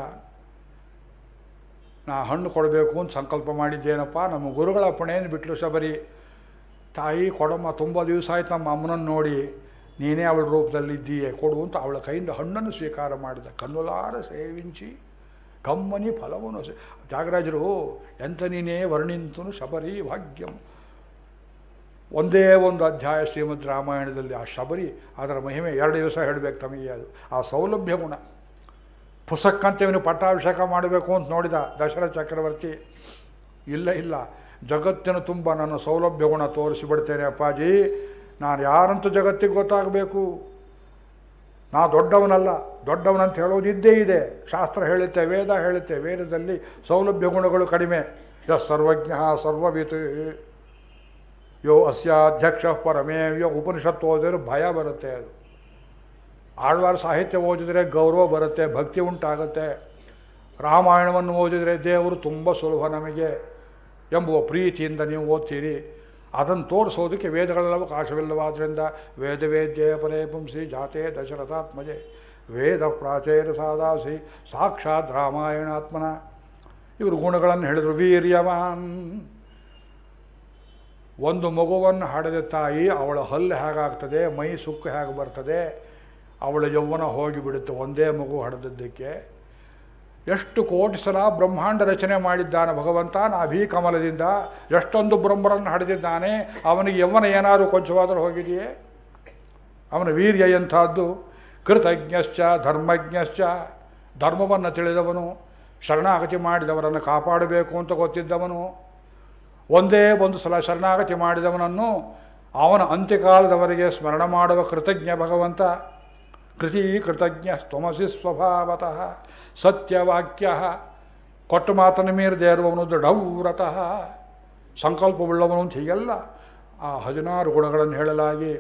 ನಾ ಹಣ್ಣು ಕೊಡಬೇಕು ಅಂತ ಸಂಕಲ್ಪ ಮಾಡಿದ್ದೇನಪ್ಪ ನಮ್ಮ ಗುರುಗಳ ಪುಣೆಯನ್ನು ಬಿಟ್ಟಲು ಶಬರಿ ತಾಯಿ ಕೊಡಮ್ಮ ತುಂಬ ದಿವಸ ಆಯ್ತು ನಮ್ಮ ಅಮ್ಮನನ್ನು ನೋಡಿ ನೀನೇ ಅವಳ ರೂಪದಲ್ಲಿ ಇದ್ದೀಯೆ ಕೊಡು ಅಂತ ಅವಳ ಕೈಯಿಂದ ಹಣ್ಣನ್ನು ಸ್ವೀಕಾರ ಮಾಡಿದ ಕಣ್ಣುಲಾರ ಸೇವಿಂಚಿ ಕಮ್ಮನಿ ಫಲವನ್ನು ಸೇ ತ್ಯಾಗರಾಜರು ಎಂಥ ನೀನೇ ವರ್ಣಿಂತನು ಶಬರಿ ಭಾಗ್ಯಂ ಒಂದೇ ಒಂದು ಅಧ್ಯಾಯ ಶ್ರೀಮದ್ ರಾಮಾಯಣದಲ್ಲಿ ಆ ಶಬರಿ ಅದರ ಮಹಿಮೆ ಎರಡು ದಿವಸ ಹೇಳಬೇಕು ತಮಗೆ ಅದು ಆ ಸೌಲಭ್ಯ ಗುಣ ಪುಸ್ತಕಂತೆ ಇವನು ಪಟ್ಟಾಭಿಷೇಕ ಮಾಡಬೇಕು ಅಂತ ನೋಡಿದ ದಶರಥ ಚಕ್ರವರ್ತಿ ಇಲ್ಲ ಇಲ್ಲ ಜಗತ್ತಿನ ತುಂಬ ನನ್ನ ಸೌಲಭ್ಯ ಗುಣ ತೋರಿಸಿಬಿಡ್ತೇನೆ ಅಪ್ಪಾಜಿ ನಾನು ಯಾರಂತ ಜಗತ್ತಿಗೆ ಗೊತ್ತಾಗಬೇಕು ನಾ ದೊಡ್ಡವನಲ್ಲ ದೊಡ್ಡವನಂತ ಹೇಳೋದು ಇದ್ದೇ ಇದೆ ಶಾಸ್ತ್ರ ಹೇಳುತ್ತೆ ವೇದ ಹೇಳುತ್ತೆ ವೇದದಲ್ಲಿ ಸೌಲಭ್ಯ ಗುಣಗಳು ಕಡಿಮೆ ಯ ಸರ್ವಜ್ಞ ಸರ್ವವಿತ್ ಯೋ ಅಸ್ಯಾಧ್ಯಕ್ಷ ಪರಮೇ ಯೋ ಉಪನಿಷತ್ತು ಓದಿದ್ರೆ ಭಯ ಬರುತ್ತೆ ಅದು ಆಳ್ವಾರ ಸಾಹಿತ್ಯ ಓದಿದರೆ ಗೌರವ ಬರುತ್ತೆ ಭಕ್ತಿ ಉಂಟಾಗುತ್ತೆ ರಾಮಾಯಣವನ್ನು ಓದಿದರೆ ದೇವರು ತುಂಬ ಸುಲಭ ನಮಗೆ ಎಂಬುವ ಪ್ರೀತಿಯಿಂದ ನೀವು ಓದ್ತೀರಿ ಅದನ್ನು ತೋರಿಸೋದಕ್ಕೆ ವೇದಗಳೆಲ್ಲ ಅವಕಾಶವಿಲ್ಲವಾದ್ದರಿಂದ ವೇದವೇದ್ಯೇ ಪರೇ ಪುಂಸಿ ಜಾತೆ ದಶರಥಾತ್ಮಜೆ ವೇದ ಪ್ರಾಚೇರ ಸಾದಾಸಿ ಸಾಕ್ಷಾತ್ ರಾಮಾಯಣಾತ್ಮನ ಇವರು ಗುಣಗಳನ್ನು ಹೇಳಿದರು ವೀರ್ಯವಾನ್ ಒಂದು ಮಗುವನ್ನು ಹಡೆದ ತಾಯಿ ಅವಳ ಹಲ್ಲು ಹೇಗಾಗ್ತದೆ ಮೈ ಸುಕ್ಕು ಹೇಗೆ ಬರ್ತದೆ ಅವಳ ಯೌವನ ಹೋಗಿಬಿಡುತ್ತೆ ಒಂದೇ ಮಗು ಹಡೆದದ್ದಕ್ಕೆ ಎಷ್ಟು ಕೋಟಿ ಸಲ ಬ್ರಹ್ಮಾಂಡ ರಚನೆ ಮಾಡಿದ್ದಾನೆ ಭಗವಂತ ನಾಭೀ ಕಮಲದಿಂದ ಎಷ್ಟೊಂದು ಬ್ರಹ್ಮರನ್ನು ಹಡೆದಿದ್ದಾನೆ ಅವನಿಗೆ ಯೌವನ ಏನಾದರೂ ಕೊಂಚವಾದರೂ ಹೋಗಿದೆಯೇ ಅವನ ವೀರ್ಯ ಎಂಥದ್ದು ಕೃತಜ್ಞಶ್ಚ ಧರ್ಮಜ್ಞಶ್ಚ ಧರ್ಮವನ್ನು ತಿಳಿದವನು ಶರಣಾಗತಿ ಮಾಡಿದವರನ್ನು ಕಾಪಾಡಬೇಕು ಅಂತ ಗೊತ್ತಿದ್ದವನು ಒಂದೇ ಒಂದು ಸಲ ಶರಣಾಗತಿ ಮಾಡಿದವನನ್ನು ಅವನ ಅಂತ್ಯಕಾಲದವರೆಗೆ ಸ್ಮರಣ ಮಾಡುವ ಕೃತಜ್ಞ ಭಗವಂತ ಕೃತಿ ಕೃತಜ್ಞ ಸ್ತಮಸಿ ಸ್ವಭಾವತಃ ಸತ್ಯವಾಕ್ಯ ಕೊಟ್ಟ ಮಾತನ್ನು ಮೀರದೇ ಇರುವವನು ದೃಢವ್ರತಃ ಸಂಕಲ್ಪವುಳ್ಳವನು ಅಂತ ಹೀಗೆಲ್ಲ ಆ ಹದಿನಾರು ಗುಣಗಳನ್ನು ಹೇಳಲಾಗಿ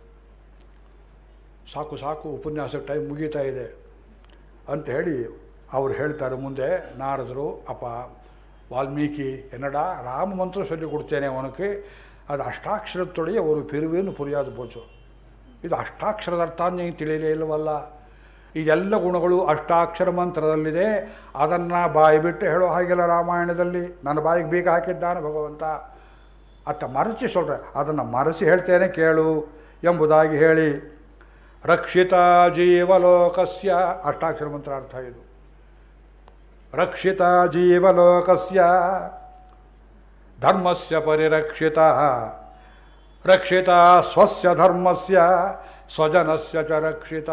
ಸಾಕು ಸಾಕು ಉಪನ್ಯಾಸಕ್ಕೆ ಟೈಮ್ ಮುಗೀತಾ ಇದೆ ಅಂತ ಹೇಳಿ ಅವ್ರು ಹೇಳ್ತಾರೆ ಮುಂದೆ ನಾರದರು ಅಪ್ಪ ವಾಲ್ಮೀಕಿ ಎನ್ನಡ ರಾಮ ಮಂತ್ರ சொல்லி ಕೊಡ್ತೇನೆ ಅವನಕ್ಕೆ ಅದು ಅಷ್ಟಾಕ್ಷರದೊಳಗೆ ಅವರು ಪಿರುವೇನು ಪುರಿಯಾದ ಬೋಚು ಇದು ಅಷ್ಟಾಕ್ಷರದ ಅರ್ಥ ನೀವು ತಿಳಿಯಲೇ ಇಲ್ಲವಲ್ಲ ಇದೆಲ್ಲ ಗುಣಗಳು ಅಷ್ಟಾಕ್ಷರ ಮಂತ್ರದಲ್ಲಿದೆ ಅದನ್ನು ಬಾಯಿ ಬಿಟ್ಟು ಹೇಳೋ ಹಾಗಿಲ್ಲ ರಾಮಾಯಣದಲ್ಲಿ ನನ್ನ ಬಾಯಿಗೆ ಬೀಗ ಹಾಕಿದ್ದಾನೆ ಭಗವಂತ ಅತ್ತ ಮರಚಿ ಸೊಲ್ರೆ ಅದನ್ನು ಮರೆಸಿ ಹೇಳ್ತೇನೆ ಕೇಳು ಎಂಬುದಾಗಿ ಹೇಳಿ ರಕ್ಷಿತ ಜೀವಲೋಕಸ್ಯ ಅಷ್ಟಾಕ್ಷರ ಮಂತ್ರ ಅರ್ಥ ಇದು ರಕ್ಷಿತ ಜೀವಲೋಕಸ್ಯ ಧರ್ಮಸ್ಯ ಪರಿರಕ್ಷಿತ ರಕ್ಷಿತ ಸ್ವಸ್ಯ ಧರ್ಮಸ್ಯ ಸ್ವಜನಸ್ಯ ಚ ರಕ್ಷಿತ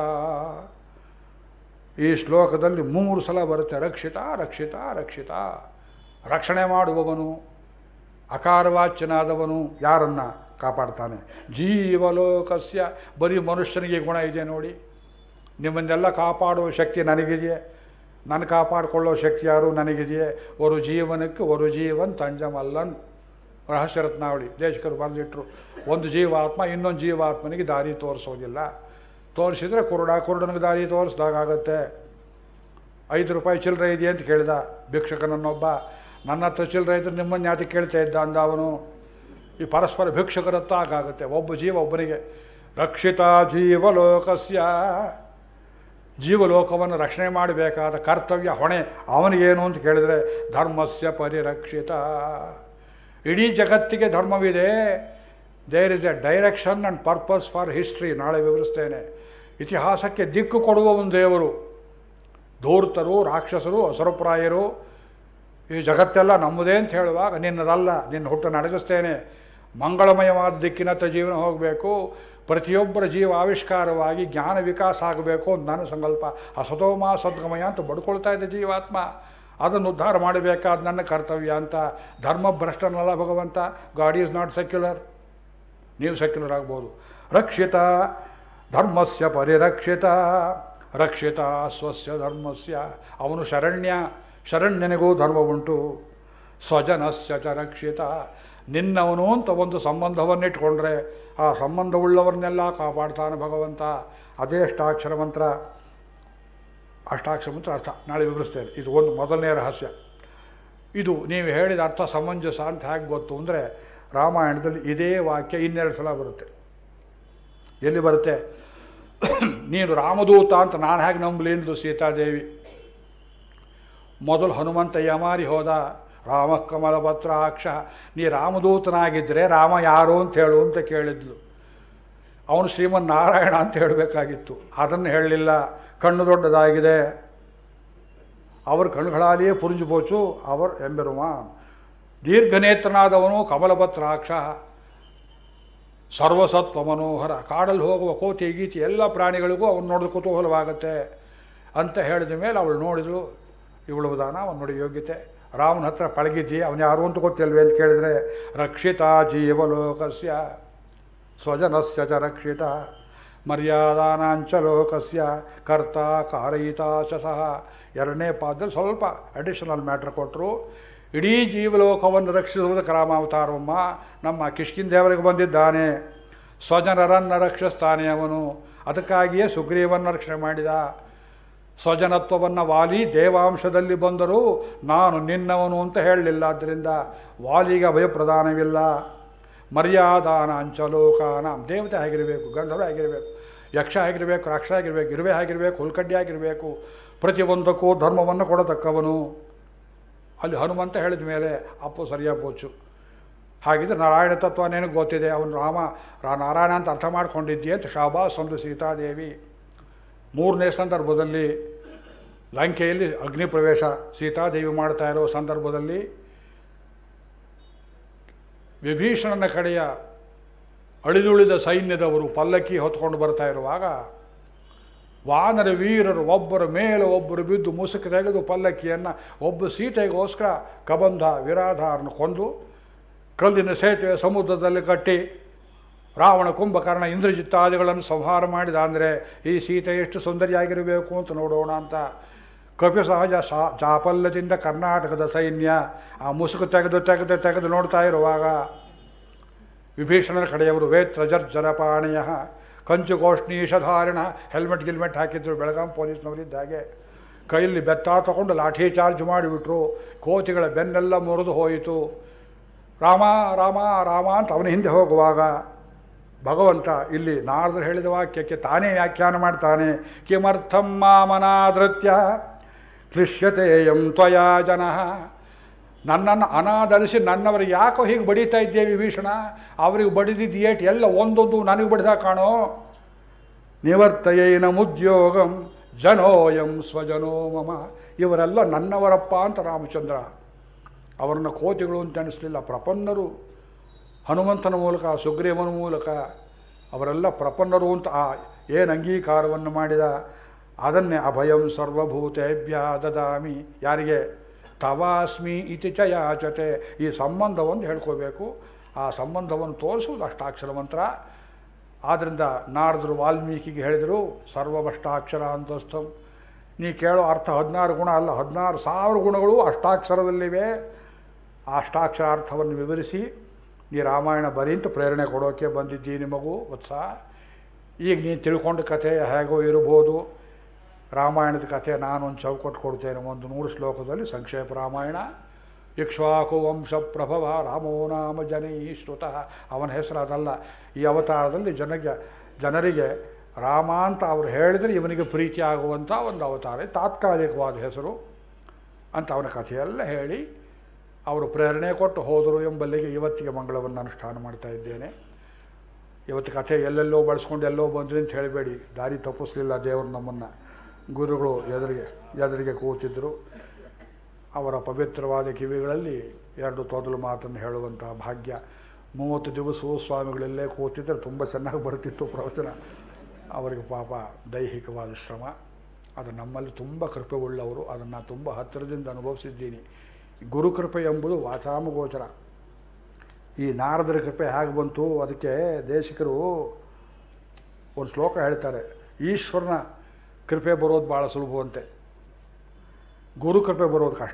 ಈ ಶ್ಲೋಕದಲ್ಲಿ ಮೂರು ಸಲ ಬರುತ್ತೆ ರಕ್ಷಿತ ರಕ್ಷಿತ ರಕ್ಷಿತ ರಕ್ಷಣೆ ಮಾಡುವವನು ಅಕಾರವಾಚ್ಯನಾದವನು ಯಾರನ್ನ ಕಾಪಾಡ್ತಾನೆ ಜೀವಲೋಕಸ್ಯ ಬರೀ ಮನುಷ್ಯನಿಗೆ ಗುಣ ಇದೆ ನೋಡಿ ನಿಮ್ಮನ್ನೆಲ್ಲ ಕಾಪಾಡುವ ಶಕ್ತಿ ನನಗಿದೆಯೇ ನನ್ನ ಕಾಪಾಡಿಕೊಳ್ಳೋ ಶಕ್ತಿ ಯಾರು ನನಗಿದೆಯೇ ಒಂದು ಜೀವನಕ್ಕೆ ಒಂದು ಜೀವನ್ ತಂಜಮಲ್ಲನ್ ರಹಸ್ಯ ರತ್ನಾವಳಿ ದೇಶಕರು ಬರೆದಿಟ್ರು ಒಂದು ಜೀವಾತ್ಮ ಇನ್ನೊಂದು ಜೀವಾತ್ಮನಿಗೆ ದಾರಿ ತೋರಿಸೋದಿಲ್ಲ ತೋರಿಸಿದ್ರೆ ಕುರುಡ ಕುರುಡನಿಗೆ ದಾರಿ ತೋರಿಸ್ದಾಗತ್ತೆ ಐದು ರೂಪಾಯಿ ಚಿಲ್ಲರೆ ಇದೆ ಅಂತ ಕೇಳಿದ ಭಿಕ್ಷಕನನ್ನೊಬ್ಬ ನನ್ನ ಹತ್ರ ಚಿಲ್ಲರೆ ಇದ್ರೆ ನಿಮ್ಮನ್ನು ಯಾತಿ ಕೇಳ್ತಾ ಇದ್ದ ಅಂದ ಅವನು ಈ ಪರಸ್ಪರ ಭಿಕ್ಷಕರತ್ತ ಆಗಾಗುತ್ತೆ ಒಬ್ಬ ಜೀವ ಒಬ್ಬನಿಗೆ ರಕ್ಷಿತ ಜೀವಲೋಕಸ್ಯ ಜೀವಲೋಕವನ್ನು ರಕ್ಷಣೆ ಮಾಡಬೇಕಾದ ಕರ್ತವ್ಯ ಹೊಣೆ ಅವನಿಗೇನು ಅಂತ ಕೇಳಿದರೆ ಧರ್ಮಸ್ಯ ಪರಿರಕ್ಷಿತ ಇಡೀ ಜಗತ್ತಿಗೆ ಧರ್ಮವಿದೆ there is a direction and purpose for history ನಾಳೆ ವಿವರಿಸ್ತೇನೆ ಇತಿಹಾಸಕ್ಕೆ ದಿಕ್ಕು ಕೊಡುವ ಒಂದು ದೇವರು ಧೂರ್ತರು ರಾಕ್ಷಸರು ಅಸರಪ್ರಾಯರು ಈ ಜಗತ್ತೆಲ್ಲ ನಮ್ಮದೇ ಅಂತ ಹೇಳುವಾಗ ನಿನ್ನದಲ್ಲ ನಿನ್ನ ಹುಟ್ಟನ್ನು ಅಡಗಿಸ್ತೇನೆ ಮಂಗಳಮಯವಾದ ದಿಕ್ಕಿನತ್ತ ಜೀವನ ಹೋಗಬೇಕು ಪ್ರತಿಯೊಬ್ಬರ ಜೀವ ಆವಿಷ್ಕಾರವಾಗಿ ಜ್ಞಾನ ವಿಕಾಸ ಆಗಬೇಕು ಅಂತ ನನ್ನ ಸಂಕಲ್ಪ ಅಸತೋಮ ಸದ್ಗಮಯ ಅಂತ ಬಡ್ಕೊಳ್ತಾ ಇದ್ದ ಜೀವಾತ್ಮ ಅದನ್ನು ಉದ್ಧಾರ ಮಾಡಬೇಕಾದ ನನ್ನ ಕರ್ತವ್ಯ ಅಂತ ಧರ್ಮಭ್ರಷ್ಟನಲ್ಲ ಭಗವಂತ ಗಾಡ್ ಈಸ್ ನಾಟ್ ಸೆಕ್ಯುಲರ್ ನೀವು ಸೆಕ್ಯುಲರ್ ಆಗ್ಬೋದು ರಕ್ಷಿತ ಧರ್ಮಸ್ಯ ಪರಿರಕ್ಷಿತ ರಕ್ಷಿತ ಸ್ವಸ್ಯ ಧರ್ಮಸ್ಯ ಅವನು ಶರಣ್ಯ ಶರಣ್ಯನಿಗೂ ಧರ್ಮ ಉಂಟು ಸ್ವಜನಸ್ಯ ಚ ರಕ್ಷಿತ ನಿನ್ನವನು ಅಂತ ಒಂದು ಸಂಬಂಧವನ್ನಿಟ್ಕೊಂಡ್ರೆ ಆ ಸಂಬಂಧವುಳ್ಳವರನ್ನೆಲ್ಲ ಕಾಪಾಡ್ತಾನೆ ಭಗವಂತ ಅದೇ ಅಷ್ಟಾಕ್ಷರ ಮಂತ್ರ ಅಷ್ಟಾಕ್ಷರ ಮಂತ್ರ ಅರ್ಥ ನಾಳೆ ವಿವರಿಸ್ತೇನೆ ಇದು ಒಂದು ಮೊದಲನೇ ರಹಸ್ಯ ಇದು ನೀವು ಹೇಳಿದ ಅರ್ಥ ಸಮಂಜಸ ಅಂತ ಹೇಗೆ ಗೊತ್ತು ಅಂದರೆ ರಾಮಾಯಣದಲ್ಲಿ ಇದೇ ವಾಕ್ಯ ಇನ್ನೆರಡು ಸಲ ಬರುತ್ತೆ ಎಲ್ಲಿ ಬರುತ್ತೆ ನೀನು ರಾಮದೂತ ಅಂತ ನಾನು ಹೇಗೆ ನಂಬಲಿ ಅಂದ್ಲು ಸೀತಾದೇವಿ ಮೊದಲು ಹನುಮಂತ ಯಮಾರಿ ಹೋದ ರಾಮ ಕಮಲ ಪತ್ರಾಕ್ಷ ನೀ ರಾಮದೂತನಾಗಿದ್ದರೆ ರಾಮ ಯಾರು ಅಂತ ಹೇಳು ಅಂತ ಕೇಳಿದ್ಲು ಅವನು ಶ್ರೀಮನ್ ನಾರಾಯಣ ಅಂತ ಹೇಳಬೇಕಾಗಿತ್ತು ಅದನ್ನು ಹೇಳಲಿಲ್ಲ ಕಣ್ಣು ದೊಡ್ಡದಾಗಿದೆ ಅವರ ಕಣ್ಣುಗಳಾಲಿಯೇ ಪುರುಜು ಬೋಚು ಅವರ್ ಎಂಬೆರುಮ ದೀರ್ಘನೇತ್ರನಾದವನು ಕಮಲಪತ್ರಾಕ್ಷ ಸರ್ವಸತ್ವ ಮನೋಹರ ಕಾಡಲ್ಲಿ ಹೋಗುವ ಕೋತಿ ಗೀತಿ ಎಲ್ಲ ಪ್ರಾಣಿಗಳಿಗೂ ಅವನು ನೋಡಿದ ಕುತೂಹಲವಾಗುತ್ತೆ ಅಂತ ಹೇಳಿದ ಮೇಲೆ ಅವಳು ನೋಡಿದಳು ಇವಳು ದಾನ ಅವನು ನೋಡಿ ಯೋಗ್ಯತೆ ರಾಮನ ಹತ್ರ ಪಳಗಿದ್ದಿ ಅವನು ಯಾರು ಅಂತ ಗೊತ್ತಿಲ್ವೇ ಅಂತ ಕೇಳಿದರೆ ರಕ್ಷಿತ ಜೀವಲೋಕಸ್ಯ ಸ್ವಜನಸ್ಯ ಚ ರಕ್ಷಿತ ಮರ್ಯಾದಾನಾಂಚ ಲೋಕಸ್ಯ ಕರ್ತ ಕಾರಯಿತ ಚ ಸಹ ಎರಡನೇ ಪಾದದಲ್ಲಿ ಸ್ವಲ್ಪ ಅಡಿಷನಲ್ ಮ್ಯಾಟ್ರ್ ಕೊಟ್ಟರು ಇಡೀ ಜೀವಲೋಕವನ್ನು ರಕ್ಷಿಸುವುದಕ್ಕೆ ರಾಮಾವತಾರವಮ್ಮ ನಮ್ಮ ಕಿಷ್ಕಿಂದೇವರಿಗೆ ಬಂದಿದ್ದಾನೆ ಸ್ವಜನರನ್ನು ರಕ್ಷಿಸ್ತಾನೆ ಅವನು ಅದಕ್ಕಾಗಿಯೇ ಸುಗ್ರೀವನ್ನು ರಕ್ಷಣೆ ಮಾಡಿದ ಸ್ವಜನತ್ವವನ್ನು ವಾಲಿ ದೇವಾಂಶದಲ್ಲಿ ಬಂದರೂ ನಾನು ನಿನ್ನವನು ಅಂತ ಹೇಳಲಿಲ್ಲ ಆದ್ದರಿಂದ ವಾಲಿಗೆ ಭಯಪ್ರದಾನವಿಲ್ಲ ಮರ್ಯಾದಾನ ಅಂಚಲೋಕಾನ ದೇವತೆ ಆಗಿರಬೇಕು ಗಂಧರ್ವ ಆಗಿರಬೇಕು ಯಕ್ಷ ಆಗಿರಬೇಕು ರಾಕ್ಷಸ ಆಗಿರಬೇಕು ಇರುವೆ ಆಗಿರಬೇಕು ಹುಲ್ಕಡ್ಡಿ ಆಗಿರಬೇಕು ಪ್ರತಿಯೊಂದಕ್ಕೂ ಧರ್ಮವನ್ನು ಕೊಡತಕ್ಕವನು ಅಲ್ಲಿ ಹನುಮಂತ ಹೇಳಿದ ಮೇಲೆ ಅಪ್ಪು ಸರಿಯಾಗಿ ಪೋಚು ಹಾಗಿದ್ರೆ ನಾರಾಯಣ ತತ್ವ ನಿನಗೆ ಗೊತ್ತಿದೆ ಅವನು ರಾಮ ರಾ ನಾರಾಯಣ ಅಂತ ಅರ್ಥ ಮಾಡ್ಕೊಂಡಿದ್ದೀಯ ಅಂತ ಶಾಬಾಸ್ ಒಂದು ಸೀತಾದೇವಿ ಮೂರನೇ ಸಂದರ್ಭದಲ್ಲಿ ಲಂಕೆಯಲ್ಲಿ ಅಗ್ನಿ ಪ್ರವೇಶ ಸೀತಾದೇವಿ ಮಾಡ್ತಾ ಇರೋ ಸಂದರ್ಭದಲ್ಲಿ ವಿಭೀಷಣನ ಕಡೆಯ ಅಳಿದುಳಿದ ಸೈನ್ಯದವರು ಪಲ್ಲಕ್ಕಿ ಹೊತ್ಕೊಂಡು ಬರ್ತಾ ಇರುವಾಗ ವಾನರ ವೀರರು ಒಬ್ಬರ ಮೇಲೆ ಒಬ್ಬರು ಬಿದ್ದು ಮುಸುಕು ತೆಗೆದು ಪಲ್ಲಕ್ಕಿಯನ್ನು ಒಬ್ಬ ಸೀತೆಗೋಸ್ಕರ ಕಬಂಧ ವಿರಾಧಾರನ್ನು ಕೊಂದು ಕಲ್ಲಿನ ಸೇತುವೆ ಸಮುದ್ರದಲ್ಲಿ ಕಟ್ಟಿ ರಾವಣ ಕುಂಭಕರ್ಣ ಇಂದ್ರಜಿತ್ತಾದಿಗಳನ್ನು ಸಂಹಾರ ಮಾಡಿದ ಅಂದರೆ ಈ ಸೀತೆ ಎಷ್ಟು ಸುಂದರಿಯಾಗಿರಬೇಕು ಅಂತ ನೋಡೋಣ ಅಂತ ಕಪಿ ಸಹಜ ಸಾ ಚಾಪಲ್ಯದಿಂದ ಕರ್ನಾಟಕದ ಸೈನ್ಯ ಆ ಮುಸುಕು ತೆಗೆದು ತೆಗೆದು ತೆಗೆದು ನೋಡ್ತಾ ಇರುವಾಗ ವಿಭೀಷಣನ ಕಡೆಯವರು ವೇತ್ರಜರ್ಜರಪಾಣಿಯ ಕಂಚು ಗೋಷ್ಣೀಷಧಾರಣ ಹೆಲ್ಮೆಟ್ ಗಿಲ್ಮೆಟ್ ಹಾಕಿದ್ರು ಬೆಳಗಾಂ ಪೊಲೀಸ್ನವರಿದ್ದ ಹಾಗೆ ಕೈಯಲ್ಲಿ ಬೆತ್ತ ತಗೊಂಡು ಲಾಠಿ ಚಾರ್ಜ್ ಮಾಡಿಬಿಟ್ರು ಕೋತಿಗಳ ಬೆನ್ನೆಲ್ಲ ಮುರಿದು ಹೋಯಿತು ರಾಮ ರಾಮ ರಾಮ ಅಂತ ಅವನ ಹಿಂದೆ ಹೋಗುವಾಗ ಭಗವಂತ ಇಲ್ಲಿ ನಾರದರು ಹೇಳಿದ ವಾಕ್ಯಕ್ಕೆ ತಾನೇ ವ್ಯಾಖ್ಯಾನ ಮಾಡ್ತಾನೆ ಕಿಮರ್ಥಂ ಮಾಮನಾದೃತ್ಯ ಕ್ಲಿಶ್ಯತೆ ಎಂ ತ್ವಯಾ ಜನ ನನ್ನನ್ನು ಅನಾದರಿಸಿ ನನ್ನವರಿಗೆ ಯಾಕೋ ಹೀಗೆ ಬಡಿತಾ ಇದ್ದೇವೆ ವಿಭೀಷಣ ಅವ್ರಿಗೆ ಬಡಿದಿದ್ದು ಏಟ್ ಎಲ್ಲ ಒಂದೊಂದು ನನಗೆ ಬಡಿದ ಕಾಣೋ ನಿವರ್ತಯೇನ ಮುದ್ಯೋಗಂ ಜನೋಯಂ ಸ್ವಜನೋ ಮಮ ಇವರೆಲ್ಲ ನನ್ನವರಪ್ಪ ಅಂತ ರಾಮಚಂದ್ರ ಅವರನ್ನ ಕೋತಿಗಳು ಅಂತ ಅನಿಸ್ಲಿಲ್ಲ ಪ್ರಪನ್ನರು ಹನುಮಂತನ ಮೂಲಕ ಸುಗ್ರೀವನ ಮೂಲಕ ಅವರೆಲ್ಲ ಪ್ರಪನ್ನರು ಅಂತ ಆ ಏನು ಅಂಗೀಕಾರವನ್ನು ಮಾಡಿದ ಅದನ್ನೇ ಅಭಯಂ ಸರ್ವಭೂತೇಭ್ಯ ದದಾಮಿ ಯಾರಿಗೆ ತವಾಸ್ಮಿ ಇತಿ ಚ ಯಾಚತೆ ಈ ಸಂಬಂಧವನ್ನು ಹೇಳ್ಕೋಬೇಕು ಆ ಸಂಬಂಧವನ್ನು ತೋರಿಸುವುದು ಅಷ್ಟಾಕ್ಷರ ಮಂತ್ರ ಆದ್ದರಿಂದ ನಾರದರು ವಾಲ್ಮೀಕಿಗೆ ಹೇಳಿದರು ಸರ್ವಭಷ್ಟಾಕ್ಷರ ಅಂತಸ್ಥಂ ನೀ ಕೇಳೋ ಅರ್ಥ ಹದಿನಾರು ಗುಣ ಅಲ್ಲ ಹದಿನಾರು ಸಾವಿರ ಗುಣಗಳು ಅಷ್ಟಾಕ್ಷರದಲ್ಲಿವೆ ಆ ಅಷ್ಟಾಕ್ಷರ ಅರ್ಥವನ್ನು ವಿವರಿಸಿ ನೀ ರಾಮಾಯಣ ಬರೀ ಅಂತ ಪ್ರೇರಣೆ ಕೊಡೋಕ್ಕೆ ಬಂದಿದ್ದೀನಿ ಮಗು ವತ್ಸ ಈಗ ನೀನು ತಿಳ್ಕೊಂಡ ಕಥೆ ಹೇಗೋ ಇರ್ಬೋದು ರಾಮಾಯಣದ ಕಥೆ ನಾನೊಂದು ಚೌಕಟ್ಟು ಕೊಡ್ತೇನೆ ಒಂದು ನೂರು ಶ್ಲೋಕದಲ್ಲಿ ಸಂಕ್ಷೇಪ ರಾಮಾಯಣ ಇಕ್ಷ್ವಾಕು ವಂಶ ಪ್ರಭವ ರಾಮೋ ನಾಮ ಜನೈ ಶ್ರುತಃ ಅವನ ಹೆಸರು ಅದಲ್ಲ ಈ ಅವತಾರದಲ್ಲಿ ಜನಗೆ ಜನರಿಗೆ ರಾಮ ಅಂತ ಅವ್ರು ಹೇಳಿದರೆ ಇವನಿಗೆ ಪ್ರೀತಿ ಆಗುವಂಥ ಒಂದು ಅವತಾರ ತಾತ್ಕಾಲಿಕವಾದ ಹೆಸರು ಅಂತ ಅವನ ಕಥೆಯೆಲ್ಲ ಹೇಳಿ ಅವರು ಪ್ರೇರಣೆ ಕೊಟ್ಟು ಹೋದರು ಎಂಬಲ್ಲಿಗೆ ಇವತ್ತಿಗೆ ಮಂಗಳವನ್ನು ಅನುಷ್ಠಾನ ಮಾಡ್ತಾ ಇದ್ದೇನೆ ಇವತ್ತು ಕಥೆ ಎಲ್ಲೆಲ್ಲೋ ಬಳಸ್ಕೊಂಡು ಎಲ್ಲೋ ಬಂದ್ರಿ ಅಂತ ಹೇಳಬೇಡಿ ದಾರಿ ತಪ್ಪಿಸ್ಲಿಲ್ಲ ದೇವರು ನಮ್ಮನ್ನು ಗುರುಗಳು ಎದುರಿಗೆ ಎದುರಿಗೆ ಕೂತಿದ್ದರು ಅವರ ಪವಿತ್ರವಾದ ಕಿವಿಗಳಲ್ಲಿ ಎರಡು ತೊದಲು ಮಾತನ್ನು ಹೇಳುವಂತಹ ಭಾಗ್ಯ ಮೂವತ್ತು ದಿವಸವೂ ಸ್ವಾಮಿಗಳಲ್ಲೇ ಕೂತಿದ್ದರೆ ತುಂಬ ಚೆನ್ನಾಗಿ ಬರ್ತಿತ್ತು ಪ್ರವಚನ ಅವರಿಗೆ ಪಾಪ ದೈಹಿಕವಾದ ಶ್ರಮ ಅದು ನಮ್ಮಲ್ಲಿ ತುಂಬ ಕೃಪೆ ಉಳ್ಳವರು ಅದನ್ನು ತುಂಬ ಹತ್ತಿರದಿಂದ ಅನುಭವಿಸಿದ್ದೀನಿ ಗುರುಕೃಪೆ ಎಂಬುದು ವಾಚಾಮಗೋಚರ ಈ ನಾರದರ ಕೃಪೆ ಹೇಗೆ ಬಂತು ಅದಕ್ಕೆ ದೇಶಿಕರು ಒಂದು ಶ್ಲೋಕ ಹೇಳ್ತಾರೆ ಈಶ್ವರನ ಕೃಪೆ ಬರೋದು ಭಾಳ ಸುಲಭವಂತೆ ಗುರು ಕೃಪೆ ಬರೋದು ಕಷ್ಟ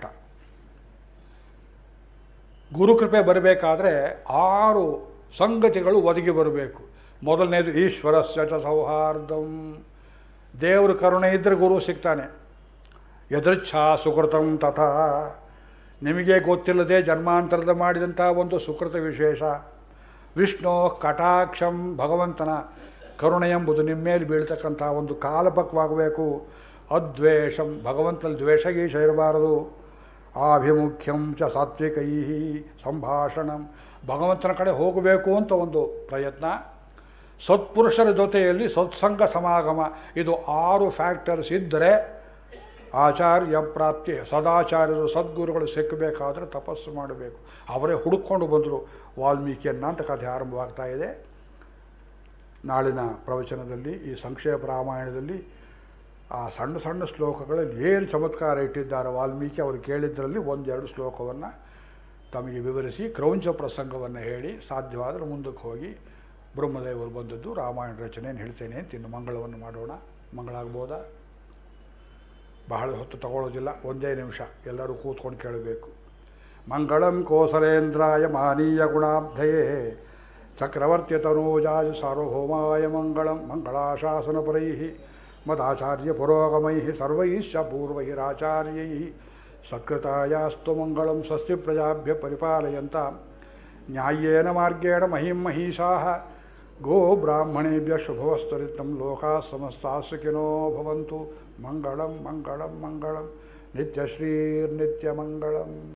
ಗುರು ಕೃಪೆ ಬರಬೇಕಾದ್ರೆ ಆರು ಸಂಗತಿಗಳು ಒದಗಿ ಬರಬೇಕು ಮೊದಲನೇದು ಈಶ್ವರಸ್ಯ ಚ ಸೌಹಾರ್ದಂ ದೇವ್ರ ಕರುಣೆ ಇದ್ದರೆ ಗುರು ಸಿಗ್ತಾನೆ ಯದೃಚ್ಛಾ ಸುಕೃತಂ ತಥಾ ನಿಮಗೆ ಗೊತ್ತಿಲ್ಲದೆ ಜನ್ಮಾಂತರದ ಮಾಡಿದಂಥ ಒಂದು ಸುಕೃತ ವಿಶೇಷ ವಿಷ್ಣು ಕಟಾಕ್ಷಂ ಭಗವಂತನ ಕರುಣೆ ಎಂಬುದು ನಿಮ್ಮ ಮೇಲೆ ಬೀಳ್ತಕ್ಕಂಥ ಒಂದು ಕಾಲಪಕ್ವಾಗಬೇಕು ಅದ್ವೇಷಂ ಭಗವಂತನಲ್ಲಿ ದ್ವೇಷ ಗೀಷ ಇರಬಾರದು ಆಭಿಮುಖ್ಯಂ ಚ ಸಾತ್ವಿಕೈ ಸಂಭಾಷಣಂ ಭಗವಂತನ ಕಡೆ ಹೋಗಬೇಕು ಅಂತ ಒಂದು ಪ್ರಯತ್ನ ಸತ್ಪುರುಷರ ಜೊತೆಯಲ್ಲಿ ಸತ್ಸಂಗ ಸಮಾಗಮ ಇದು ಆರು ಫ್ಯಾಕ್ಟರ್ಸ್ ಇದ್ದರೆ ಆಚಾರ್ಯ ಪ್ರಾಪ್ತಿ ಸದಾಚಾರ್ಯರು ಸದ್ಗುರುಗಳು ಸಿಕ್ಕಬೇಕಾದ್ರೆ ತಪಸ್ಸು ಮಾಡಬೇಕು ಅವರೇ ಹುಡುಕೊಂಡು ಬಂದರು ವಾಲ್ಮೀಕಿಯನ್ನ ಅಂತ ಕಥೆ ಆರಂಭವಾಗ್ತಾ ಇದೆ ನಾಳಿನ ಪ್ರವಚನದಲ್ಲಿ ಈ ಸಂಕ್ಷೇಪ ರಾಮಾಯಣದಲ್ಲಿ ಆ ಸಣ್ಣ ಸಣ್ಣ ಶ್ಲೋಕಗಳಲ್ಲಿ ಏನು ಚಮತ್ಕಾರ ಇಟ್ಟಿದ್ದಾರೆ ವಾಲ್ಮೀಕಿ ಅವರು ಕೇಳಿದ್ದರಲ್ಲಿ ಒಂದೆರಡು ಶ್ಲೋಕವನ್ನು ತಮಗೆ ವಿವರಿಸಿ ಕ್ರೌಂಚ ಪ್ರಸಂಗವನ್ನು ಹೇಳಿ ಸಾಧ್ಯವಾದರೆ ಮುಂದಕ್ಕೆ ಹೋಗಿ ಬ್ರಹ್ಮದೇವರು ಬಂದದ್ದು ರಾಮಾಯಣ ರಚನೆಯನ್ನು ಹೇಳ್ತೇನೆ ಅಂತ ಇನ್ನು ಮಂಗಳವನ್ನು ಮಾಡೋಣ ಮಂಗಳ ಆಗ್ಬೋದಾ ಬಹಳ ಹೊತ್ತು ತಗೊಳ್ಳೋದಿಲ್ಲ ಒಂದೇ ನಿಮಿಷ ಎಲ್ಲರೂ ಕೂತ್ಕೊಂಡು ಕೇಳಬೇಕು ಮಂಗಳಂ ಕೋಸಲೇಂದ್ರಾಯ ಮಾನೀಯ ಗುಣಾಬ್ಧಯೇ ಚಕ್ರವರ್ತ್ಯ ತನೂಜಾಯ ಸಾರ್ವಭೌಮಾಯ ಮಂಗಳಂ ಮಂಗಳಾಶಾಸನಪರೈ ಮದಾಚಾರ್ಯ ಪುರೋಗಮೈ ಸರ್ವೈಶ್ಚ ಪೂರ್ವೈರಾಚಾರ್ಯೈ ಸತ್ಕೃತಾಯಾಸ್ತು ಮಂಗಳಂ ಸ್ವಸ್ತಿ ಪ್ರಜಾಭ್ಯ ಪರಿಪಾಲಯಂತ ನ್ಯಾಯೇನ ಮಾರ್ಗೇಣ ಮಹಿಂ ಮಹಿಷಾ ಗೋ ಬ್ರಾಹ್ಮಣೇಭ್ಯ ಶುಭವಸ್ತರಿತಂ ಲೋಕಾ ಸಮಸ್ತಾ ಸುಖಿನೋ ಭವಂತು ಮಂಗಳಂ ಮಂಗಳಂ ಮಂಗಳಂ ನಿತ್ಯಶ್ರೀರ್ನಿತ್ಯಮಂಗಳಂ